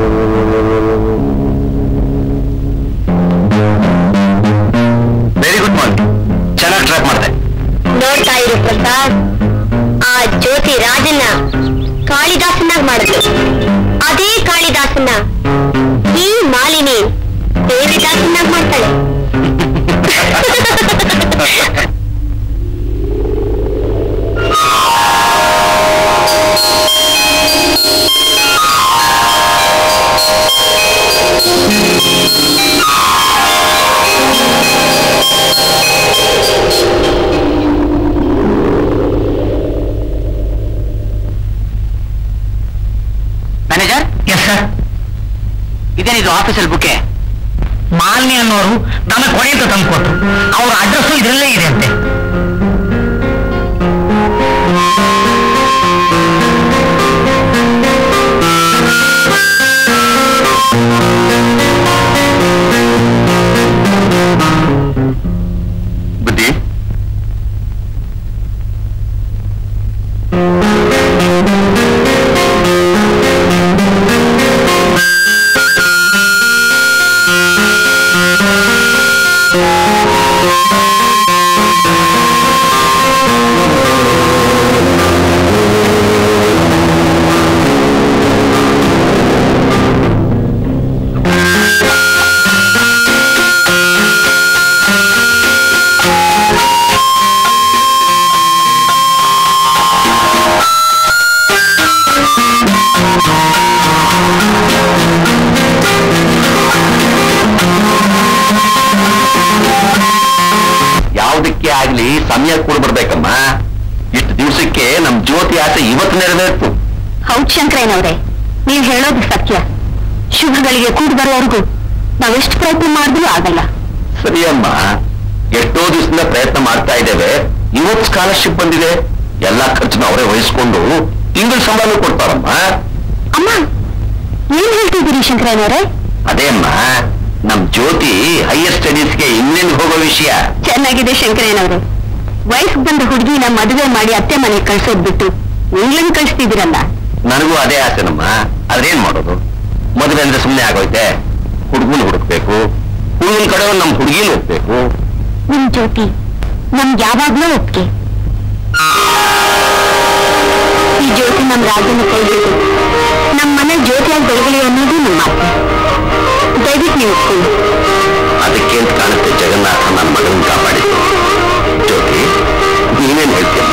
ವೆರಿ ಗುಡ್ ಮಾರ್ನಿಂಗ್ ಚೆನ್ನಾಗಿ ಟ್ರ್ಯಾಕ್ ಮಾಡಿದೆ ನೋಡ್ತಾ ಇರು ಪ್ರಸಾದ್ ಆ ಜ್ಯೋತಿ ರಾಜನ್ನ ಕಾಳಿದಾಸನಾಗ್ ಮಾಡಿದ್ರು ಅದೇ ಕಾಳಿದಾಸನ ಈ ಮಾಲಿನಿ ದೇವಿದಾಸನಾಗ್ ಮಾಡ್ತಾಳೆ ಮ್ಯಾನೇಜರ್ ಎಸ್ ಸರ್ ಇದೇನಿದು ಆಫೀಸಲ್ಲಿ ಬುಕ್ಕೆ ಮಾಲಿನಿ ಅನ್ನೋರು ನಮಗೆ ಕೊನೆ ಅಂತ ತಂದ್ಕೊಟ್ರು ಅವ್ರ ಅಡ್ರೆಸ್ಸು ಇದರಲ್ಲೇ ಇದೆ ಅಂತೆ ಬುದ್ಧಿ ಯಾವುದಕ್ಕೆ ಆಗ್ಲಿ ಸಮಯ ಕೊಡ್ಬರ್ಬೇಕಮ್ಮ ಇಷ್ಟು ದಿವಸಕ್ಕೆ ನಮ್ ಜ್ಯೋತಿ ಆಸೆ ಇವತ್ತು ನೆರವೇರ್ತು ಹೌದ್ ಶಂಕರಯ್ಯನವ್ರೆ ನೀವ್ ಹೇಳೋದು ಸತ್ಯ ಶುಭಗಳಿಗೆ ಕೂಡಿ ಬರೋವರೆಗೂ ನಾವೆಷ್ಟು ಪ್ರಯತ್ನ ಮಾಡಿದ್ರೂ ಆಗಲ್ಲ ಸರಿ ಅಮ್ಮ ಎಷ್ಟೋ ದಿವಸದಿಂದ ಪ್ರಯತ್ನ ಮಾಡ್ತಾ ಇದ್ದೇವೆ ಇವತ್ತು ಸ್ಕಾಲರ್ಶಿಪ್ ಬಂದಿದೆ ಎಲ್ಲಾ ಖರ್ಚನ್ನ ಅವರೇ ವಹಿಸ್ಕೊಂಡು ತಿಂಗಳ ಸಂಬಳ ಕೊಡ್ತಾರಮ್ಮ ಅಮ್ಮ ಏನ್ ಹೇಳ್ತಿದ್ದೀರಿ ಶಂಕರಯ್ಯನವ್ರೆ ಅದೇ ಅಮ್ಮ ನಮ್ ಜ್ಯೋತಿ ಹೈಯರ್ ಸ್ಟಡೀಸ್ಗೆ ಇಂಗ್ಲೆಂಡ್ ಹೋಗೋ ವಿಷಯ ಚೆನ್ನಾಗಿದೆ ಶಂಕರಯ್ಯನವ್ರೆ ವಯಸ್ಸಿಗೆ ಬಂದ ಹುಡುಗಿನ ಮದುವೆ ಮಾಡಿ ಅತ್ತೆ ಮನೆಗೆ ಕಳ್ಸೋದ್ ಬಿಟ್ಟು ಇಂಗ್ಲೆಂಡ್ ಕಳಿಸ್ತಿದ್ದೀರಲ್ಲ ನನಗೂ ಅದೇ ಆಸೆನಮ್ಮ ಅದ್ರೇನ್ ಮಾಡೋದು ಮದುವೆ ಅಂದ್ರೆ ಸುಮ್ಮನೆ ಆಗೋಯ್ತೆ ಹುಡುಗನ್ ಹುಡುಕ್ಬೇಕು ಹುಡುಗನ ಕಡೆ ನಮ್ ಹುಡುಗಿನ ಹೋಗ್ಬೇಕು ನಿಮ್ ಜ್ಯೋತಿ ನಮ್ಗೆ ಯಾವಾಗ್ಲೂ ಒಪ್ಗೆ ಈ ಜ್ಯೋತಿ ನಮ್ ರಾಜನ ಕೈ ಹಿಡಿದು ನಮ್ ಮನೆ ಜ್ಯೋತಿಯಾಗಿ ಬೆಳಗಲಿ ಅನ್ನೋದು ನಮ್ಮ ಆಸೆ ದಯವಿಟ್ಟು ನೀವು ಒಪ್ಕೊಳ್ಳಿ ಅದಕ್ಕೆ ಅಂತ ಕಾಣುತ್ತೆ ಜಗನ್ನಾಥ ನನ್ನ ಮಗನ ಕಾಪಾಡಿದ್ದು ಜ್ಯೋತಿ ನೀವೇನ್ ಹೇಳ್ತೀಯಮ್ಮ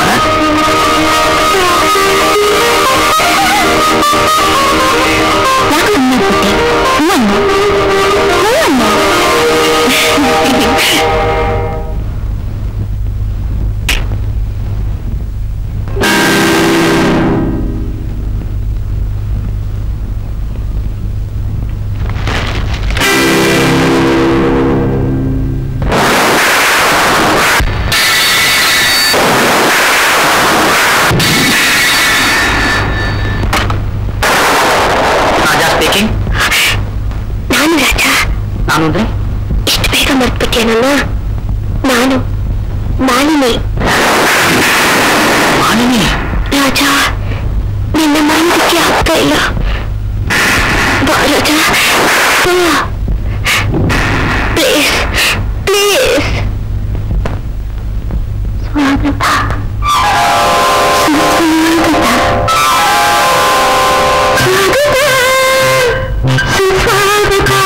ಯಾಕೆ ಸುಮ್ಮನೆ ಬಿಟ್ಟೆ ಹೂವನ್ನು ಹೂವನ್ನು ರಾಜಾ ಸ್ಪೀಕಿಂಗ್ ನಾನು ರಾಜ ನಾನು ಅಂದ್ರೆ ಇಷ್ಟು ಬೇಗ ಮರ್ತ್ಬಿಟ್ಟೇನನ್ನ ನಾನು ಮಾಲಿನಿ ಮಾಲಿನಿ ರಾಜ ನಿನ್ನ ಮನಸ್ಸಿಗೆ ಆಗ್ತಾ ಇಲ್ಲ ಬಾ ರಾಜ ಪ್ಲೀಸ್ ಪ್ಲೀಸ್ ಸ್ವಾಗತ ಸ್ವಾಗತ ಸುಸ್ವಾಗತ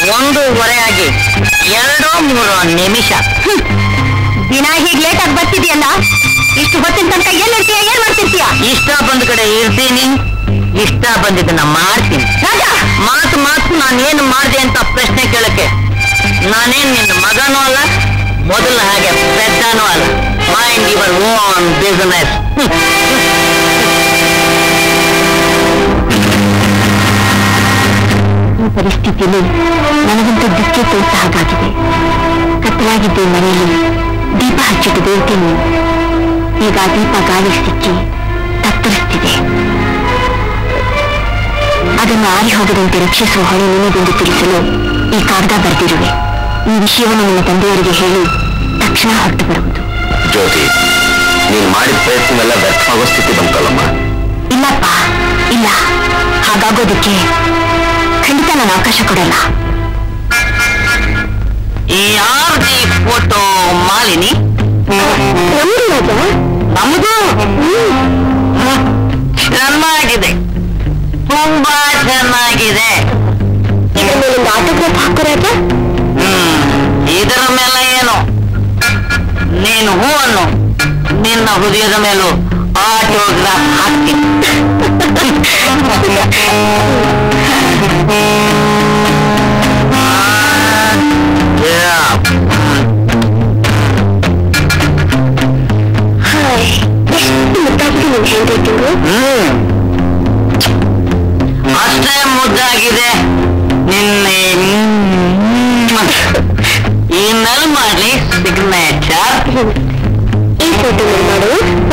ಒಂದೂವರೆ ಆಗಿ ಎರಡು ಮೂರು ನಿಮಿಷ ದಿನ ಹೀಗ್ ಲೇಟ್ ಆಗಿ ಬರ್ತಿದ್ಯಲ್ಲ ಇಷ್ಟು ಹೊತ್ತಿನ ತನಕ ಏನ್ ಇರ್ತೀಯ ಏನ್ ಮಾಡ್ತಿರ್ತೀಯ ಇಷ್ಟ ಬಂದ ಕಡೆ ಇರ್ತೀನಿ ಇಷ್ಟ ಬಂದಿದ್ದನ್ನ ಮಾಡ್ತೀನಿ ರಾಜ ಮಾತು ಮಾತು ನಾನೇನು ಮಾಡಿದೆ ಅಂತ ಪ್ರಶ್ನೆ ಕೇಳಕ್ಕೆ ನಾನೇನ್ ನಿನ್ನ ಮಗನೂ ಅಲ್ಲ ಮೊದಲ ಹಾಗೆ ಪೆದ್ದನೂ ಅಲ್ಲ ಮೈಂಡ್ ಯುವರ್ ಓನ್ ಬಿಸಿನೆಸ್ ಈ ಪರಿಸ್ಥಿತಿಯಲ್ಲಿ ನನಗಂತೂ ದಿಕ್ಕೆ ತೋರಿಸ ಹಾಗಾಗಿದೆ ಕತ್ತಲಾಗಿದ್ದ ಈ ಮನೆಯಲ್ಲಿ ದೀಪ ಹಚ್ಚಿಟ್ಟು ಬೇಳ್ತೀನಿ ಈಗ ಆ ದೀಪ ಗಾಳಿ ಸಿಕ್ಕಿ ತತ್ತರಿಸ್ತಿದೆ ಅದನ್ನು ಆರಿ ಹೋಗದಂತೆ ರಕ್ಷಿಸುವ ಹೊಣೆ ನಿನಗೆಂದು ತಿಳಿಸಲು ಈ ಕಾಗದ ಬರೆದಿರುವೆ ಈ ವಿಷಯವನ್ನು ನನ್ನ ತಂದೆಯವರಿಗೆ ಹೇಳಿ ತಕ್ಷಣ ಹೊರಟು ಬರುವುದು ಜ್ಯೋತಿ ನೀನ್ ಮಾಡಿದ ಪ್ರಯತ್ನವೆಲ್ಲ ವ್ಯರ್ಥವಾಗೋ ಸ್ಥಿತಿ ಬಂತಲ್ಲಮ್ಮ ಇಲ್ಲಪ್ಪ ಇಲ್ಲ ಹಾಗಾಗೋದಕ್ಕೆ ಖಂಡಿತ ನಾನು ಅವಕಾಶ ಕೊಡಲ್ಲ ಯಾರ್ದು ಈ ಫೋಟೋ ಮಾಲಿನಿ ನಮಗೂ ಚೆನ್ನಾಗಿದೆ ತುಂಬಾ ಚೆನ್ನಾಗಿದೆ ಆಟೋಗ್ರಾಫ್ ಹಾಕೋ ರಾಜ ಹ್ಮ್ ಇದರ ಮೇಲೆ ಏನು ನೀನು ಹೂವನ್ನು ನಿನ್ನ ಹೃದಯದ ಮೇಲೂ ಆಟೋಗ್ರಾಫ್ ಹಾಕ್ತೀನಿ ಎಷ್ಟು ಮುದ್ದಾಗಿದೆ ನಿನ್ ಹ್ಯಾಂಡ್ ರೈಟಿಂಗು ಹ್ಮ್ ಅಷ್ಟೇ ಮುದ್ದಾಗಿದೆ ನಿನ್ನೆ ಇಮೇಲ್ ಮಾಡ್ಲಿ ಸಿಗ್ನೇಚರ್ ಈ ಫೋಟೋ ಮಾಡು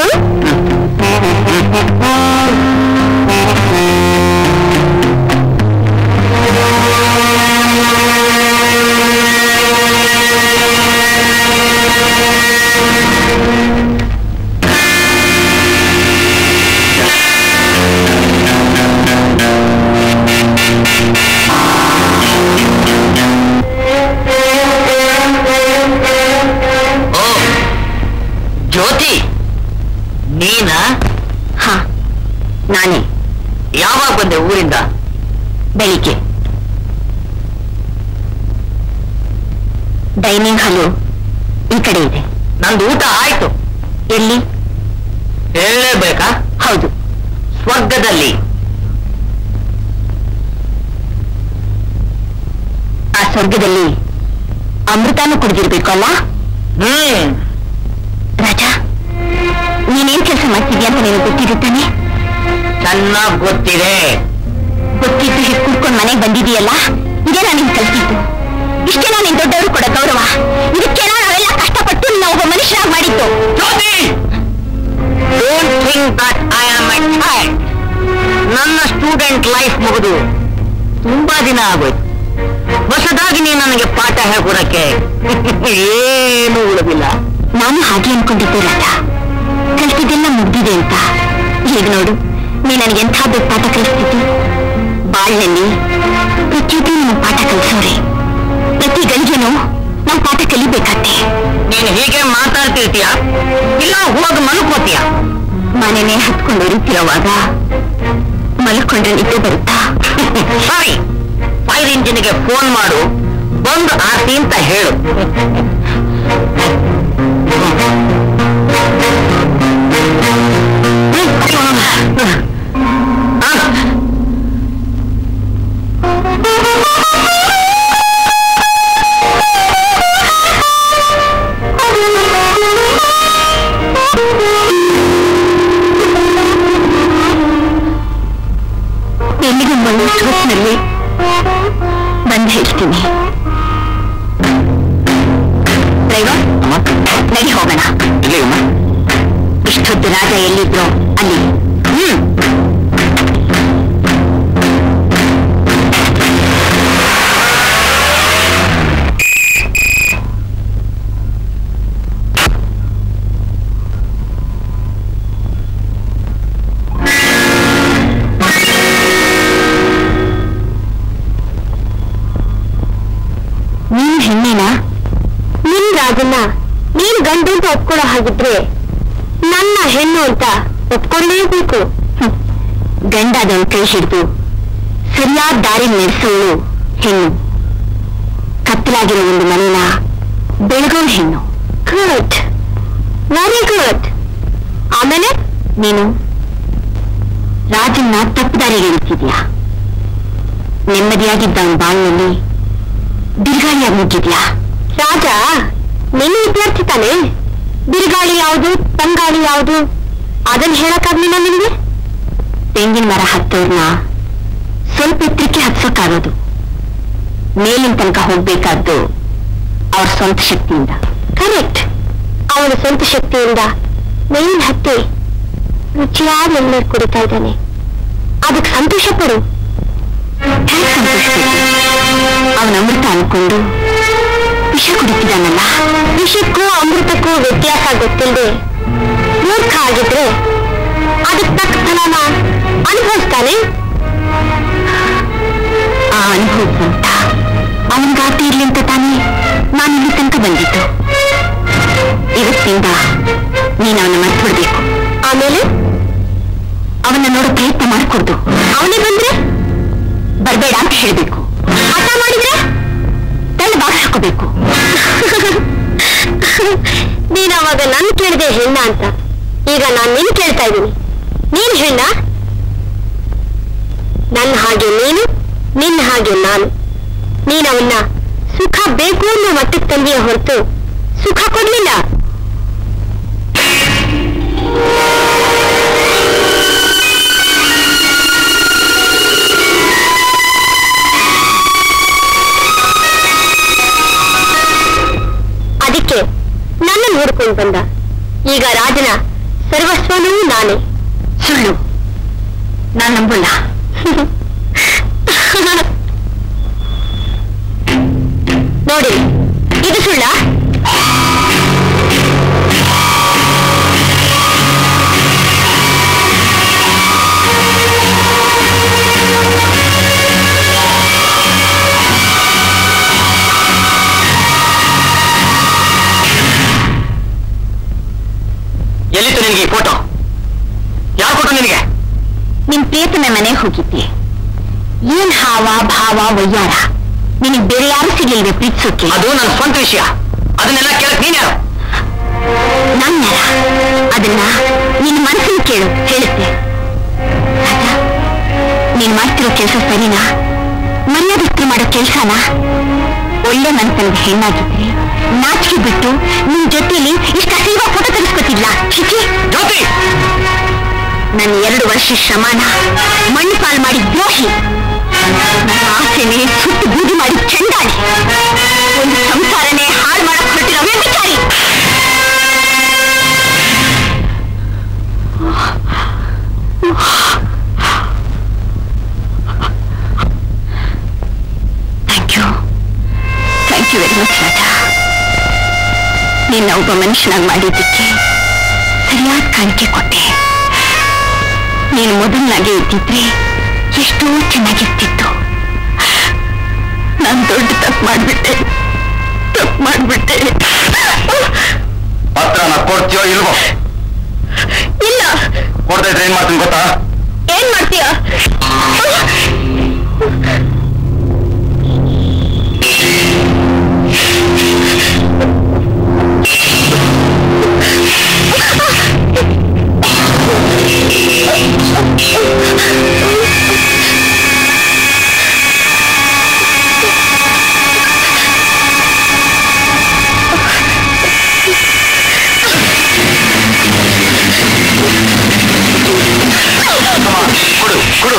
ಓ ಜ್ಯೋತಿ ನೀನಾ ಹಾ ನಾನೇ ಯಾವಾಗ ಬಂದೆ ಊರಿಂದ ಬೆಳಿಗ್ಗೆ ಡೈನಿಂಗ್ ಹಾಲು ಈ ಕಡೆ ಇದೆ ನಂದು ಊಟ ಆಯ್ತು ಎಲ್ಲಿ ಹೇಳಲೇಬೇಕಾ ಹೌದು ಸ್ವರ್ಗದಲ್ಲಿ ಆ ಸ್ವರ್ಗದಲ್ಲಿ ಅಮೃತಾನು ಕುಡಿದಿರ್ಬೇಕು ಅಲ್ಲ ಹ್ಮ್ ರಾಜಾ ನೀನೇನ್ ಕೆಲಸ ಮಾಡ್ತಿದ್ಯಾ ಅಂತ ನಿನಗೆ ಗೊತ್ತಿರುತ್ತಾನೆ ಚೆನ್ನಾಗ್ ಗೊತ್ತಿದೆ ಗೊತ್ತಿದ್ದು ಹೀಗೆ ಕೂತ್ಕೊಂಡು ಮನೆಗೆ ಬಂದಿದೀಯಲ್ಲ ಇದೇ ನಾನು ನಿನ್ ಕಲ್ತಿದ್ದು ಇಷ್ಟೇನಾ ನಿನ್ ದೊಡ್ಡವರು ಕೊಡ ಗೌರವ ಇದಕ್ಕೇನೋ ನಾವೆಲ್ಲ ಕಷ್ಟಪಟ್ಟು ನಾವು ಒಬ್ಬ ಮನುಷ್ಯರಾಗಿ ಮಾಡಿದ್ದು Jyoti don't think that I am a child ನನ್ನ ಸ್ಟೂಡೆಂಟ್ ಲೈಫ್ ಮುಗಿದು ತುಂಬಾ ದಿನ ಆಗೋಯ್ತು ಹೊಸದಾಗಿ ನೀನು ನನಗೆ ಪಾಠ ಹೇಳ್ಕೊಡಕ್ಕೆ ಏನು ಉಳಿದಿಲ್ಲ ನಾನು ಹಾಗೆ ಅನ್ಕೊಂಡಿದ್ದೆ ರಾಜ ಕಲ್ತಿದ್ದೆಲ್ಲ ಮುಗ್ದಿದೆ ಅಂತ ಈಗ ನೋಡು ನೀ ನನಗೆ ಎಂಥ ದೊಡ್ಡ ಪಾಠ ಕಲಿಸ್ತಿದ್ದಿ ಬಾಳ್ನಲ್ಲಿ ಪ್ರತಿಯೊಬ್ಬರು ನಮ್ಮ ಪಾಠ ಕಲಿಸೋರೆ ಪ್ರತಿ ಗಳಿಗೆನೂ ನಾವು ಪಾಠ ಕಲಿಬೇಕಾತ್ತೆ ನೀನು ಹೀಗೆ ಮಾತಾಡ್ತಿರ್ತೀಯ ಇಲ್ಲ ಹೋಗಿ ಮಲ್ಕೋತೀಯ ಮನೆನೇ ಹತ್ಕೊಂಡು ಉರಿತಿರುವಾಗ ಮಲ್ಕೊಂಡ್ರೆ ನಿದ್ದೆ ಬರುತ್ತಾ ಸರಿ ಫೈರ್ ಇಂಜಿನ್ಗೆ ಫೋನ್ ಮಾಡು ಬಂದು ಆರ್ತಿ ಅಂತ ಹೇಳು ಎಲ್ಲಿಗೂ ಮಣ್ಣು ಹೊತ್ತಿನಲ್ಲಿ ಬಂದು ಹೇಳ್ತೀನಿ ಡ್ರೈವರ್ ನಡಿ ಹೋಗೋಣ ಇಲ್ಲಿಗಮ್ಮ ಇಷ್ಟೊತ್ತು ರಾಜ ಎಲ್ಲಿದ್ರು ಅಲ್ಲಿ ಹ್ಮ್ ನೀನು ಹೆಣ್ಣಿನ ನಿನ್ ರಾಜನ್ನ ನೀನ್ ಗಂಡು ಅಂತ ಒಪ್ಕೊಳ್ಳೋ ಹಾಗಿದ್ರೆ ನನ್ನ ಹೆಣ್ಣು ಅಂತ ಒಪ್ಕೊಳ್ಳೇಬೇಕು ಗಂಡಾದವನ್ ಕೈ ಹಿಡಿದು ಸರಿಯಾದ ದಾರಿ ನಡೆಸೋಳು ಹೆಣ್ಣು ಕತ್ತಲಾಗಿರೋ ಒಂದು ಮನೆನ ಬೆಳಗೋಳ್ ಹೆಣ್ಣು ಗುಡ್ ವೆರಿ ಗುಡ್ ಆಮೇಲೆ ನೀನು ರಾಜನ್ನ ತಪ್ಪು ದಾರಿಗೆ ಇಳಿಸಿದ್ಯಾ ನೆಮ್ಮದಿಯಾಗಿದ್ದ ಅವನ ಬಾಳಿನಲ್ಲಿ ಬಿರುಗಾಳಿಯಾಗಿ ಮುಗ್ಗಿದ್ಯಾ ರಾಜ ನಿನ್ನ ವಿದ್ಯಾರ್ಥಿ ತಾನೆ ಬಿರುಗಾಳಿ ಯಾವುದು ತಂಗಾಳಿ ಯಾವುದು ಅದನ್ನ ಹೇಳಕ್ಕಾಗ್ಲಿಲ್ಲ ನಿನಗೆ ತೆಂಗಿನ ಮರ ಹತ್ತೋರ್ನ ಸ್ವಲ್ಪ ಎತ್ತರಕ್ಕೆ ಹತ್ಸೋಕ್ಕಾಗೋದು ಮೇಲಿನ ತನಕ ಹೋಗ್ಬೇಕಾದ್ದು ಅವ್ರ ಸ್ವಂತ ಶಕ್ತಿಯಿಂದ ಕರೆಕ್ಟ್ ಅವನ ಸ್ವಂತ ಶಕ್ತಿಯಿಂದ ಮೇಲಿನ ಹತ್ತಿ ರುಚಿಯಾದ ಎಣ್ಣೀರು ಕುಡಿತಾ ಇದ್ದಾನೆ ಅದಕ್ಕೆ ಸಂತೋಷ ಪಡು ಹೇಗ್ ಸಂತೋಷ ಅವನ ಅಮೃತ ಅನ್ಕೊಂಡು ವಿಷ ಕುಡಿತಿದ್ದಾನಲ್ಲ ವಿಷಕ್ಕೂ ಅಮೃತಕ್ಕೂ ವ್ಯತ್ಯಾಸ ಗೊತ್ತಿಲ್ಲದೆ ಮೂರ್ಖ ಆಗಿದ್ರೆ ಅದಕ್ಕೆ ತಕ್ಕ ಫಲನ ಅನುಭವಿಸ್ತಾನೆ ಆ ಅನುಭವ ಅಂತ ಅವನಿಗಾತಿ ಇರ್ಲಿ ಅಂತ ತಾನೇ ನಾನು ಇಲ್ಲಿ ತನಕ ಬಂದಿದ್ದು ಇವತ್ತಿಂದ ನೀನು ಅವನ ಮರ್ತ್ಬಿಡ್ಬೇಕು ಆಮೇಲೆ ಅವನ ನೋಡೋ ಪ್ರಯತ್ನ ಮಾಡ್ಕೊಡ್ದು ಅವನೇ ಬಂದ್ರೆ ಬರ್ಬೇಡ ಅಂತ ಹೇಳ್ಬೇಕು ಹಠ ಮಾಡಿದ್ರೆ ತಲೆ ಬಾಗ ಹಾಕೋಬೇಕು ನೀನ್ ಅವಾಗ ನನ್ ಕೇಳಿದೆ ಹೆಣ್ಣ ಅಂತ ಈಗ ನಾನ್ ನಿನ್ ಕೇಳ್ತಾ ಇದ್ದೀನಿ ನೀನ್ ಹೆಣ್ಣ ನನ್ನ ಹಾಗೆ ನೀನು ನಿನ್ನ ಹಾಗೆ ನಾನು ನೀನ್ ಅವನ್ನ ಸುಖ ಬೇಕು ಅನ್ನೋ ಮಟ್ಟಕ್ಕೆ ತಂದಿಯ ಹೊರತು ಸುಖ ಕೊಡ್ಲಿಲ್ಲ ಅದಕ್ಕೆ ನನ್ನ ನೋಡ್ಕೊಂಡು ಬಂದ ಈಗ ರಾಜನ ಸರ್ವಸ್ವನೂ ನಾನೇ ಸುಳ್ಳು ನಾನ್ ನಂಬಲ್ಲ ನೋಡಿ ಇದು ಸುಳ್ಳ ಎಲ್ಲಿತ್ತು ನಿನಗೆ ಫೋಟೋ ಯಾರು ಕೊಟ್ಟು ನಿನಗೆ ನಿನ್ ಪ್ರಿಯತನ ಮನೆಗೆ ಹೋಗಿದ್ದೆ ಏನ್ ಹಾವ ಭಾವ ವಯ್ಯಾರ ನಿನಗ್ ಬೇರೆ ಯಾರು ಸಿಗ್ಲಿಲ್ವೇ ಪ್ರೀತಿಸೋಕೆ ಅದು ನನ್ನ ಸ್ವಂತ ವಿಷಯ ಅದನ್ನೆಲ್ಲ ಕೇಳಕ್ ನೀನ್ ಯಾರು ನಾನ್ ಯಾರ ಅದನ್ನ ನಿನ್ ಮನಸ್ಸಿನ ಕೇಳು ಹೇಳುತ್ತೆ ರಾಜ ನೀನ್ ಮಾಡ್ತಿರೋ ಕೆಲಸ ಸರಿನಾ ಮರ್ಯಾದಸ್ತ್ರ ಮಾಡೋ ಕೆಲ್ಸನ ಒಳ್ಳೆ ಮನಸ್ಸನಿಗೆ ಹೆಣ್ಣಾಗಿದ್ರೆ ನಾಚಿಕೆ ಬಿಟ್ಟು ನಿನ್ ಜೊತೆಲಿ ಇಷ್ಟ ಅಸೀವ ಫೋಟೋ ತೆಗೆಸ್ಕೊತಿದ್ಲ ಚಿಚಿ ಜ್ಯೋತಿ ನನ್ನ ಎರಡು ವರ್ಷ ಶ್ರಮನ ಮಣ್ಣು ಪಾಲ್ ಮಾಡಿ ದ್ರೋಹಿ ನನ್ನ ಆಸೆನೆ ಸುಟ್ಟು ಬೂದಿ ಮಾಡಿ ಚಂಡಾಡಿ ಒಂದು ಸಂಸಾರನೇ ಹಾಳು ಮಾಡಕ್ ಹೊರಟಿರೋ ವ್ಯಭಿಚಾರಿ thank you thank you very much Raja ನಿನ್ನ ಒಬ್ಬ ಮನುಷ್ಯನಾಗಿ ಮಾಡಿದ್ದಕ್ಕೆ ಸರಿಯಾದ ಕಾಣಿಕೆ ಕೊಟ್ಟೆ ನೀನು ಮೊದಲನಾಗೆ ಇದ್ದಿದ್ರೆ ಎಷ್ಟೋ ಚೆನ್ನಾಗಿರ್ತಿತ್ತು ನಾನು ದೊಡ್ಡ ತಪ್ಪು ಮಾಡ್ಬಿಟ್ಟೆ ತಪ್ಪು ಮಾಡ್ಬಿಟ್ಟೆ ಪತ್ರನ ಕೊಡ್ತೀಯೋ ಇಲ್ವೋ ಇಲ್ಲ ಕೊಡ್ತಾ ಇದ್ರೆ ಏನ್ ಮಾಡ್ತೀನಿ ಗೊತ್ತಾ ಏನ್ ಮಾಡ್ತೀಯ ಕೊಡು ಕೊಡು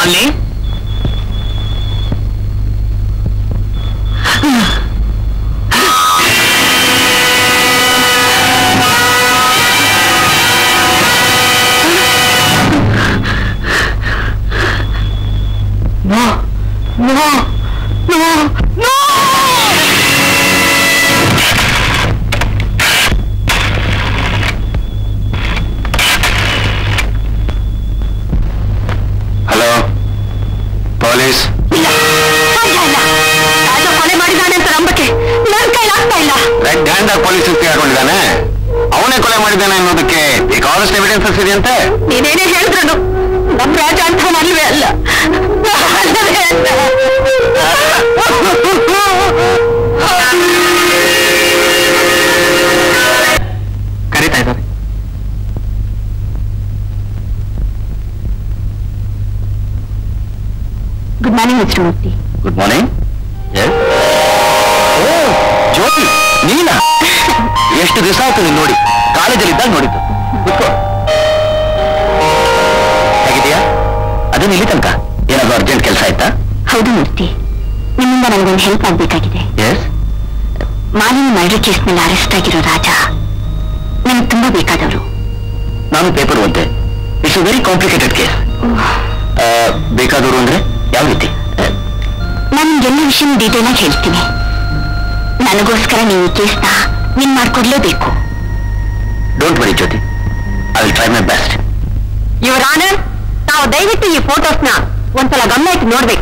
ಮಾಲಿ No! No! No! No! Hello police ಇಲ್ಲ ಸಾಧ್ಯ ಇಲ್ಲ ರಾಜ ಕೊಲೆ ಮಾಡಿದ್ದಾನೆ ಅಂತ ನಂಬಕ್ಕೆ ನನ್ನ ಕೈಲಾಗ್ತಾ ಇಲ್ಲ ರೆಡ್ ಹ್ಯಾಂಡರ್ ಪೊಲೀಸ್ ಹಾಕೊಂಡಿದ್ದಾನೆ ಅವನೇ ಕೊಲೆ ಮಾಡಿದ್ದಾನೆ ಅನ್ನೋದಕ್ಕೆ ಬೇಕಾದಷ್ಟು ಎವಿಡೆನ್ಸಸ್ ಇದೆಯಂತೆ ನೀನೇನೇ ಹೇಳಿದ್ರು ನಮ್ ರಾಜ ಅಂತ ಅಲ್ವೇ ಅಲ್ಲ ಅಲ್ಲವೇ ಅಲ್ಲ. ಕರೀತಾ ಇದ್ದಾರೆ good morning mister Murthy good morning Jyoti ನೀನಾ ಎಷ್ಟು ದಿವಸ ಆಯ್ತು ನೀನು ನೋಡಿ ಕಾಲೇಜಲ್ಲಿ ಇದ್ದಾಗ ನೋಡಿದ್ದು ಕೂತ್ಕೋ ಹೇಗಿದೆಯಾ ಅದು ಇಲ್ಲಿ ತನಕ ಏನಾದ್ರು ಅರ್ಜೆಂಟ್ ಕೆಲಸ ಆಯ್ತಾ ಹೌದು ಮೂರ್ತಿ ನಿಮ್ಮಿಂದ ನನಗೊಂದು ಹೆಲ್ಪ್ ಆಗ್ಬೇಕಾಗಿದೆ ಎಸ್ ಮಾಲಿನಿ ಮರ್ಡರ್ ಕೇಸ್ನಲ್ಲಿ ಅರೆಸ್ಟ್ ಆಗಿರೋ ರಾಜ ನನಗೆ ತುಂಬಾ ಬೇಕಾದವರು ನಾನು ಪೇಪರ್ ಓದ್ದೆ it's a very complicated case ಬೇಕಾದವರು ಅಂದ್ರೆ ಯಾವ ರೀತಿ ನಾನು ಎಲ್ಲ ವಿಷಯ ಡೀಟೇಲ್ ಆಗಿ ಹೇಳ್ತೀನಿ ನನಗೋಸ್ಕರ ನೀವು ಈ ಕೇಸ್ನ ವಿನ್ ಮಾಡ್ಕೊಡ್ಲೇಬೇಕು don't worry Jyoti I will try my best ಇವರ ಆನರ್ ತಾವು ದಯವಿಟ್ಟು ಈ ಫೋಟೋಸ್ನ ಒಂದ್ಸಲ ಗಮನ ಇಟ್ಟು ನೋಡ್ಬೇಕು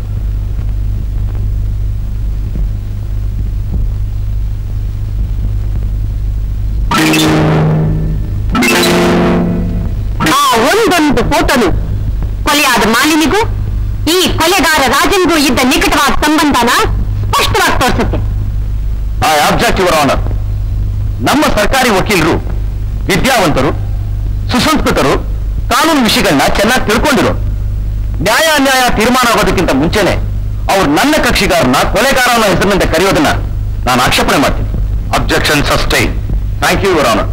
ಆ ಒಂದೊಂದು ಫೋಟೋನು ಕೊಲೆಯಾದ ಮಾಲಿನಿಗೂ ಈ ಕೊಲೆಗಾರ ರಾಜನ್ಗೂ ಇದ್ದ ನಿಕಟವಾದ ಸಂಬಂಧನ ಸ್ಪಷ್ಟವಾಗಿ ತೋರಿಸುತ್ತೆ ಐ ಆಬ್ಜೆಕ್ಟ್ ಯುವರ್ ಆನರ್ ನಮ್ಮ ಸರ್ಕಾರಿ ವಕೀಲರು ವಿದ್ಯಾವಂತರು ಸುಸಂಸ್ಕೃತರು ಕಾನೂನು ವಿಷಯಗಳನ್ನ ಚೆನ್ನಾಗಿ ತಿಳ್ಕೊಂಡಿರೋ ನ್ಯಾಯ ಅನ್ಯಾಯ ತೀರ್ಮಾನ ಆಗೋದಕ್ಕಿಂತ ಮುಂಚೆನೆ ಅವ್ರು ನನ್ನ ಕಕ್ಷಿಗಾರನ ಕೊಲೆಗಾರ ಅನ್ನೋ ಹೆಸರಿನಿಂದ ಕರೆಯೋದನ್ನ ನಾನು ಆಕ್ಷೇಪಣೆ ಮಾಡ್ತೀನಿ objection sustain thank you your honour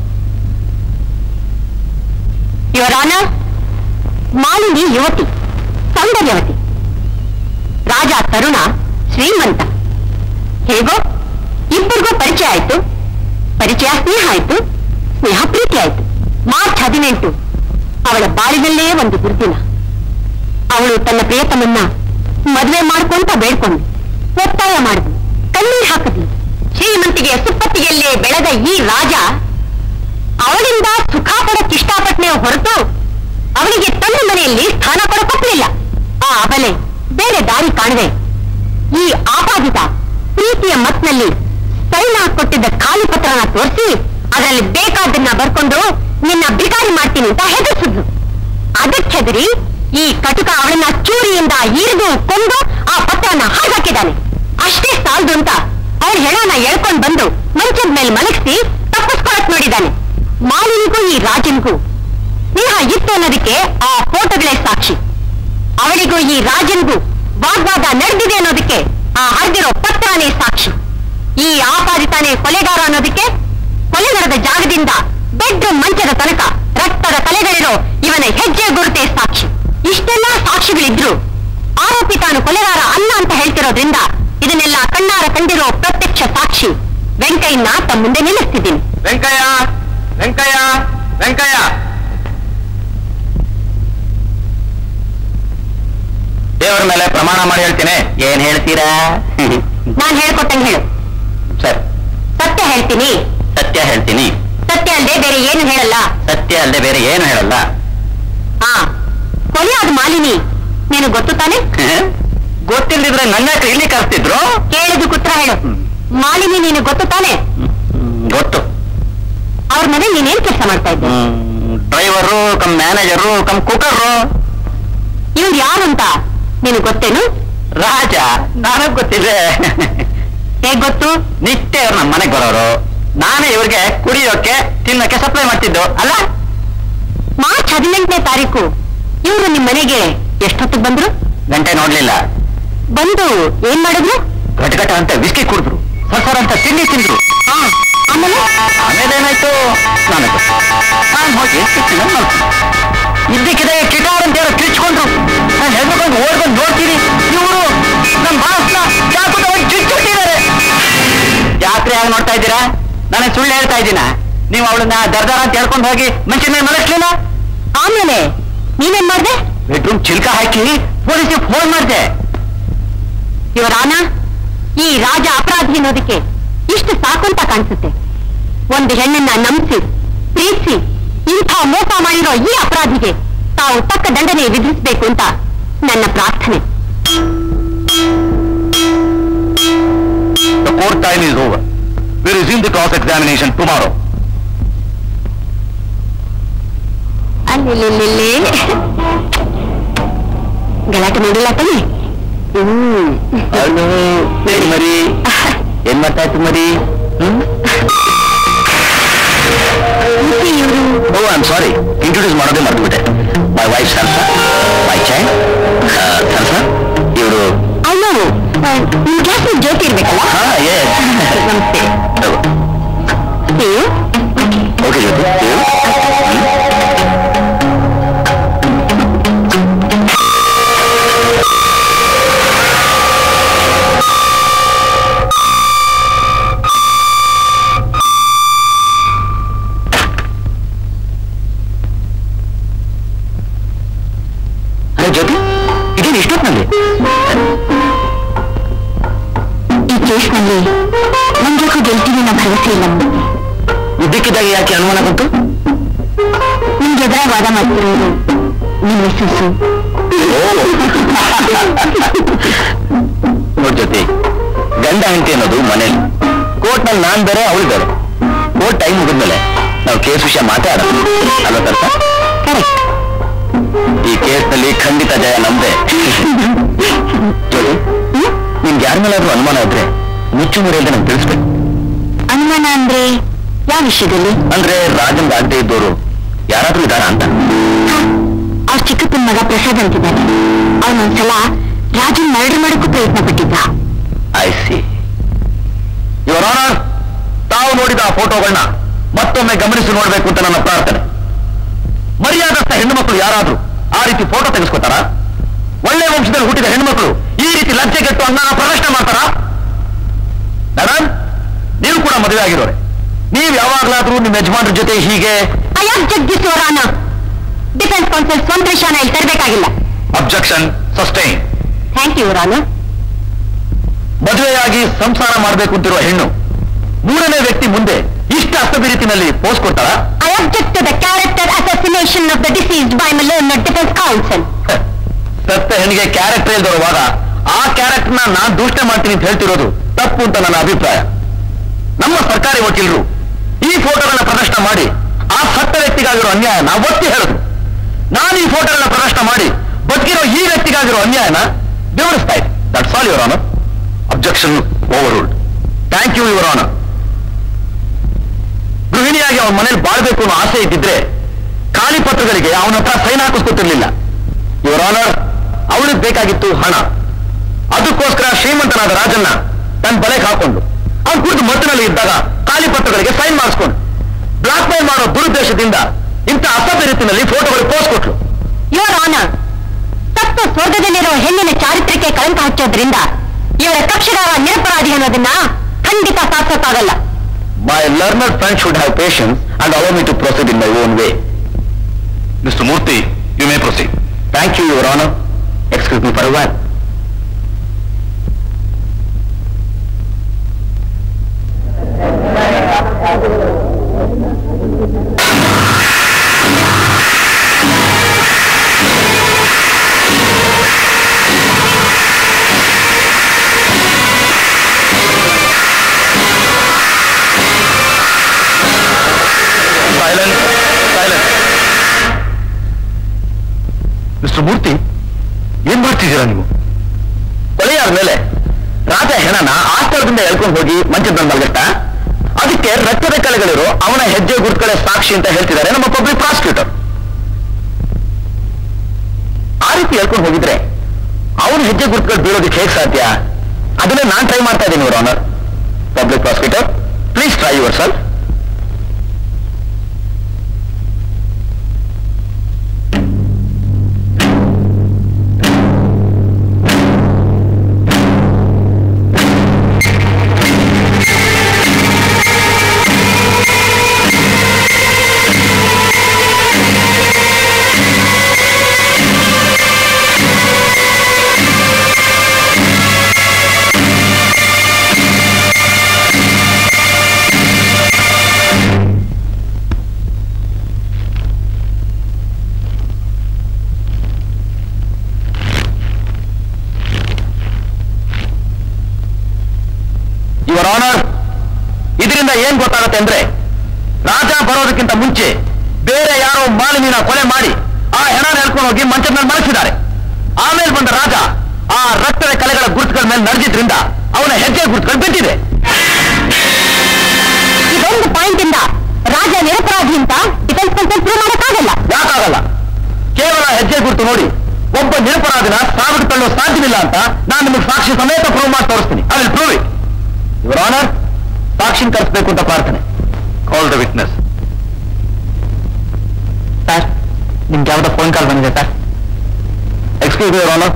ಇವರ ಆನರ್ ಮಾಲಿನಿ ಯುವತಿ ಸೌಂದರ್ಯವತಿ ರಾಜ ತರುಣ ಶ್ರೀಮಂತ ಹೇಗೋ ಇಬ್ಬರಿಗೂ ಪರಿಚಯ ಆಯ್ತು ಪರಿಚಯ ಸ್ನೇಹ ಆಯ್ತು ಸ್ನೇಹ ಪ್ರೀತಿ ಆಯ್ತು ಮಾರ್ಚ್ ಹದಿನೆಂಟು ಅವಳ ಬಾಳಿನಲ್ಲೇ ಒಂದು ದುರ್ದಿನ ಅವಳು ತನ್ನ ಪ್ರಿಯತಮನ್ನ ಮದುವೆ ಮಾಡ್ಕೊಂತ ಬೇಡ್ಕೊಂಡು ಒತ್ತಾಯ ಮಾಡಿದ್ಲು ಕಣ್ಣೀರ್ ಹಾಕಿದ್ಲು ಶ್ರೀಮಂತಿಗೆ ಸುಪ್ಪತ್ತಿಗೆಲ್ಲೇ ಬೆಳೆದ ಈ ರಾಜ ಅವಳಿಂದ ಸುಖ ಪಡಕ್ ಇಷ್ಟಪಟ್ಟನೆ ಹೊರತು ಅವಳಿಗೆ ತನ್ನ ಮನೆಯಲ್ಲಿ ಸ್ಥಾನ ಕೊಡಕೊಟ್ಟಿಲ್ಲ ಆ ಅಬಲೆ ಬೇರೆ ದಾರಿ ಕಾಣದೆ ಈ ಆಪಾದಿತ ಪ್ರೀತಿಯ ಮತ್ನಲ್ಲಿ ಸೈನ್ ಕೊಟ್ಟಿದ್ದ ಖಾಲಿ ಪತ್ರನ ತೋರಿಸಿ ಅದರಲ್ಲಿ ಬೇಕಾದನ್ನ ಬರ್ಕೊಂಡು ನಿನ್ನ ಬಿಕಾರಿ ಮಾಡ್ತೀನಿ ಅಂತ ಹೆದರ್ಸಿದ್ಲು ಅದಕ್ಕೆ ಹೆದರಿ ಈ ಕಟುಕ ಅವಳನ್ನ ಚೂರಿಯಿಂದ ಇರಿದು ಕೊಂದು ಆ ಪತ್ರನ ಹಾಗಾಕಿದ್ದಾನೆ ಅಷ್ಟೇ ಸಾಲದು ಅಂತ ಅವಳ ಹೆಣನ ಎಳ್ಕೊಂಡ್ ಬಂದು ಮಂಚದ ಮೇಲೆ ಮಲಗಿಸಿ ತಪ್ಪಿಸ್ಕೊಳಕ್ ನೋಡಿದ್ದಾನೆ ಮಾಲಿನಿಗೂ ಈ ರಾಜನಿಗೂ ಸ್ನೇಹ ಇತ್ತು ಅನ್ನೋದಕ್ಕೆ ಆ ಫೋಟೋಗಳೇ ಸಾಕ್ಷಿ ಅವಳಿಗೂ ಈ ರಾಜನಿಗೂ ವಾಗ್ವಾದ ನಡೆದಿದೆ ಅನ್ನೋದಕ್ಕೆ ಆ ಹರಿದಿರೋ ಪತ್ರನೇ ಸಾಕ್ಷಿ ಈ ಆಪಾದಿತಾನೆ ಕೊಲೆಗಾರ ಅನ್ನೋದಕ್ಕೆ ಕೊಲೆ ನಡೆದ ಜಾಗದಿಂದ ಬೆಡ್ರೂಮ್ ಮಂಚದ ತನಕ ರಕ್ತದ ಕಲೆಗಳಿರೋ ಇವನ ಹೆಜ್ಜೆ ಗುರುತೇ ಸಾಕ್ಷಿ ಇಷ್ಟೆಲ್ಲ ಸಾಕ್ಷಿಗಳಿದ್ರು ಆರೋಪಿ ತಾನು ಕೊಲೆಗಾರ ಅಲ್ಲ ಅಂತ ಹೇಳ್ತಿರೋದ್ರಿಂದ ಇದನ್ನೆಲ್ಲ ಕಣ್ಣಾರ ಕಂಡಿರೋ ಪ್ರತ್ಯಕ್ಷ ಸಾಕ್ಷಿ ವೆಂಕಯ್ಯನ ತಮ್ಮ ಮುಂದೆ ನಿಲ್ಲಿಸ್ತಿದ್ದೀನಿ ವೆಂಕಯ್ಯ ವೆಂಕಯ್ಯ ವೆಂಕಯ್ಯ ದೇವರ ಮೇಲೆ ಪ್ರಮಾಣ ಮಾಡಿ ಹೇಳ್ತೀನಿ ಏನ್ ಹೇಳ್ತೀರಾ ನಾನ್ ಹೇಳ್ಕೊಟ್ಟಂಗೆ ಹೇಳು ಸರ್ ಸತ್ಯ ಹೇಳ್ತೀನಿ ಸತ್ಯ ಹೇಳ್ತೀನಿ ಸತ್ಯ ಅಲ್ಲದೆ ಬೇರೆ ಏನು ಹೇಳಲ್ಲ ಸತ್ಯ ಅಲ್ಲದೆ ಬೇರೆ ಏನು ಹೇಳಲ್ಲ ಹಾ ಕೊಲೆ ಆದ ಮಾಲಿನಿ ನೀನು ಗೊತ್ತು ತಾನೆ ಗೊತ್ತಿಲ್ದಿದ್ರೆ ನನ್ನ ಹತ್ರ ಇಲ್ಲಿ ಕರ್ತಿದ್ರು ಕೇಳಿದ ಕುತ್ರ ಹೇಳು ಮಾಲಿನಿ ನೀನು ಗೊತ್ತು ತಾನೆ ಗೊತ್ತು ಅವ್ರ ಮನೆ ನೀನೇನ್ ಕೆಲಸ ಮಾಡ್ತಾ ಇದ್ದೆ driver cum manager cum cooker ಇವ್ರು ಯಾರು ಅಂತ ನೀನು ಗೊತ್ತೇನು ರಾಜ ನನಗ್ ಗೊತ್ತಿದೆ ಹೇಗ್ ಗೊತ್ತು ನಿತ್ಯ ಇವ್ರು ನಮ್ಮ ಮನೆಗೆ ಬರೋರು ನಾನೇ ಇವ್ರಿಗೆ ಕುಡಿಯೋಕೆ ತಿನ್ನೋಕೆ ಸಪ್ಲೈ ಮಾಡ್ತಿದ್ದು ಅಲ್ಲ ಮಾರ್ಚ್ ಹದಿನೆಂಟನೇ ತಾರೀಕು ಇವ್ರು ನಿಮ್ ಮನೆಗೆ ಎಷ್ಟೊತ್ತಿಗೆ ಬಂದ್ರು ಗಂಟೆ ನೋಡ್ಲಿಲ್ಲ ಬಂದು ಏನ್ ಮಾಡಿದ್ರು ಘಟಘಟ ಅಂತ ವಿಸ್ಕಿ ಕುಡಿದ್ರು ಸಸರ ಅಂತ ತಿಂಡಿ ತಿಂದ್ರು ಹಾ ಆಮೇಲೆ ಆಮೇಲೆ ಏನಾಯ್ತು ನನಗೆ ಗೊತ್ತು. ನಾನ್ ಹೋಗಿ ಕಿಚನ್ ಮಲ್ಕೊಂಡು ಇದ್ದಕ್ಕಿದೆ ಕಿಟಾರ್ ಅಂತ ಹೇಳೋ ಕಿರ್ಚ್ಕೊಂಡ್ರು ನಾನು ಹೇಳ್ಬೇಕು ಹಾಗೆ ನೋಡ್ತಾ ಇದ್ದೀರಾ ನನಗೆ ಸುಳ್ಳು ಹೇಳ್ತಾ ಇದ್ದೀನ ನೀವು ಅವಳನ್ನ ದರ್ದಾರ ಅಂತ ಹೇಳ್ಕೊಂಡು ಹೋಗಿ ಮನುಷ್ಯನ ಮೇಲೆ ಮಲಗಿಸ್ಲಿಲ್ಲ ಆಮೇಲೆ ನೀವೇನ್ ಮಾಡ್ದೆ ಬೆಡ್ರೂಮ್ ಚಿಲ್ಕ ಹಾಕಿ ಪೊಲೀಸಿಗೆ ಫೋನ್ ಮಾಡಿದೆ ಇವರಾನ ಈ ರಾಜ ಅಪರಾಧಿ ಅನ್ನೋದಕ್ಕೆ ಇಷ್ಟು ಸಾಕು ಅಂತ ಕಾಣಿಸುತ್ತೆ ಒಂದು ಹೆಣ್ಣನ್ನ ನಂಬಿಸಿ ಪ್ರೀತಿಸಿ ಇಂಥ ಮೋಸ ಮಾಡಿರೋ ಈ ಅಪರಾಧಿಗೆ ತಾವು ತಕ್ಕ ದಂಡನೆ ವಿಧಿಸಬೇಕು ಅಂತ ನನ್ನ ಪ್ರಾರ್ಥನೆ The court time is over. We resume the cross examination tomorrow. ಅಲ್ಲಿ ಗಲಾಟೆ ಮಾಡಿಲ್ಲ ತಾನೆ ಹ್ಮ್ ಹಲೋ ಮರಿ ಏನ್ ಮಾಡ್ತಾ ಇತ್ತು ಮರಿ ಇವರು oh I am sorry introduce ಮಾಡೋದೇ ಮರ್ತ್ಬಿಟ್ಟೆ ಮೈ ವೈಫ್ ಸರ್ಸ ಮೈ ಚೈಲ್ಡ್ ಸರ್ಸ ಇವರು ಅಲ್ಲೋ ನಿಮ್ ಕ್ಲಾಸ್ ಜ್ಯೋತಿ ಇರ್ಬೇಕಲ್ಲ ಹಾ ಎಸ್ ನಮಸ್ತೆ ನೀವು ಓಕೆ ಜ್ಯೋತಿ ನೀವು ಅರೆ ಜ್ಯೋತಿ ಇದೇನು ಇಷ್ಟೊತ್ತಿನಲ್ಲಿ ಈ ಕೇಸ್ನಲ್ಲಿ ನಂಗ್ಯಾಕೋ ಗೆಲ್ತೀನಿ ಅನ್ನೋ ಭರವಸೆ ಇಲ್ಲ ಇದ್ದಕ್ಕಿದ್ದಾಗ ಯಾಕೆ ಅನುಮಾನ ಬಂತು ನಿಮ್ಗೆ ಎದುರ ವಾದ ಮಾಡ್ತಿರೋರು ನಿಮ್ಮ ಮಿಸ್ಸಸ್ಸು ನೋಡ್ ಜೊತೆ ಗಂಡ ಹೆಂಡತಿ ಅನ್ನೋದು ಮನೇಲಿ ಕೋರ್ಟ್ ನಲ್ಲಿ ನಾನ್ ಬೇರೆ ಅವಳು ಬೇರೆ ಕೋರ್ಟ್ ಟೈಮ್ ಮುಗಿದ್ಮೇಲೆ ನಾವು ಕೇಸ್ ವಿಷಯ ಮಾತಾಡೋಣ ಅಲ್ವಾ ತರ್ಕ ಕರೆಕ್ಟ್ ಈ ಕೇಸ್ ನಲ್ಲಿ ಖಂಡಿತ ಜಯ ನಮ್ದೆ ಜೋಡಿ ನಿಮ್ಗೆ ಯಾರ ಮೇಲಾದ್ರೂ ಅನುಮಾನ ಇದ್ರೆ ಮುಚ್ಚು ಮುರಿಯಲ್ದೆ ನಂಗೆ ತಿಳಿಸ್ಬೇಕು ಅನುಮಾನ ಅಂದ್ರೆ ಯಾವ ವಿಷಯದಲ್ಲಿ ಅಂದ್ರೆ ರಾಜನ್ ಆಗದೆ ಇದ್ದವರು ಯಾರಾದ್ರೂ ಇದ್ದಾರಾ ಅಂತ ಅವ್ರ ಚಿಕ್ಕಪ್ಪನ ಮಗ ಪ್ರಸಾದ್ ಅಂತಿದ್ದಾನೆ ಅವನೊಂದ್ಸಲ ರಾಜನ್ ಮರ್ಡರ್ ಮಾಡೋಕ್ಕೂ ಪ್ರಯತ್ನ ಪಟ್ಟಿದ್ದ ಐ ಸಿ ಇವರ ತಾವು ನೋಡಿದ ಆ ಫೋಟೋಗಳನ್ನ ಮತ್ತೊಮ್ಮೆ ಗಮನಿಸಿ ನೋಡ್ಬೇಕು ಅಂತ ನನ್ನ ಪ್ರಾರ್ಥನೆ ಮರ್ಯಾದಸ್ಥ ಹೆಣ್ಣು ಮಕ್ಕಳು ಯಾರಾದ್ರೂ ಆ ರೀತಿ ಫೋಟೋ ತೆಗೆಸ್ಕೊತಾರ ಒಳ್ಳೆ ವಂಶದಲ್ಲಿ ಹುಟ್ಟಿದ ಹೆಣ್ಮಕ್ಳು ಈ ರೀತಿ ಲಜ್ಜೆಗೆಟ್ಟು ಅನ್ನ ಪ್ರದರ್ಶನ ಮಾಡ್ತಾರ ಮೇಡಮ್ ನೀವು ಕೂಡ ಮದುವೆ ಆಗಿರೋರೆ ನೀವು ಯಾವಾಗ್ಲಾದ್ರೂ ನಿಮ್ಮ ಯಜಮಾನ್ರ ಜೊತೆ ಹೀಗೆ ಐ ಅಬ್ಜೆಕ್ಟ್ ದಿಸ್ ವರಾನ ಡಿಫೆನ್ಸ್ ಕೌನ್ಸಿಲ್ ಸ್ವಂತ ವಿಷಯನ ಇಲ್ಲಿ ತರಬೇಕಾಗಿಲ್ಲ ಅಬ್ಜೆಕ್ಷನ್ ಸಸ್ಟೈನ್ ಥ್ಯಾಂಕ್ ಯು ವರಾನ ಮದುವೆಯಾಗಿ ಸಂಸಾರ ಮಾಡಬೇಕು ಅಂತಿರುವ ಹೆಣ್ಣು ಮೂರನೇ ವ್ಯಕ್ತಿ ಮುಂದೆ ಇಷ್ಟ ಅಸ್ತಬಿರಿತಿನಲ್ಲಿ ಪೋಸ್ ಕೊಡ್ತಾಳ I object to the character assassination of the deceased by my learned defence counsel ಸತ್ತ ಹೆಣ್ಣಿಗೆ ಕ್ಯಾರೆಕ್ಟರ್ ಇಲ್ದಿರುವಾಗ ಆ ಕ್ಯಾರೆಕ್ಟರ್ ನಾನ್ ದೂಷಣೆ ಮಾಡ್ತೀನಿ ಅಂತ ಹೇಳ್ತಿರೋದು ತಪ್ಪು ಅಂತ ನನ್ನ ಅಭಿಪ್ರಾಯ ನಮ್ಮ ಸರ್ಕಾರಿ ವಕೀಲರು ಈ ಫೋಟೋಗಳನ್ನ ಪ್ರದರ್ಶನ ಮಾಡಿ ಆ ಸತ್ತ ವ್ಯಕ್ತಿಗಾಗಿರೋ ಅನ್ಯಾಯನ ಒತ್ತಿ ಹೇಳಿದ್ರು ನಾನು ಈ ಫೋಟೋಗಳನ್ನ ಪ್ರದರ್ಶನ ಮಾಡಿ ಬದುಕಿರೋ ಈ ವ್ಯಕ್ತಿಗಾಗಿರೋ ಅನ್ಯಾಯನ ವಿವರಿಸ್ತಾ ಇದ್ದೆ that's all your honour objection overruled thank you your honour ಗೃಹಿಣಿಯಾಗಿ ಅವನ ಮನೇಲಿ ಬಾಳ್ಬೇಕು ಅನ್ನೋ ಆಸೆ ಇದ್ದಿದ್ರೆ ಖಾಲಿ ಪತ್ರಗಳಿಗೆ ಅವನ ಹತ್ರ ಸೈನ್ ಹಾಕಿಸ್ಕೊತಿರ್ಲಿಲ್ಲ ಯುವರ್ ಆನರ್ ಅವಳಿಗೆ ಬೇಕಾಗಿತ್ತು ಹಣ ಅದಕ್ಕೋಸ್ಕರ ಶ್ರೀಮಂತನಾದ ರಾಜನ್ನ ತನ್ನ ಬಲೆಗೆ ಹಾಕೊಂಡು ಅವ್ನು ಕುಡಿದು ಮತ್ತಿನಲ್ಲಿ ಇದ್ದಾಗ ಖಾಲಿ ಪತ್ರಗಳಿಗೆ ಸೈನ್ ಮಾಡಿಸ್ಕೊಂಡು ಬ್ಲಾಕ್ ಮೇಲ್ ಮಾಡೋ ದುರುದ್ದೇಶದಿಂದ ಇಂಥ ಅಸಭ್ಯ ರೀತಿಯಲ್ಲಿ ಫೋಟೋಗಳು ಪೋಸ್ಟ್ ಕೊಟ್ಲು ಯುವರ್ ಆನರ್ ಸತ್ತ ಸ್ವರ್ಗದಲ್ಲಿರೋ ಹೆಣ್ಣಿನ ಚಾರಿತ್ರ್ಯಕ್ಕೆ ಕಳಂಕ ಹಚ್ಚೋದ್ರಿಂದ ಇವರ ಕಕ್ಷಗಾರ ನಿರಪರಾಧಿ ಅನ್ನೋದನ್ನ ಖಂಡಿತ ಸಾಧಿಸೋಕ್ಕಾಗಲ್ಲ My learned friend should have patience and allow me to proceed in my own way. Mr. Murthy, you may proceed. Thank you, Your Honor. Excuse me for a while. Silence. Silence. Mister Murthy ಏನ್ ಮಾಡ್ತಿದ್ದೀರಾ ನೀವು ಕೊಲೆಯಾದ ಮೇಲೆ ರಾಜ ಹೆಣನ ಆಸ್ತರದಿಂದ ಎಳ್ಕೊಂಡು ಹೋಗಿ ಮಂಚದ ಮೇಲೆ ಮಲಗಟ್ಟ ಅದಕ್ಕೆ ರಕ್ತದ ಕಲೆಗಳಿರೋ ಅವನ ಹೆಜ್ಜೆ ಗುರುತುಗಳೇ ಸಾಕ್ಷಿ ಅಂತ ಹೇಳ್ತಿದ್ದಾರೆ ನಮ್ಮ ಪಬ್ಲಿಕ್ ಪ್ರಾಸಿಕ್ಯೂಟರ್ ಆ ರೀತಿ ಹೇಳ್ಕೊಂಡು ಹೋಗಿದ್ರೆ ಅವನ ಹೆಜ್ಜೆ ಗುರುತುಗಳು ಬೀಳೋದಕ್ಕೆ ಹೇಗೆ ಸಾಧ್ಯ ಅದನ್ನೇ ನಾನು ಟ್ರೈ ಮಾಡ್ತಾ ಇದ್ದೀನಿ your honour public prosecutor please try yourself your honour ಇದರಿಂದ ಏನ್ ಗೊತ್ತಾಗತ್ತೆ ಅಂದ್ರೆ ರಾಜ ಬರೋದಕ್ಕಿಂತ ಮುಂಚೆ ಬೇರೆ ಯಾರೋ ಮಾಲಿನಿನ ಕೊಲೆ ಮಾಡಿ ಆ ಹೆಣ ನೆಲ್ಕೊಂಡು ಹೋಗಿ ಮಂಚದ ಮೇಲೆ ಮಲಗಿಸಿದ್ದಾರೆ ಆಮೇಲೆ ಬಂದ ರಾಜ ಆ ರಕ್ತದ ಕಲೆಗಳ ಗುರುತುಗಳ ಮೇಲೆ ನಡೆದಿದ್ರಿಂದ ಅವನ ಹೆಜ್ಜೆ ಗುರುತುಗಳು ಬಿದ್ದಿದೆ ಇದೊಂದು ಪಾಯಿಂಟ್ ಇಂದ ರಾಜ ನಿರಪರಾಧಿ ಅಂತ ಡಿಫೆನ್ಸ್ ಕನ್ಸಲ್ ಪ್ರೂವ್ ಮಾಡಕ್ಕಾಗಲ್ಲ ಯಾಕಾಗಲ್ಲ ಕೇವಲ ಹೆಜ್ಜೆ ಗುರುತು ನೋಡಿ ಒಬ್ಬ ನಿರಪರಾಧಿನ ಸಾವಿಗೆ ತಳ್ಳೋ ಸಾಧ್ಯವಿಲ್ಲ ಅಂತ ನಾನು ನಿಮಗೆ ಸಾಕ್ಷಿ ಸಮೇತ ಪ್ರೂವ್ ಮಾಡಿ ತೋರಿಸ್ತೀನಿ I will prove it your honour ಸಾಕ್ಷಿನ ಕರೆಸಬೇಕು ಅಂತ ಪ್ರಾರ್ಥನೆ ಕಾಲ್ ದ ವಿಟ್ನೆಸ್ ಸರ್ ನಿಮ್ಗೆ ಯಾವ್ದೋ ಫೋನ್ ಕಾಲ್ ಬಂದಿದೆ sir excuse your honour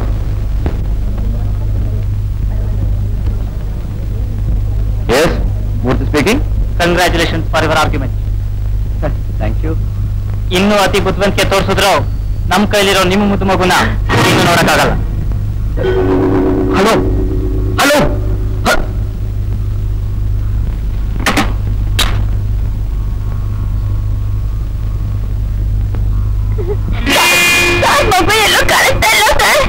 yes Murthy speaking congratulations for your argument thank you ಇನ್ನೂ ಅತಿ ಬುದ್ಧಿವಂತಿಕೆ ತೋರಿಸಿದ್ರು ನಮ್ ಕೈಲಿರೋ ನಿಮ್ಮ ಮುದ್ದು ಮಗುನ ಇನ್ನು ನೋಡಕ್ಕಾಗಲ್ಲ ಹಲೋ ಹಲೋ ಸರ್ ಮಗು ಎಲ್ಲೂ ಕಾಣಿಸ್ತಾ ಇಲ್ಲ ಸರ್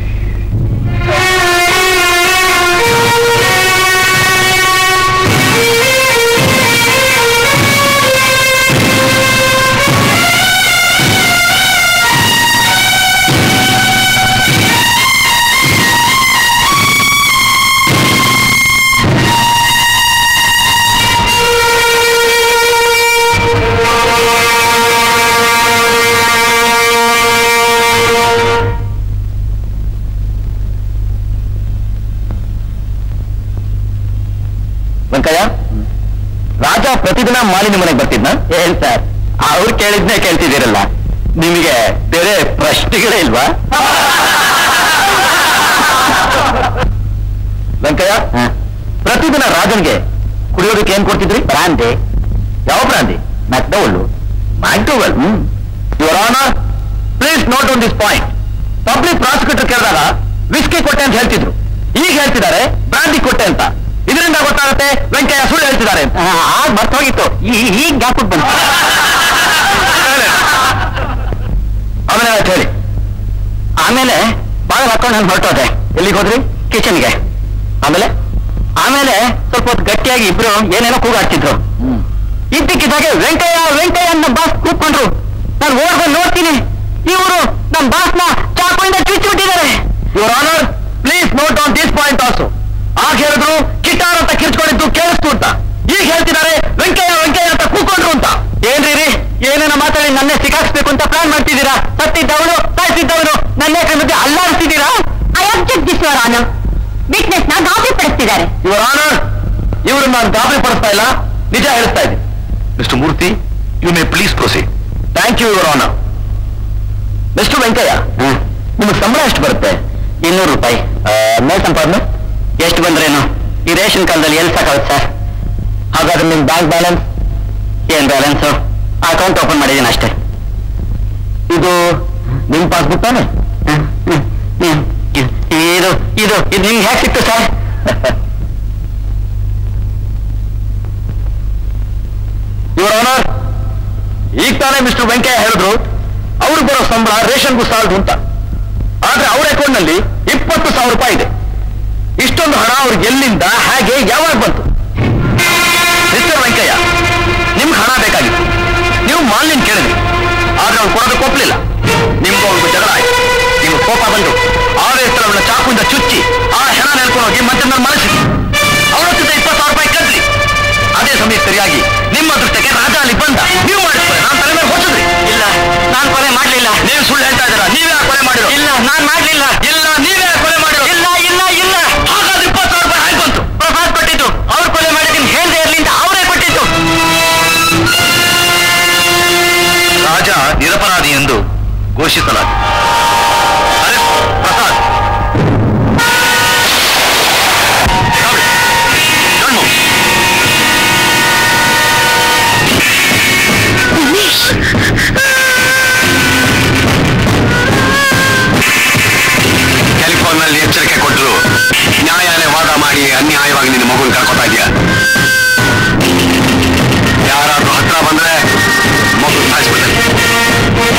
ವೆಂಕಯ್ಯ ರಾಜ ಪ್ರತಿದಿನ ಮಾಲಿನಿ ಮನೆಗೆ ಬರ್ತಿದ್ನ ಏನ್ ಸರ್ ಅವ್ರು ಕೇಳಿದ್ನೇ ಕೇಳ್ತಿದ್ದೀರಲ್ಲ ನಿಮಗೆ ಬೇರೆ ಪ್ರಶ್ನೆಗಳೇ ಇಲ್ವಾ ವೆಂಕಯ್ಯ ಪ್ರತಿದಿನ ರಾಜನ್ಗೆ ಕುಡಿಯೋದಕ್ಕೆ ಏನ್ ಕೊಡ್ತಿದ್ರಿ ಬ್ರಾಂತಿ ಯಾವ brandy McDowell McDowell your honour please note on this point public prosecutor ಕೇಳಿದಾಗ ವಿಸ್ಕಿ ಕೊಟ್ಟೆ ಅಂತ ಹೇಳ್ತಿದ್ರು ಈಗ ಹೇಳ್ತಿದ್ದಾರೆ ಬ್ರಾಂದಿ ಕೊಟ್ಟೆ ಅಂತ ಇದರಿಂದ ಗೊತ್ತಾಗುತ್ತೆ ವೆಂಕಯ್ಯ ಸುಳ್ಳು ಹೇಳ್ತಿದ್ದಾರೆ ಆಗ ಮರ್ತೋಗಿತ್ತು ಈಗ ಜ್ಞಾಪಕ ಬಂತು ಆಮೇಲೆ ಆಯ್ತು ಹೇಳಿ ಆಮೇಲೆ ಬಾಗಿಲು ಹಾಕೊಂಡು ನಾನು ಹೊರಟೋದೆ ಎಲ್ಲಿಗೆ ಹೋದ್ರಿ ಕಿಚನ್ಗೆ ಆಮೇಲೆ ಆಮೇಲೆ ಸ್ವಲ್ಪ ಹೊತ್ತು ಗಟ್ಟಿಯಾಗಿ ಇಬ್ರು ಏನೇನೋ ಕೂಗಾಡ್ತಿದ್ರು ಇದ್ದಕ್ಕಿದ್ದಾಗೆ ವೆಂಕಯ್ಯ ವೆಂಕಯ್ಯ ನಮ್ಮ ಬಾಸ್ ಕೂತ್ಕೊಂಡ್ರು ನಾನು ಓಡ್ಕೊಂಡು ನೋಡ್ತೀನಿ ಇವರು ನಮ್ಮ ಬಾಸ್ನ ಚಾಕುಯಿಂದ ಚುಚ್ಚಿಬಿಟ್ಟಿದ್ದಾರೆ your honour please note on this point also ಆಗ ಹೇಳಿದ್ರು ಕಿಟಾರ್ ಅಂತ ಕಿರ್ಚ್ಕೊಂಡಿದ್ದು ಕೇಳಿಸ್ತು ಅಂತ ಈಗ ಹೇಳ್ತಿದ್ದಾರೆ ವೆಂಕಯ್ಯ ವೆಂಕಯ್ಯ ಅಂತ ಕೂತ್ಕೊಂಡ್ರು ಅಂತ ಏನ್ರಿ ರೀ ಏನೇನೋ ಮಾತಾಡಿ ನನ್ನೇ ಸಿಕ್ಕಾಕ್ಸ್ಬೇಕು ಅಂತ ಪ್ಲಾನ್ ಮಾಡ್ತಿದ್ದೀರಾ ಸತ್ತಿದ್ದವನು ಸಾಯಿಸಿದ್ದವನು ನನ್ನೇ ಕಣ್ಣು ಅಲ್ಲಾಡಿಸ್ತಿದ್ದೀರಾ I object this your honour witness ನ ಗಾಬರಿ ಪಡಿಸ್ತಿದ್ದಾರೆ ಯುವರ್ ಆನರ್ ಇವರು ನಾನು ಗಾಬರಿ ಪಡಿಸ್ತಾ ಇಲ್ಲ ನಿಜ ಹೇಳ್ತಾ ಇದ್ದೀನಿ mister Murthy you may please proceed thank you your honour mister Venkayya ನಿಮಗೆ ಸಂಬಳ ಎಷ್ಟು ಬರುತ್ತೆ ಇನ್ನೂರು ರೂಪಾಯಿ ಮೇಲ್ ಸಂಪಾದನೆ ಎಷ್ಟು ಬಂದ್ರೇನು ಈ ರೇಷನ್ ಕಾಲದಲ್ಲಿ ಎಲ್ಲಿ ಸಾಕಾಗುತ್ತೆ ಸರ್ ಹಾಗಾದ್ರೆ ನಿಮ್ ಬ್ಯಾಂಕ್ ಬ್ಯಾಲೆನ್ಸ್ ಏನ್ ಬ್ಯಾಲೆನ್ಸ್ ಅಕೌಂಟ್ ಓಪನ್ ಮಾಡಿದ್ದೀನಿ ಅಷ್ಟೇ ಇದು ನಿಮ್ ಪಾಸ್ಬುಕ್ ತಾನೆ ಇದು ಇದು ಇದು ನಿಮ್ಗೆ ಹೇಗೆ ಸಿಕ್ತು ಸರ್ ಯುವರ್ ಆನರ್ ಈಗ ತಾನೇ ಮಿಸ್ಟರ್ ವೆಂಕಯ್ಯ ಹೇಳಿದ್ರು ಅವ್ರು ಬರೋ ಸಂಬಳ ರೇಷನ್ಗೂ ಸಾಲದು ಅಂತ ಆದ್ರೆ ಅವ್ರ ಅಕೌಂಟ್ ನಲ್ಲಿ ಇಪ್ಪತ್ತು ಸಾವಿರ ರೂಪಾಯಿ ಇದೆ ಇಷ್ಟೊಂದು ಹಣ ಅವ್ರಿಗೆ ಎಲ್ಲಿಂದ ಹೇಗೆ ಯಾವಾಗ ಬಂತು ಮಿಸ್ಟರ್ ವೆಂಕಯ್ಯ ನಿಮ್ಗೆ ಹಣ ಬೇಕಾಗಿತ್ತು ನೀವು ಮಾಲಿನ್ಯ ಕೇಳಿದ್ರಿ ಆದ್ರೆ ಅವ್ರು ಕೊಡೋದಕ್ಕೆ ಒಪ್ಪಲಿಲ್ಲ ನಿಮ್ಗೂ ಅವ್ರಿಗೂ ಜಗಳ ಆಯ್ತು ನಿಮ್ಗೆ ಕೋಪ ಬಂದು ಆವೇಶವನ್ನು ಚಾಕುಯಿಂದ ಚುಚ್ಚಿ ಆ ಹೆಣ ನೆಲ್ಕೊಂಡು ಹೋಗಿ ಮತ್ತೆ ನಾನು ಮನಸ್ಸಿದ್ವಿ ಅವ್ರ ಹತ್ತಿರ ಇಪ್ಪತ್ತು ಸಾವಿರ ರೂಪಾಯಿ ಕದ್ರಿ ಅದೇ ಸಮಯ ಸರಿಯಾಗಿ ನಿಮ್ಮ ಅದೃಷ್ಟಕ್ಕೆ ರಾಜ ಅಲ್ಲಿ ಬಂದ ನೀವು ಮಾಡಿಸ್ತಾರೆ ನಾನು ತಲೆ ಮೇಲೆ ಹೊಸದ್ರಿ ಇಲ್ಲ ನಾನು ಕೊಲೆ ಮಾಡಲಿಲ್ಲ ನೀವು ಸುಳ್ಳು ಹೇಳ್ತಾ ಇದ್ದೀರಾ ನೀವೇ ಆ ಕೊಲೆ ಮಾಡಿರೋ ಇಲ್ಲ ನಾನು ಮಾಡಲಿಲ್ಲ ಇಲ್ಲ ನೀವೇ ಆ ಕೊಲೆ ಮಾಡಿರೋ ಇಲ್ಲ ಇಲ್ಲ ಇಲ್ಲ ಹಾಗಾದ್ರೆ ಇಪ್ಪತ್ತು ಸಾವಿರ ರೂಪಾಯಿ ಹಾಗೆ ಬಂತು ಪ್ರಸಾದ್ ಕೊಟ್ಟಿದ್ದು ಅವ್ರು ಕೊಲೆ ಮಾಡಿದ್ದೀನಿ ಹೇಳ್ದೆ ಇರಲಿ ಅಂತ ಅವರೇ ಕೊಟ್ಟಿದ್ದು ರಾಜ ನಿರಪರಾಧಿ ಎಂದು ಘೋಷಿಸಲಾಗಿದೆ ಅರೆಸ್ಟ್ ಪ್ರಸಾದ್ Don't move. ಟೆಲಿಫೋನ್ನಲ್ಲಿ ಎಚ್ಚರಿಕೆ ಕೊಟ್ಟರು ನ್ಯಾಯಾಲಯ ವಾದ ಮಾಡಿ ಅನ್ಯಾಯವಾಗಿ ನಿನ್ನ ಮಗುನ ಕರ್ಕೊತಾ ಇದೆಯಾ ಯಾರಾದ್ರೂ ಹತ್ರ ಬಂದ್ರೆ ಮಗು ಸಾಯಿಸ್ಬಿಡ್ತಾರೆ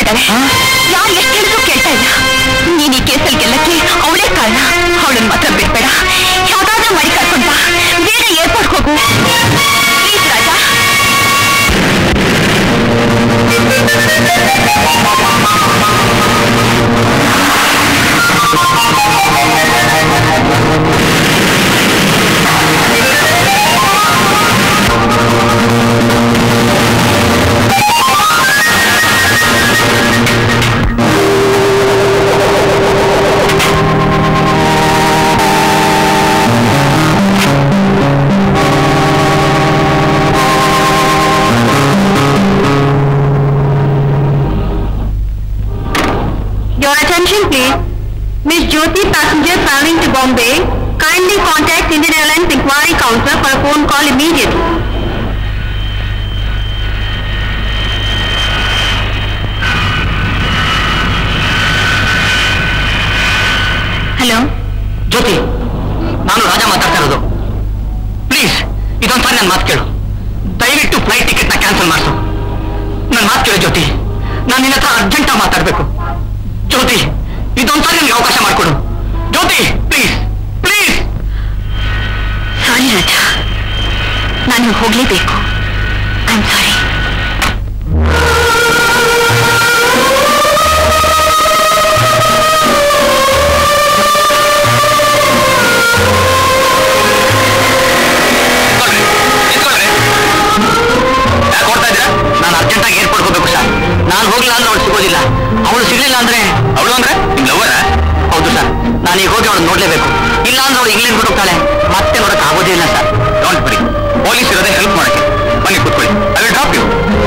ಇದ್ದಾಳೆ ಯಾರು ಎಷ್ಟು ಹೇಳಿದ್ರು ಕೇಳ್ತಾ ಇಲ್ಲ ನೀನ್ ಈ ಕೇಸಲ್ಲಿ ಗೆಲ್ಲಕ್ಕೆ ಅವಳೇ ಕಾರಣ ಅವಳನ್ನ ಮಾತ್ರ ಬಿಡ್ಬೇಡ ಯಾವ್ದಾದ್ರೂ ಮಾಡಿ ಕರ್ಕೊಂಡ್ ಬಾ ಬೇರೆ ಏರ್ಪೋರ್ಟ್ ಹೋಗು please Raja Your attention please. Miss Jyoti passenger traveling to Bombay, kindly contact Indian Airlines Inquiry Counter for a phone call immediately. Hello Jyoti ನಾನು ರಾಜ ಮಾತಾಡ್ತಾ ಇರೋದು ಪ್ಲೀಸ್ ಇದೊಂದ್ಸಾರಿ ನನ್ನ ಮಾತು ಕೇಳು ದಯವಿಟ್ಟು ಫ್ಲೈಟ್ ಟಿಕೆಟ್ನ ಕ್ಯಾನ್ಸಲ್ ಮಾಡಿಸು ನನ್ನ ಮಾತು ಕೇಳು ಜ್ಯೋತಿ ನಾನು ನಿನ್ನ ಹತ್ರ ಅರ್ಜೆಂಟಾಗಿ ಮಾತಾಡಬೇಕು ಜ್ಯೋತಿ ಇದೊಂದ್ಸಾರಿ ನನಗೆ ಅವಕಾಶ ಮಾಡಿಕೊಡು Jyoti please please sorry Raja ನಾನು ಹೋಗ್ಲೇಬೇಕು ಐ ಆಮ್ ಸಾರಿ ಯಾಕೆ ಓಡ್ತಾ ಇದ್ದೀರಾ ನಾನು ಅರ್ಜೆಂಟಾಗಿ ಏರ್ಪೋರ್ಟ್ ಹೋಗ್ಬೇಕು ಸರ್ ನಾನು ಹೋಗ್ಲಿಲ್ಲ ಅಂದ್ರೆ ಅವಳು ಸಿಗೋದಿಲ್ಲ ಅವಳು ಸಿಗ್ಲಿಲ್ಲ ಅಂದ್ರೆ ಅವಳು ಅಂದ್ರೆ ನಿಮ್ ಲವರ ಹೌದು ಸರ್ ನಾನು ಈಗ ಹೋಗಿ ಅವಳು ನೋಡ್ಲೇಬೇಕು ಇಲ್ಲ ಅಂದ್ರೆ ಅವಳು ಇಂಗ್ಲೆಂಡ್ ಬಿಟ್ಟು ಹೋಗ್ತಾಳೆ ಮತ್ತೆ ನೋಡಕ್ ಆಗೋದೇ ಇಲ್ಲ ಸರ್ ಡೋಂಟ್ ಬರಿ ಪೊಲೀಸ್ ಇರೋದೇ ಹೆಲ್ಪ್ ಮಾಡಕ್ಕೆ ಬನ್ನಿ ಕೂತ್ಕೊಳ್ಳಿ I will drop you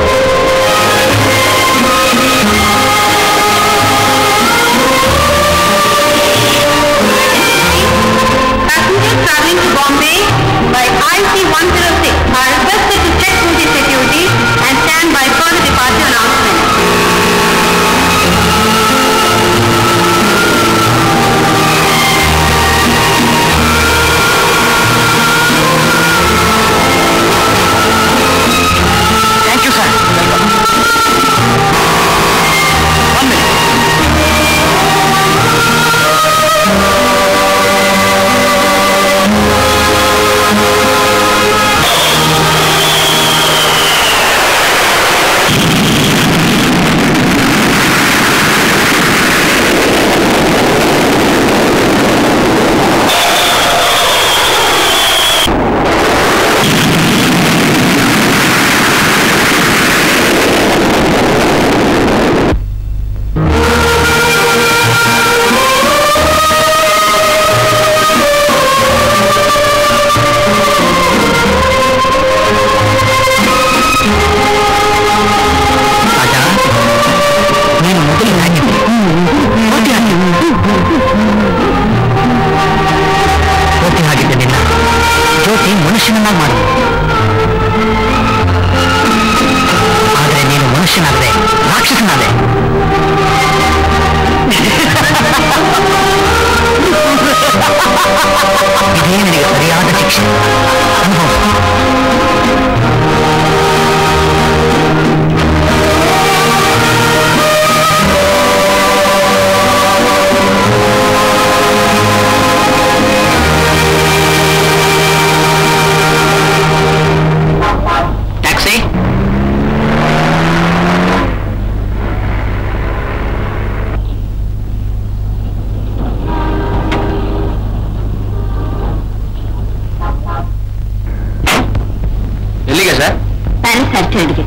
Passengers traveling to Bombay by IC-106 are requested to check through the security and stand by further departure announcement. Thank you sir one minute Raja ನೀನು ಮೊದಲು ಹಾಕಿದ್ದೆ ಕೋಟಿ ಹಾಕಿದ್ದೆ ಕೋಟಿ ಹಾಕಿದ್ದೆ ನಿನ್ನ ಜ್ಯೋತಿ ಮನುಷ್ಯನನ್ನಾಗಿ ಮಾಡು ಆದರೆ ನೀನು ಮನುಷ್ಯನಾಗದೆ ರಾಕ್ಷಸನಾದೆ ಇದೇ ನಿನಗೆ ಸರಿಯಾದ ಶಿಕ್ಷೆ ಅನುಭವ ಟ್ಯಾಕ್ಸಿ ಎಲ್ಲಿಗೆ ಸರ್ ಪ್ಯಾರಿಸ್ ಅರ್ಜೆಂಟ್ಗೆ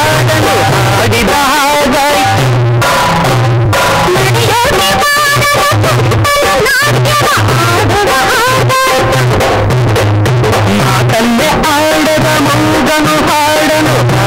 ಹಾಡನು ಹಾಡಿದ ಹಾಗಾಯ್ತು ಮಾತನ್ನೇ ಆಡದ ಮಂಗನು ಹಾಡನು